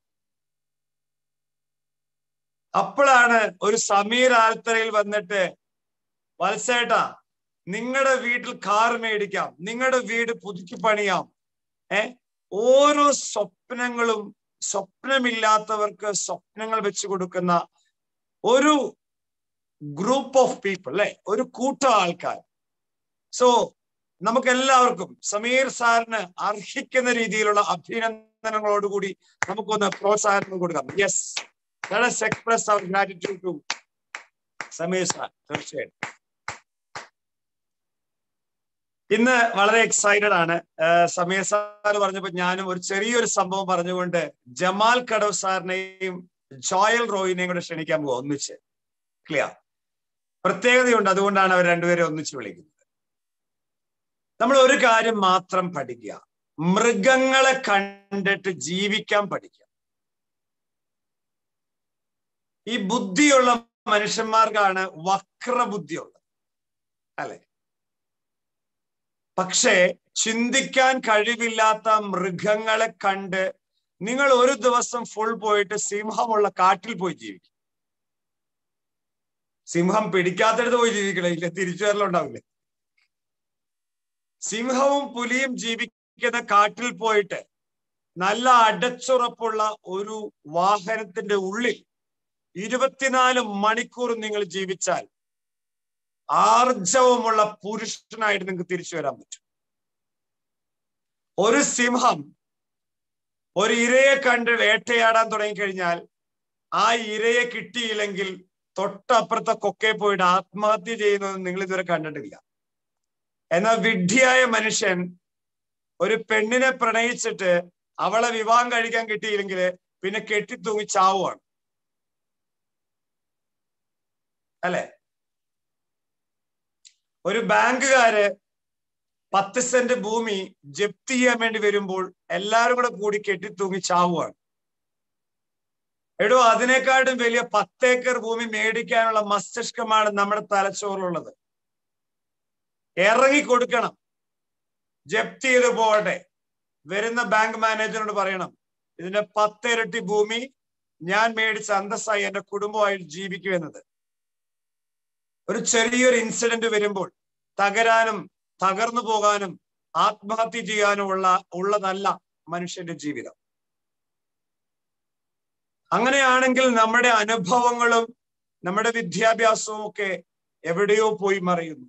അപ്പോഴാണ് ഒരു സമീർ ആൽത്തറയിൽ വന്നിട്ട് വത്സേട്ടാ നിങ്ങളുടെ വീട്ടിൽ കാർ മേടിക്കാം നിങ്ങളുടെ വീട് പുതുക്കി പണിയാം ഏ ഓരോ സ്വപ്നങ്ങളും സ്വപ്നമില്ലാത്തവർക്ക് സ്വപ്നങ്ങൾ വെച്ചു കൊടുക്കുന്ന ഒരു ഗ്രൂപ്പ് ഓഫ് പീപ്പിൾ അല്ലെ ഒരു കൂട്ടം ആൾക്കാർ സോ നമുക്ക് എല്ലാവർക്കും സമീർ സാറിന് അർഹിക്കുന്ന രീതിയിലുള്ള അഭിനന്ദനങ്ങളോടുകൂടി നമുക്കൊന്ന് പ്രോത്സാഹനം കൊടുക്കാം yes express our gratitude to Sameer sir തീർച്ചയായിട്ടും ഇന്ന് വളരെ എക്സൈറ്റഡ് ആണ് സമീർ സാർ പറഞ്ഞപ്പോ ഞാനും ഒരു ചെറിയൊരു സംഭവം പറഞ്ഞുകൊണ്ട് ജമാൽ കടവ് സാറിനെയും ജോയൽ റോയിനെയും കൂടെ ക്ഷണിക്കാൻ പോകും ഒന്നിച്ച് ക്ലിയർ പ്രത്യേകതയുണ്ട് അതുകൊണ്ടാണ് അവർ രണ്ടുപേരെ ഒന്നിച്ച് വിളിക്കുന്നത് നമ്മൾ ഒരു കാര്യം മാത്രം പഠിക്കുക മൃഗങ്ങളെ കണ്ടിട്ട് ജീവിക്കാൻ പഠിക്കുക ഈ ബുദ്ധിയുള്ള മനുഷ്യന്മാർക്കാണ് വക്രബുദ്ധിയുള്ളത് അല്ലെ പക്ഷേ ചിന്തിക്കാൻ കഴിവില്ലാത്ത മൃഗങ്ങളെ കണ്ട് നിങ്ങൾ ഒരു ദിവസം ഫുൾ പോയിട്ട് സിംഹമുള്ള കാട്ടിൽ പോയി ജീവിക്കും സിംഹം പിടിക്കാത്തടത്ത് പോയി ജീവിക്കണേ ഇല്ല തിരിച്ചു വരലുണ്ടാവില്ലേ സിംഹവും പുലിയും ജീവിക്കുന്ന കാട്ടിൽ പോയിട്ട് നല്ല അടച്ചുറപ്പുള്ള ഒരു വാഹനത്തിന്റെ ഉള്ളിൽ ഇരുപത്തിനാല് മണിക്കൂർ നിങ്ങൾ ജീവിച്ചാൽ ആർജവമുള്ള പുരുഷനായിട്ട് നിങ്ങൾക്ക് തിരിച്ചു വരാൻ പറ്റും ഒരു സിംഹം ഒരു ഇരയെ കണ്ട് വേട്ടയാടാൻ തുടങ്ങിക്കഴിഞ്ഞാൽ ആ ഇരയെ കിട്ടിയില്ലെങ്കിൽ തൊട്ടപ്പുറത്തെ കൊക്കെ പോയിട്ട് ആത്മഹത്യ ചെയ്യുന്നത് നിങ്ങൾ ഇതുവരെ കണ്ടിട്ടില്ല എന്നാൽ വിഡ്ഢിയായ മനുഷ്യൻ ഒരു പെണ്ണിനെ പ്രണയിച്ചിട്ട് അവളെ വിവാഹം കഴിക്കാൻ കിട്ടിയില്ലെങ്കിൽ പിന്നെ കെട്ടിത്തൂങ്ങി ചാവുകയാണ് അല്ലെ ഒരു ബാങ്കുകാര് പത്ത് സെന്റ് ഭൂമി ജപ്തി ചെയ്യാൻ വേണ്ടി വരുമ്പോൾ എല്ലാവരും കൂടെ കൂടി കെട്ടിത്തൂങ്ങി ചാവുകയാണ് എടോ അതിനേക്കാട്ടും വലിയ പത്തേക്കർ ഭൂമി മേടിക്കാനുള്ള മസ്തിഷ്കമാണ് നമ്മുടെ തലച്ചോറിലുള്ളത് ഇറങ്ങി കൊടുക്കണം ജപ്തി ചെയ്ത് പോകട്ടെ വരുന്ന ബാങ്ക് മാനേജറിനോട് പറയണം ഇതിന്റെ പത്തിരട്ടി ഭൂമി ഞാൻ മേടിച്ച അന്തസ്സായി എന്റെ കുടുംബമായി ജീവിക്കുമെന്നത് ഒരു ചെറിയൊരു ഇൻസിഡന്റ് വരുമ്പോൾ തകരാനും തകർന്നു പോകാനും ആത്മഹത്യ ചെയ്യാനും ഉള്ള ഉള്ളതല്ല മനുഷ്യന്റെ ജീവിതം അങ്ങനെയാണെങ്കിൽ നമ്മുടെ അനുഭവങ്ങളും നമ്മുടെ വിദ്യാഭ്യാസവും ഒക്കെ എവിടെയോ പോയി മറയുന്നു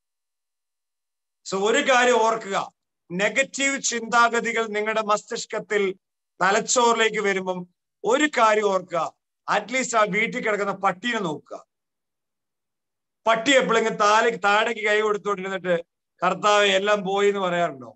സോ ഒരു കാര്യം ഓർക്കുക നെഗറ്റീവ് ചിന്താഗതികൾ നിങ്ങളുടെ മസ്തിഷ്കത്തിൽ തലച്ചോറിലേക്ക് വരുമ്പം ഒരു കാര്യം ഓർക്കുക അറ്റ്ലീസ്റ്റ് ആ വീട്ടിൽ കിടക്കുന്ന പട്ടീനെ നോക്കുക പട്ടി എപ്പോഴെങ്കിലും താഴെ താഴേക്ക് കൈ കൊടുത്തോണ്ടിരുന്നിട്ട് കർത്താവ് എല്ലാം പോയി എന്ന് പറയാറുണ്ടോ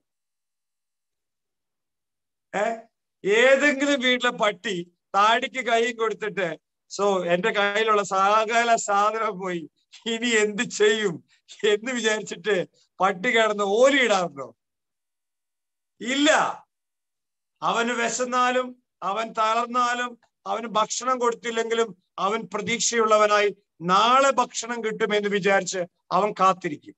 ഏ ഏതെങ്കിലും വീട്ടിലെ പട്ടി താടിക്ക് കൈ കൊടുത്തിട്ട് സോ എന്റെ കയ്യിലുള്ള സകല സാധനം പോയി ഇനി എന്ത് ചെയ്യും എന്ന് വിചാരിച്ചിട്ട് പട്ടി കിടന്ന് ഓലിയിടാറുണ്ടോ ഇല്ല അവന് വിശന്നാലും അവൻ തളർന്നാലും അവന് ഭക്ഷണം കൊടുത്തില്ലെങ്കിലും അവൻ പ്രതീക്ഷയുള്ളവനായി നാളെ ഭക്ഷണം കിട്ടുമെന്ന് വിചാരിച്ച് അവൻ കാത്തിരിക്കും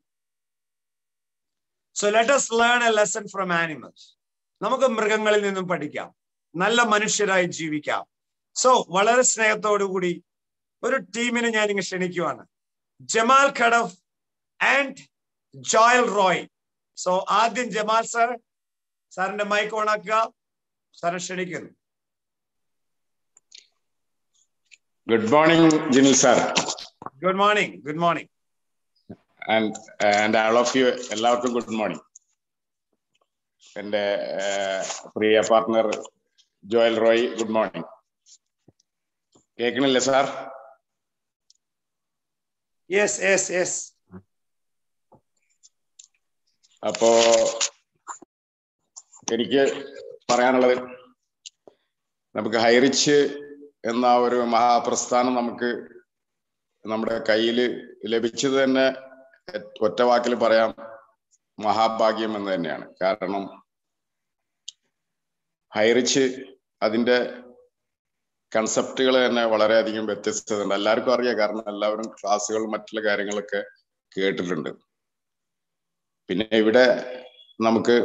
so let us learn a lesson from animals നമുക്ക് മൃഗങ്ങളിൽ നിന്നും പഠിക്കാം നല്ല മനുഷ്യരായി ജീവിക്കാം സോ വളരെ സ്നേഹത്തോടു കൂടി ഒരു ടീമിനെ ഞാൻ ഇങ്ങ് ക്ഷണിക്കുവാണ് ജമാൽ ഖഡഫ് ആൻഡ് ജോയൽ റോയ് സോ ആദ്യം ജമാൽ സാർ സാറിന്റെ മൈക്ക് ഓണാക്കുക സാറെ ക്ഷണിക്കുന്നു good morning Jinil sir good morning good morning and and all of you എല്ലാവർക്കും ഗുഡ് മോർണിംഗ് എന്റെ പ്രിയ partner Joel Roy good morning കേൾക്കണില്ലേ സാർ യെസ് യെസ് യെസ് അപ്പോ എനിക്ക് പറയാനുള്ളത് നമുക്ക് ഹൈറിച്ച് എന്ന ഒരു മഹാപ്രസ്ഥാനം നമുക്ക് നമ്മുടെ കയ്യിൽ ലഭിച്ചത് തന്നെ ഒറ്റ വാക്കിൽ പറയാം മഹാഭാഗ്യം എന്ന് തന്നെയാണ് കാരണം ഹൈറിച്ച് അതിന്റെ കൺസെപ്റ്റുകൾ തന്നെ വളരെയധികം വ്യത്യസ്തതയുണ്ട് എല്ലാവർക്കും അറിയാം കാരണം എല്ലാവരും ക്ലാസ്സുകളും മറ്റുള്ള കാര്യങ്ങളൊക്കെ കേട്ടിട്ടുണ്ട് പിന്നെ ഇവിടെ നമുക്ക്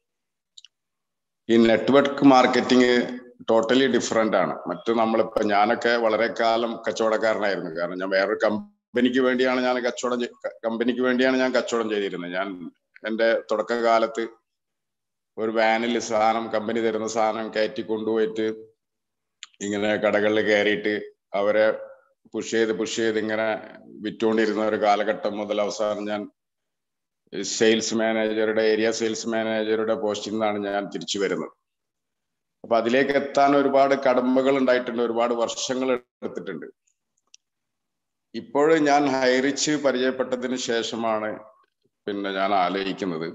ഈ നെറ്റ്വർക്ക് മാർക്കറ്റിംഗ് ടോട്ടലി ഡിഫറെന്റ് ആണ് മറ്റു നമ്മളിപ്പോ ഞാനൊക്കെ വളരെ കാലം കച്ചവടക്കാരനായിരുന്നു കാരണം ഞാൻ വേറൊരു കമ്പനിക്ക് വേണ്ടിയാണ് ഞാൻ കച്ചവടം കമ്പനിക്ക് വേണ്ടിയാണ് ഞാൻ കച്ചവടം ചെയ്തിരുന്നത് ഞാൻ എന്റെ തുടക്കകാലത്ത് ഒരു വാനിൽ സാധനം കമ്പനി തരുന്ന സാധനം കയറ്റി കൊണ്ടുപോയിട്ട് ഇങ്ങനെ കടകളിൽ കയറിയിട്ട് അവരെ പുഷ് ചെയ്ത് പുഷ് ചെയ്ത് ഇങ്ങനെ വിറ്റുകൊണ്ടിരുന്ന ഒരു കാലഘട്ടം മുതൽ അവസാനം ഞാൻ സെയിൽസ് മാനേജറുടെ ഏരിയ സെയിൽസ് മാനേജറുടെ പോസ്റ്റിൽ നിന്നാണ് ഞാൻ തിരിച്ചു വരുന്നത് അപ്പൊ അതിലേക്ക് എത്താൻ ഒരുപാട് കടമ്പകൾ ഉണ്ടായിട്ടുണ്ട് ഒരുപാട് വർഷങ്ങൾ എടുത്തിട്ടുണ്ട് ഇപ്പോഴും ഞാൻ ഹൈറിച്ച് പരിചയപ്പെട്ടതിന് ശേഷമാണ് പിന്നെ ഞാൻ ആലോചിക്കുന്നത്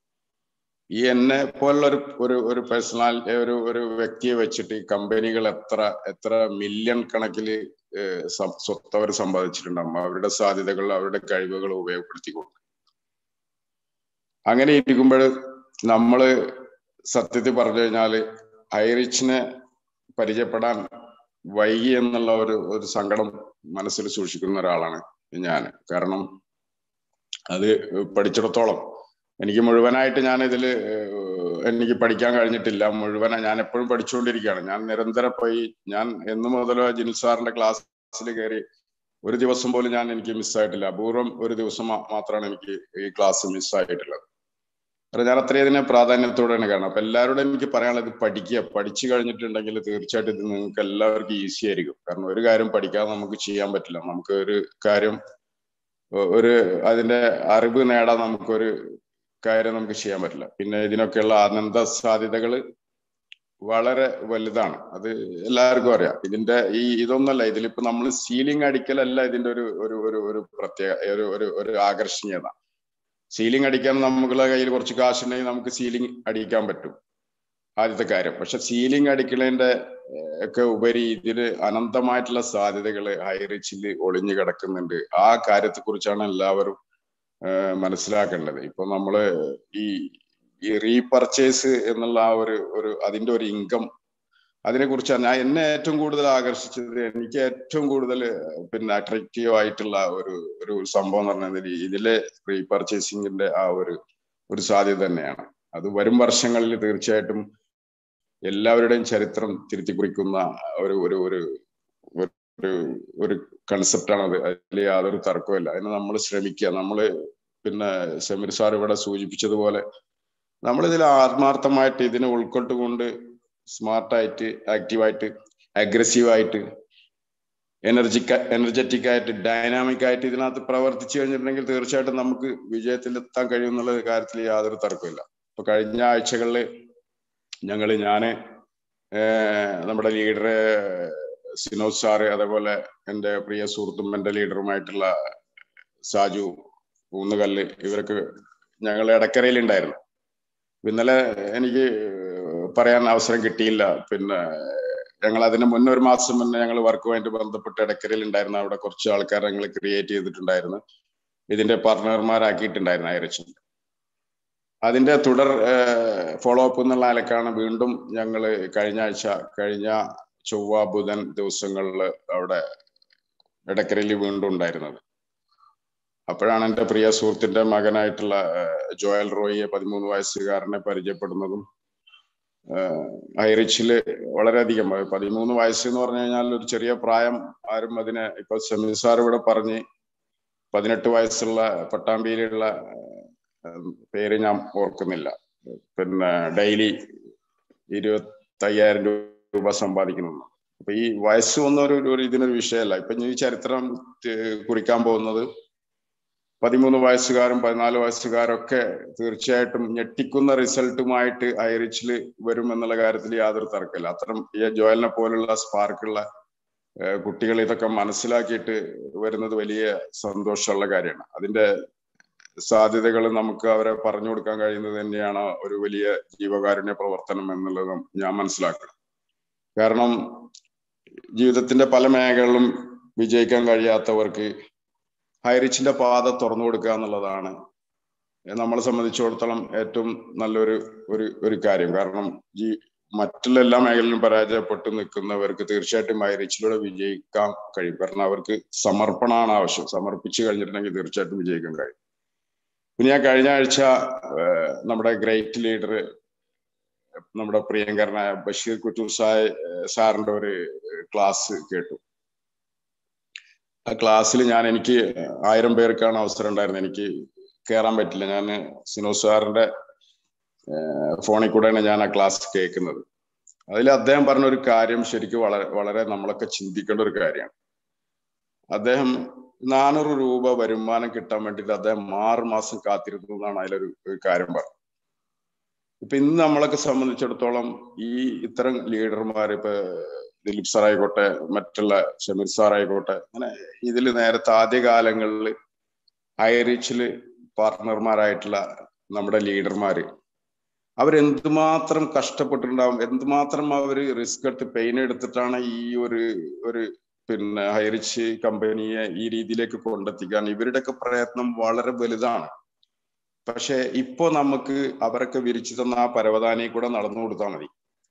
ഈ എന്നെ പോലുള്ള ഒരു ഒരു ഒരു പേഴ്സണാൽ ഒരു ഒരു വ്യക്തിയെ വെച്ചിട്ട് ഈ കമ്പനികൾ എത്ര എത്ര മില്യൺ കണക്കില് സ്വത്ത് അവർ സമ്പാദിച്ചിട്ടുണ്ടാകും അവരുടെ സാധ്യതകൾ അവരുടെ കഴിവുകൾ ഉപയോഗപ്പെടുത്തിക്കൊണ്ട് അങ്ങനെ ഇരിക്കുമ്പോൾ നമ്മള് സത്യത്തിൽ പറഞ്ഞു കഴിഞ്ഞാല് ഹൈറിച്ചിനെ പരിചയപ്പെടാൻ വൈകി എന്നുള്ള ഒരു ഒരു സങ്കടം മനസ്സിൽ സൂക്ഷിക്കുന്ന ഒരാളാണ് ഞാൻ കാരണം അത് പഠിച്ചിടത്തോളം എനിക്ക് മുഴുവനായിട്ട് ഞാൻ ഇതിൽ എനിക്ക് പഠിക്കാൻ കഴിഞ്ഞിട്ടില്ല മുഴുവൻ ഞാൻ എപ്പോഴും പഠിച്ചുകൊണ്ടിരിക്കുകയാണ് ഞാൻ നിരന്തരം പോയി ഞാൻ എന്ന് മുതലോ ജിനിൽ സാറിന്റെ ക്ലാസ്സിൽ കയറി ഒരു ദിവസം പോലും ഞാൻ എനിക്ക് മിസ്സായിട്ടില്ല അപൂർവം ഒരു ദിവസം മാത്രമാണ് എനിക്ക് ഈ ക്ലാസ് മിസ്സായിട്ടുള്ളത് കാരണം ഞാൻ അത്രയും ഇതിനെ പ്രാധാന്യത്തോടെയാണ് കാരണം അപ്പൊ എല്ലാവരോടും എനിക്ക് പറയാനുള്ളത് പഠിക്കുക പഠിച്ചു കഴിഞ്ഞിട്ടുണ്ടെങ്കിൽ തീർച്ചയായിട്ടും ഇത് നിങ്ങൾക്ക് എല്ലാവർക്കും ഈസി ആയിരിക്കും കാരണം ഒരു കാര്യം പഠിക്കാതെ നമുക്ക് ചെയ്യാൻ പറ്റില്ല നമുക്ക് ഒരു കാര്യം ഒരു അതിന്റെ അറിവ് നേടാൻ നമുക്കൊരു കാര്യം നമുക്ക് ചെയ്യാൻ പറ്റില്ല പിന്നെ ഇതിനൊക്കെയുള്ള അനന്ത സാധ്യതകൾ വളരെ വലുതാണ് അത് എല്ലാവർക്കും അറിയാം ഇതിന്റെ ഈ ഇതൊന്നല്ല ഇതിലിപ്പോ നമ്മൾ സീലിംഗ് അടിക്കലല്ല ഇതിന്റെ ഒരു ഒരു ഒരു ഒരു പ്രത്യേക ഒരു ഒരു ഒരു ആകർഷണീയത സീലിംഗ് അടിക്കാൻ നമ്മുടെ കയ്യിൽ കുറച്ച് കാശുണ്ടെങ്കിൽ നമുക്ക് സീലിംഗ് അടിക്കാൻ പറ്റും ആദ്യത്തെ കാര്യം പക്ഷെ സീലിംഗ് അടിക്കുന്നതിന്റെ ഒക്കെ ഉപരി ഇതില് അനന്തമായിട്ടുള്ള സാധ്യതകൾ ഹൈറിച്ചിൽ ഒളിഞ്ഞു കിടക്കുന്നുണ്ട് ആ കാര്യത്തെ കുറിച്ചാണ് എല്ലാവരും മനസ്സിലാക്കേണ്ടത് ഇപ്പൊ നമ്മള് ഈ ഈ റീപർച്ചേസ് എന്നുള്ള ആ ഒരു ഒരു അതിന്റെ ഒരു ഇൻകം അതിനെ കുറിച്ചാണ് ഞാൻ എന്നെ ഏറ്റവും കൂടുതൽ ആകർഷിച്ചത് എനിക്ക് ഏറ്റവും കൂടുതൽ പിന്നെ അട്രാക്റ്റീവ് ആയിട്ടുള്ള ഒരു ഒരു സംഭവം എന്ന് പറഞ്ഞാൽ ഇതിലെ റീപർച്ചേസിങ്ങിന്റെ ആ ഒരു ഒരു സാധ്യത തന്നെയാണ് അത് വരും വർഷങ്ങളിൽ തീർച്ചയായിട്ടും എല്ലാവരുടെയും ചരിത്രം തിരുത്തി കുറിക്കുന്ന ഒരു ഒരു ഒരു ഒരു ഒരു കൺസെപ്റ്റാണ് അത് അതിൽ യാതൊരു തർക്കമില്ല അതിന് നമ്മൾ ശ്രമിക്കുക നമ്മൾ പിന്നെ സമീർ സാർ ഇവിടെ സൂചിപ്പിച്ചതുപോലെ നമ്മൾ ഇതിൽ ആത്മാർത്ഥമായിട്ട് ഇതിനെ ഉൾക്കൊണ്ടുകൊണ്ട് സ്മാർട്ടായിട്ട് ആക്റ്റീവായിട്ട് അഗ്രസീവായിട്ട് എനർജിക്ക എനർജറ്റിക് ആയിട്ട് ഡൈനാമിക് ആയിട്ട് ഇതിനകത്ത് പ്രവർത്തിച്ചു കഴിഞ്ഞിട്ടുണ്ടെങ്കിൽ തീർച്ചയായിട്ടും നമുക്ക് വിജയത്തിലെത്താൻ കഴിയുമെന്നുള്ള കാര്യത്തിൽ യാതൊരു തർക്കമില്ല ഇപ്പൊ കഴിഞ്ഞ ആഴ്ചകളിൽ ഞങ്ങൾ ഞാന് നമ്മുടെ ലീഡർ സിനോജ് സാറ് അതേപോലെ എൻ്റെ പ്രിയ സുഹൃത്തും എൻ്റെ ലീഡറുമായിട്ടുള്ള സാജു ഊന്നുകല്ല് ഇവരൊക്കെ ഞങ്ങൾ ഇടക്കരയിൽ ഉണ്ടായിരുന്നു ഇന്നലെ എനിക്ക് പറയാൻ അവസരം കിട്ടിയില്ല പിന്നെ ഞങ്ങൾ അതിന് മുന്നേ ഒരു മാസം മുന്നേ ഞങ്ങൾ വർക്കുമായിട്ട് ബന്ധപ്പെട്ട് ഇടക്കരയിൽ ഉണ്ടായിരുന്നു അവിടെ കുറച്ച് ആൾക്കാർ ഞങ്ങൾ ക്രിയേറ്റ് ചെയ്തിട്ടുണ്ടായിരുന്നു ഇതിന്റെ പാർട്ട്ണർമാരാക്കിയിട്ടുണ്ടായിരുന്നു ഐറിച്ചിൽ അതിന്റെ തുടർ ഫോളോ അപ്പ് എന്നുള്ള നിലക്കാണ് വീണ്ടും ഞങ്ങൾ കഴിഞ്ഞ ആഴ്ച കഴിഞ്ഞ ചൊവ്വ ബുധൻ ദിവസങ്ങളിൽ അവിടെ ഇടക്കരയിൽ വീണ്ടും ഉണ്ടായിരുന്നത് അപ്പോഴാണ് എൻ്റെ പ്രിയ സുഹൃത്തിന്റെ മകനായിട്ടുള്ള ജോയൽ റോയിയെ പതിമൂന്ന് വയസ്സുകാരനെ പരിചയപ്പെടുന്നതും ഐറിച്ചില് വളരെയധികം പതിമൂന്ന് വയസ്സ് എന്ന് പറഞ്ഞു കഴിഞ്ഞാൽ ഒരു ചെറിയ പ്രായം ആരും അതിനെ ഇപ്പൊ സമീർ സാർ ഇവിടെ പറഞ്ഞ് പതിനെട്ട് വയസ്സുള്ള പട്ടാമ്പിയിലുള്ള പേര് ഞാൻ ഓർക്കുന്നില്ല പിന്നെ ഡെയിലി ഇരുപത്തയ്യായിരം രൂപ സമ്പാദിക്കുന്നു അപ്പൊ ഈ വയസ്സ് ഒന്നും ഒരു ഒരു ഇതിനൊരു വിഷയമല്ല ഇപ്പൊ ഈ ചരിത്രം കുറിക്കാൻ പോകുന്നത് പതിമൂന്ന് വയസ്സുകാരും പതിനാല് വയസ്സുകാരൊക്കെ തീർച്ചയായിട്ടും ഞെട്ടിക്കുന്ന റിസൾട്ടുമായിട്ട് ഐറിച്ചിൽ വരും എന്നുള്ള കാര്യത്തിൽ യാതൊരു തർക്കമില്ല അത്തരം ഈ ജോയലിനെ പോലുള്ള സ്പാർക്കുള്ള കുട്ടികൾ ഇതൊക്കെ മനസ്സിലാക്കിയിട്ട് വരുന്നത് വലിയ സന്തോഷമുള്ള കാര്യമാണ് അതിന്റെ സാധ്യതകൾ നമുക്ക് അവരെ പറഞ്ഞു കൊടുക്കാൻ കഴിയുന്നത് തന്നെയാണ് ഒരു വലിയ ജീവകാരുണ്യ പ്രവർത്തനം എന്നുള്ളത് ഞാൻ മനസ്സിലാക്കണം കാരണം ജീവിതത്തിന്റെ പല മേഖലകളിലും വിജയിക്കാൻ കഴിയാത്തവർക്ക് ഹൈറിച്ചിന്റെ പാത തുറന്നു കൊടുക്കുക എന്നുള്ളതാണ് നമ്മളെ സംബന്ധിച്ചിടത്തോളം ഏറ്റവും നല്ലൊരു ഒരു ഒരു കാര്യം കാരണം ഈ മറ്റുള്ള എല്ലാ മേഖലയിലും പരാജയപ്പെട്ടു നിൽക്കുന്നവർക്ക് തീർച്ചയായിട്ടും ഹൈറിച്ചിലൂടെ വിജയിക്കാൻ കഴിയും കാരണം അവർക്ക് സമർപ്പണമാണ് ആവശ്യം സമർപ്പിച്ചു കഴിഞ്ഞിട്ടുണ്ടെങ്കിൽ തീർച്ചയായിട്ടും വിജയിക്കാൻ കഴിയും പിന്നെ ഞാൻ കഴിഞ്ഞ ആഴ്ച നമ്മുടെ ഗ്രേറ്റ് ലീഡർ നമ്മുടെ പ്രിയങ്കരനായ ബഷീർ കുറ്റൂർ സായ് സാറിന്റെ ഒരു ക്ലാസ് കേട്ടു ആ ക്ലാസ്സിൽ ഞാൻ എനിക്ക് ആയിരം പേർക്കാണ് അവസരം ഉണ്ടായിരുന്നത് എനിക്ക് കയറാൻ പറ്റില്ല ഞാൻ സിനോ സാറിന്റെ ഫോണിൽ കൂടെയാണ് ഞാൻ ആ ക്ലാസ് കേൾക്കുന്നത് അതിൽ അദ്ദേഹം പറഞ്ഞ ഒരു കാര്യം ശരിക്കും വളരെ വളരെ നമ്മളൊക്കെ ചിന്തിക്കേണ്ട ഒരു കാര്യമാണ് അദ്ദേഹം നാനൂറ് രൂപ വരുമാനം കിട്ടാൻ വേണ്ടിയിട്ട് അദ്ദേഹം ആറ് മാസം കാത്തിരുന്നു എന്നാണ് അതിലൊരു ഒരു കാര്യം പറഞ്ഞത് ഇപ്പൊ ഇന്ന് നമ്മളൊക്കെ സംബന്ധിച്ചിടത്തോളം ഈ ഇത്തരം ലീഡർമാർ ഇപ്പൊ ദിലീപ് സാർ ആയിക്കോട്ടെ മറ്റുള്ള ഷമീർ സാർ ആയിക്കോട്ടെ അങ്ങനെ ഇതിൽ നേരത്തെ ആദ്യ കാലങ്ങളിൽ ഹൈറിച്ചില് പാർട്ട്ണർമാരായിട്ടുള്ള നമ്മുടെ ലീഡർമാര് അവരെന്തുമാത്രം കഷ്ടപ്പെട്ടിട്ടുണ്ടാവും എന്തുമാത്രം അവർ റിസ്ക് എടുത്ത് പെയിൻ എടുത്തിട്ടാണ് ഈ ഒരു ഒരു പിന്നെ ഹൈറിച്ച് കമ്പനിയെ ഈ രീതിയിലേക്ക് കൊണ്ടെത്തിക്കാൻ ഇവരുടെയൊക്കെ പ്രയത്നം വളരെ വലുതാണ് പക്ഷെ ഇപ്പോ നമുക്ക് അവരൊക്കെ വിരിച്ചു തന്ന ആ പരവതാനി കൂടെ നടന്നു കൊടുത്താൽ മതി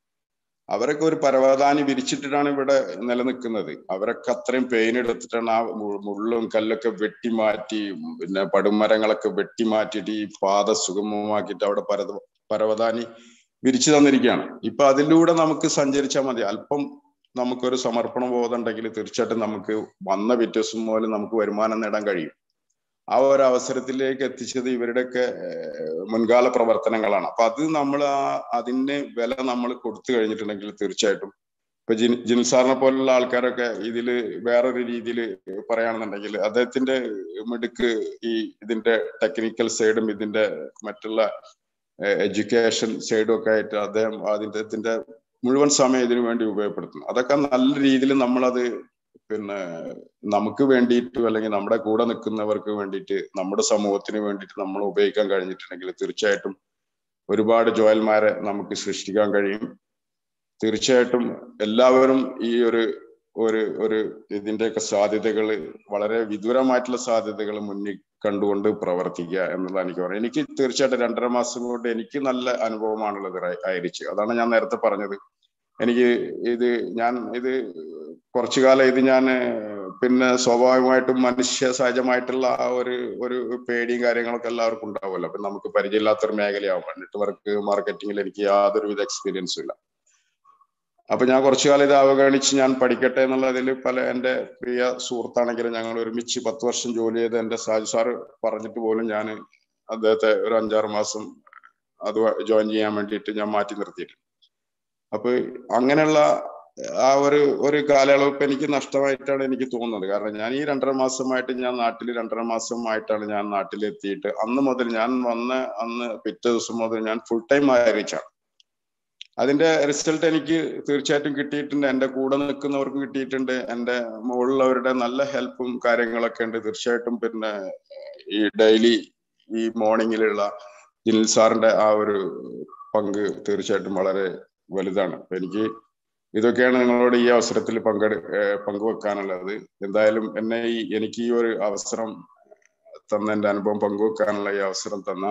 അവരൊക്കെ ഒരു പരവതാനി വിരിച്ചിട്ടിട്ടാണ് ഇവിടെ നിലനിൽക്കുന്നത് അവരൊക്കെ അത്രയും പെയിൻ എടുത്തിട്ടാണ് ആ മുള്ളും കല്ലൊക്കെ വെട്ടിമാറ്റി പിന്നെ പടുമരങ്ങളൊക്കെ വെട്ടിമാറ്റിയിട്ട് ഈ പാത സുഗമമാക്കിയിട്ട് അവിടെ പര പരവതാനി വിരിച്ചു തന്നിരിക്കുകയാണ് ഇപ്പൊ അതിലൂടെ നമുക്ക് സഞ്ചരിച്ചാൽ മതി അല്പം നമുക്കൊരു സമർപ്പണ ബോധം ഉണ്ടെങ്കിൽ തീർച്ചയായിട്ടും നമുക്ക് വന്ന വ്യത്യാസം മൂലം നമുക്ക് വരുമാനം നേടാൻ കഴിയും ആ ഒരു അവസരത്തിലേക്ക് എത്തിച്ചത് ഇവരുടെയൊക്കെ മുൻകാല പ്രവർത്തനങ്ങളാണ് അപ്പൊ അത് നമ്മൾ ആ അതിന് വില നമ്മൾ കൊടുത്തു കഴിഞ്ഞിട്ടുണ്ടെങ്കിൽ തീർച്ചയായിട്ടും ഇപ്പൊ ജിൻ ജിൻ സാറിനെ പോലുള്ള ആൾക്കാരൊക്കെ ഇതിൽ വേറൊരു രീതിയിൽ പറയുകയാണെന്നുണ്ടെങ്കിൽ അദ്ദേഹത്തിന്റെ മിടുക്ക് ഈ ഇതിന്റെ ടെക്നിക്കൽ സൈഡും ഇതിന്റെ മറ്റുള്ള എഡ്യൂക്കേഷൻ സൈഡും ഒക്കെ ആയിട്ട് അദ്ദേഹം അതിന്റെ മുഴുവൻ സമയം ഇതിനു വേണ്ടി ഉപയോഗപ്പെടുത്തുന്നു അതൊക്കെ നല്ല രീതിയിൽ നമ്മളത് പിന്നെ നമുക്ക് വേണ്ടിയിട്ടും അല്ലെങ്കിൽ നമ്മുടെ കൂടെ നിൽക്കുന്നവർക്ക് വേണ്ടിയിട്ട് നമ്മുടെ സമൂഹത്തിന് വേണ്ടിയിട്ട് നമ്മൾ ഉപയോഗിക്കാൻ കഴിഞ്ഞിട്ടുണ്ടെങ്കിൽ തീർച്ചയായിട്ടും ഒരുപാട് ജോയൽമാരെ നമുക്ക് സൃഷ്ടിക്കാൻ കഴിയും തീർച്ചയായിട്ടും എല്ലാവരും ഈ ഒരു ഒരു ഒരു ഇതിന്റെയൊക്കെ സാധ്യതകൾ വളരെ വിദൂരമായിട്ടുള്ള സാധ്യതകൾ മുന്നിൽ കണ്ടുകൊണ്ട് പ്രവർത്തിക്കുക എന്നുള്ളതാണ് എനിക്ക് പറയുന്നത് എനിക്ക് തീർച്ചയായിട്ടും രണ്ടര മാസം കൊണ്ട് എനിക്ക് നല്ല അനുഭവമാണുള്ളത് ആയിരിച്ചു അതാണ് ഞാൻ നേരത്തെ പറഞ്ഞത് എനിക്ക് ഇത് ഞാൻ ഇത് കുറച്ചു കാലം ഇത് ഞാൻ പിന്നെ സ്വാഭാവികമായിട്ടും മനുഷ്യ സഹജമായിട്ടുള്ള ആ ഒരു ഒരു പേടിയും കാര്യങ്ങളൊക്കെ എല്ലാവർക്കും ഉണ്ടാവുമല്ലോ അപ്പൊ നമുക്ക് പരിചയമില്ലാത്തൊരു മേഖലയാവും നെറ്റ്വർക്ക് മാർക്കറ്റിംഗിൽ എനിക്ക് യാതൊരുവിധ എക്സ്പീരിയൻസും ഇല്ല അപ്പൊ ഞാൻ കുറച്ചു കാലം ഇത് അവഗണിച്ച് ഞാൻ പഠിക്കട്ടെ എന്നുള്ളതിൽ പല എൻ്റെ പ്രിയ സുഹൃത്താണെങ്കിലും ഞങ്ങൾ ഒരുമിച്ച് പത്ത് വർഷം ജോലി ചെയ്ത് എൻ്റെ സാജു സാറ് പറഞ്ഞിട്ട് പോലും ഞാൻ അദ്ദേഹത്തെ ഒരു അഞ്ചാറ് മാസം അത് ജോയിൻ ചെയ്യാൻ വേണ്ടിയിട്ട് ഞാൻ മാറ്റി നിർത്തിയിട്ടുണ്ട് അപ്പൊ അങ്ങനെയുള്ള ആ ഒരു ഒരു കാലയളവ് ഇപ്പൊ എനിക്ക് നഷ്ടമായിട്ടാണ് എനിക്ക് തോന്നുന്നത് കാരണം ഞാൻ ഈ രണ്ടര മാസമായിട്ട് ഞാൻ നാട്ടിൽ രണ്ടര മാസമായിട്ടാണ് ഞാൻ നാട്ടിലെത്തിയിട്ട് അന്ന് മുതൽ ഞാൻ വന്ന അന്ന് പിറ്റേ ദിവസം മുതൽ ഞാൻ ഫുൾ ടൈം ആയിരിച്ചാണ് അതിന്റെ റിസൾട്ട് എനിക്ക് തീർച്ചയായിട്ടും കിട്ടിയിട്ടുണ്ട് എൻ്റെ കൂടെ നിൽക്കുന്നവർക്ക് കിട്ടിയിട്ടുണ്ട് എൻ്റെ മുകളിലുള്ളവരുടെ നല്ല ഹെൽപ്പും കാര്യങ്ങളൊക്കെ ഉണ്ട് തീർച്ചയായിട്ടും പിന്നെ ഈ ഡെയിലി ഈ മോർണിംഗിലുള്ള ജിനിൽ സാറിന്റെ ആ ഒരു പങ്ക് തീർച്ചയായിട്ടും വളരെ വലുതാണ് അപ്പൊ എനിക്ക് ഇതൊക്കെയാണ് നിങ്ങളോട് ഈ അവസരത്തിൽ പങ്കെടു പങ്കുവെക്കാനുള്ളത് എന്തായാലും എന്നെ ഈ എനിക്ക് ഈ ഒരു അവസരം തന്ന എൻ്റെ അനുഭവം പങ്കുവെക്കാനുള്ള ഈ അവസരം തന്ന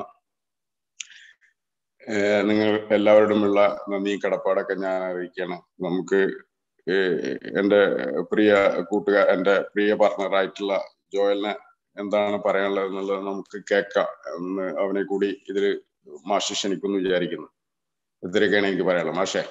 നിങ്ങൾ എല്ലാവരോടുമുള്ള നന്ദി കടപ്പാടൊക്കെ ഞാൻ അറിയിക്കണം നമുക്ക് എൻ്റെ പ്രിയ കൂട്ടുകാർ എൻ്റെ പ്രിയ പാർട്ണറായിട്ടുള്ള ജോയലിനെ എന്താണ് പറയാനുള്ളത് എന്നുള്ളത് നമുക്ക് കേൾക്കാം എന്ന് അവനെ കൂടി ഇതിൽ മാഷ് ക്ഷണിക്കുന്നു വിചാരിക്കുന്നു ഇത്രയൊക്കെയാണ് എനിക്ക് പറയാനുള്ളത് മാഷേ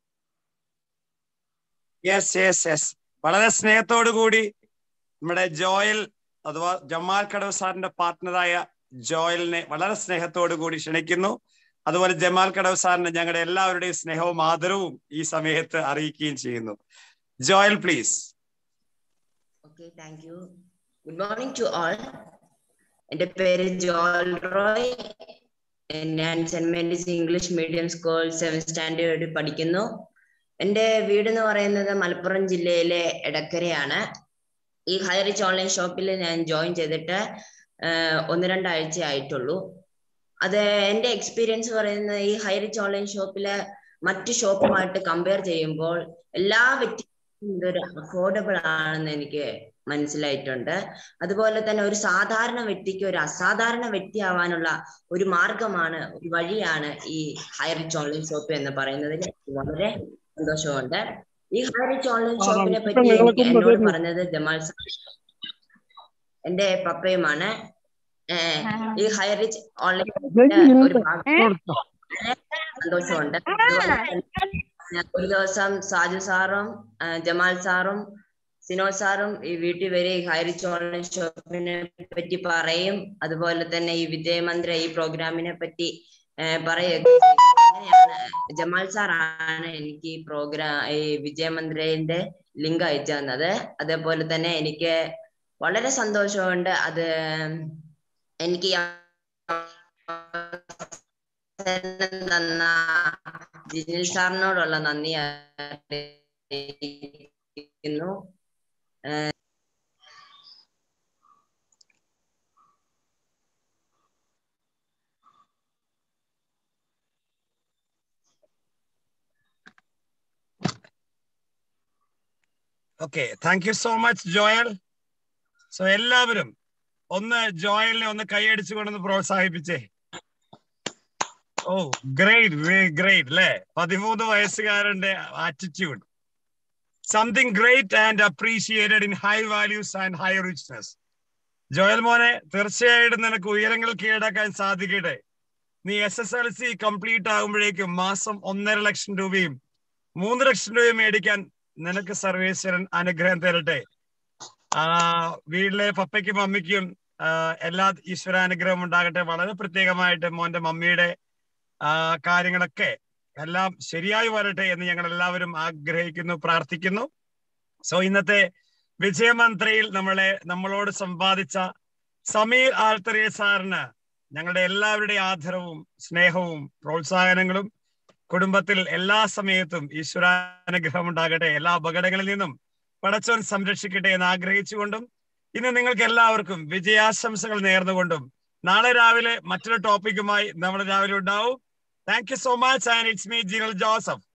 യെസ് യെസ് യെസ് വളരെ സ്നേഹത്തോടു കൂടി നമ്മുടെ ജോയൽ അഥവാ ജമാൽ കടവ് സാറിന്റെ പാർട്ട്ണറായ ജോയലിനെ വളരെ സ്നേഹത്തോടു കൂടി ക്ഷണിക്കുന്നു അതുപോലെ ജമാൽ കടവ് സാറിന് ഞങ്ങളുടെ എല്ലാവരുടെയും സ്നേഹവും ആദരവും ഈ സമയത്ത് അറിയിക്കുകയും ചെയ്യുന്നു Joel please okay thank you good morning to all എൻ്റെ പേര് ജോയൽ റോയ് ഞാൻ Saint Mary's English medium school seven standard പഠിക്കുന്നു എൻ്റെ വീട് എന്ന് പറയുന്നത് മലപ്പുറം ജില്ലയിലെ എടക്കരയാണ് ഈ ഹൈറിച്ച് ഓൺലൈൻ ഷോപ്പിൽ ഞാൻ ജോയിൻ ചെയ്തിട്ട് ഒന്ന് രണ്ടാഴ്ച ആയിട്ടുള്ളൂ അത് എൻ്റെ എക്സ്പീരിയൻസ് പറയുന്നത് ഈ ഹൈറിച്ച് ഓൺലൈൻ ഷോപ്പില് മറ്റു ഷോപ്പുമായിട്ട് കമ്പയർ ചെയ്യുമ്പോൾ എല്ലാ വ്യക്തിക്കും ഇതൊരു അഫോർഡബിൾ ആണെന്ന് എനിക്ക് മനസ്സിലായിട്ടുണ്ട് അതുപോലെ തന്നെ ഒരു സാധാരണ വ്യക്തിക്ക് ഒരു അസാധാരണ വ്യക്തിയാവാനുള്ള ഒരു മാർഗമാണ് ഒരു വഴിയാണ് ഈ ഹൈറിച്ച് ഓൺലൈൻ ഷോപ്പ് എന്ന് പറയുന്നതിൽ വളരെ സന്തോഷമുണ്ട് ഈ ഹൈറിച്ച് ഓൺലൈൻ ഷോപ്പിനെ പറ്റി എന്നോട് പറഞ്ഞത് ജമാൽ സാർ എന്റെ പപ്പയുമാണ് ഈ ഹൈറിച്ച് ഓൺലൈൻ ഒരു സന്തോഷമുണ്ട് ഒരു ദിവസം സാജു സാറും ജമാൽ സാറും സിനോ സാറും ഈ വീട്ടിൽ വരെ ഈ ഹൈറിച്ച് ഓൺലൈൻ ഷോപ്പിനെ പറ്റി പറയും അതുപോലെ തന്നെ ഈ വിജയമന്ത്ര ഈ പ്രോഗ്രാമിനെ പറ്റി പറയുക അങ്ങനെയാണ് ജമാൽ സാറാണ് എനിക്ക് ഈ പ്രോഗ്രാം ഈ വിജയമന്ത്രിന്റെ ലിങ്ക് അയച്ചു തന്നത് അതേപോലെ തന്നെ എനിക്ക് വളരെ സന്തോഷമുണ്ട് അത് എനിക്ക് ഈ അവസരം തന്ന ജിനിൽ സാറിനോടുള്ള നന്ദി അറിയിക്കുന്നു okay thank you so much Joel so എല്ലാവരും ഒന്ന് ജോയലിനെ ഒന്ന് കൈയടിച്ചുകൊണ്ടൊന്ന് പ്രോത്സാഹിപ്പിച്ചേ ഓ ഗ്രേറ്റ് ഗ്രേറ്റ് അല്ലേ പതിമൂന്ന് വയസ്സുകാരന്റെ attitude something great and appreciated in high values and high richness Joel മോനെ തീർച്ചയായിട്ടും നിനക്ക് ഉയരങ്ങൾ കീഴടക്കാൻ സാധിക്കട്ടെ നീ S S L C complete ആകുമ്പോഴേക്കും മാസം ഒന്നര ലക്ഷം രൂപയും മൂന്ന് ലക്ഷം രൂപയും മേടിക്കാൻ നിനക്ക് സർവേശ്വരൻ അനുഗ്രഹം തരട്ടെ ആ വീട്ടിലെ പപ്പയ്ക്കും മമ്മിക്കും എല്ലാ ഈശ്വരാനുഗ്രഹം ഉണ്ടാകട്ടെ വളരെ പ്രത്യേകമായിട്ട് മോന്റെ മമ്മിയുടെ ആ കാര്യങ്ങളൊക്കെ എല്ലാം ശരിയായി വരട്ടെ എന്ന് ഞങ്ങൾ എല്ലാവരും ആഗ്രഹിക്കുന്നു പ്രാർത്ഥിക്കുന്നു സോ ഇന്നത്തെ വിജയമന്ത്രയിൽ നമ്മളെ നമ്മളോട് സമ്പാദിച്ച സമീർ ആൽത്തറിയ സാറിന് ഞങ്ങളുടെ എല്ലാവരുടെയും ആദരവും സ്നേഹവും പ്രോത്സാഹനങ്ങളും കുടുംബത്തിൽ എല്ലാ സമയത്തും ഈശ്വരാനുഗ്രഹം ഉണ്ടാകട്ടെ എല്ലാ അപകടങ്ങളിൽ നിന്നും പടച്ചോൻ സംരക്ഷിക്കട്ടെ എന്ന് ആഗ്രഹിച്ചുകൊണ്ടും ഇന്ന് നിങ്ങൾക്ക് എല്ലാവർക്കും വിജയാശംസകൾ നേർന്നുകൊണ്ടും നാളെ രാവിലെ മറ്റൊരു ടോപ്പിക്കുമായി നമ്മൾ രാവിലെ ഉണ്ടാവും thank you so much and it's me Jinal Joseph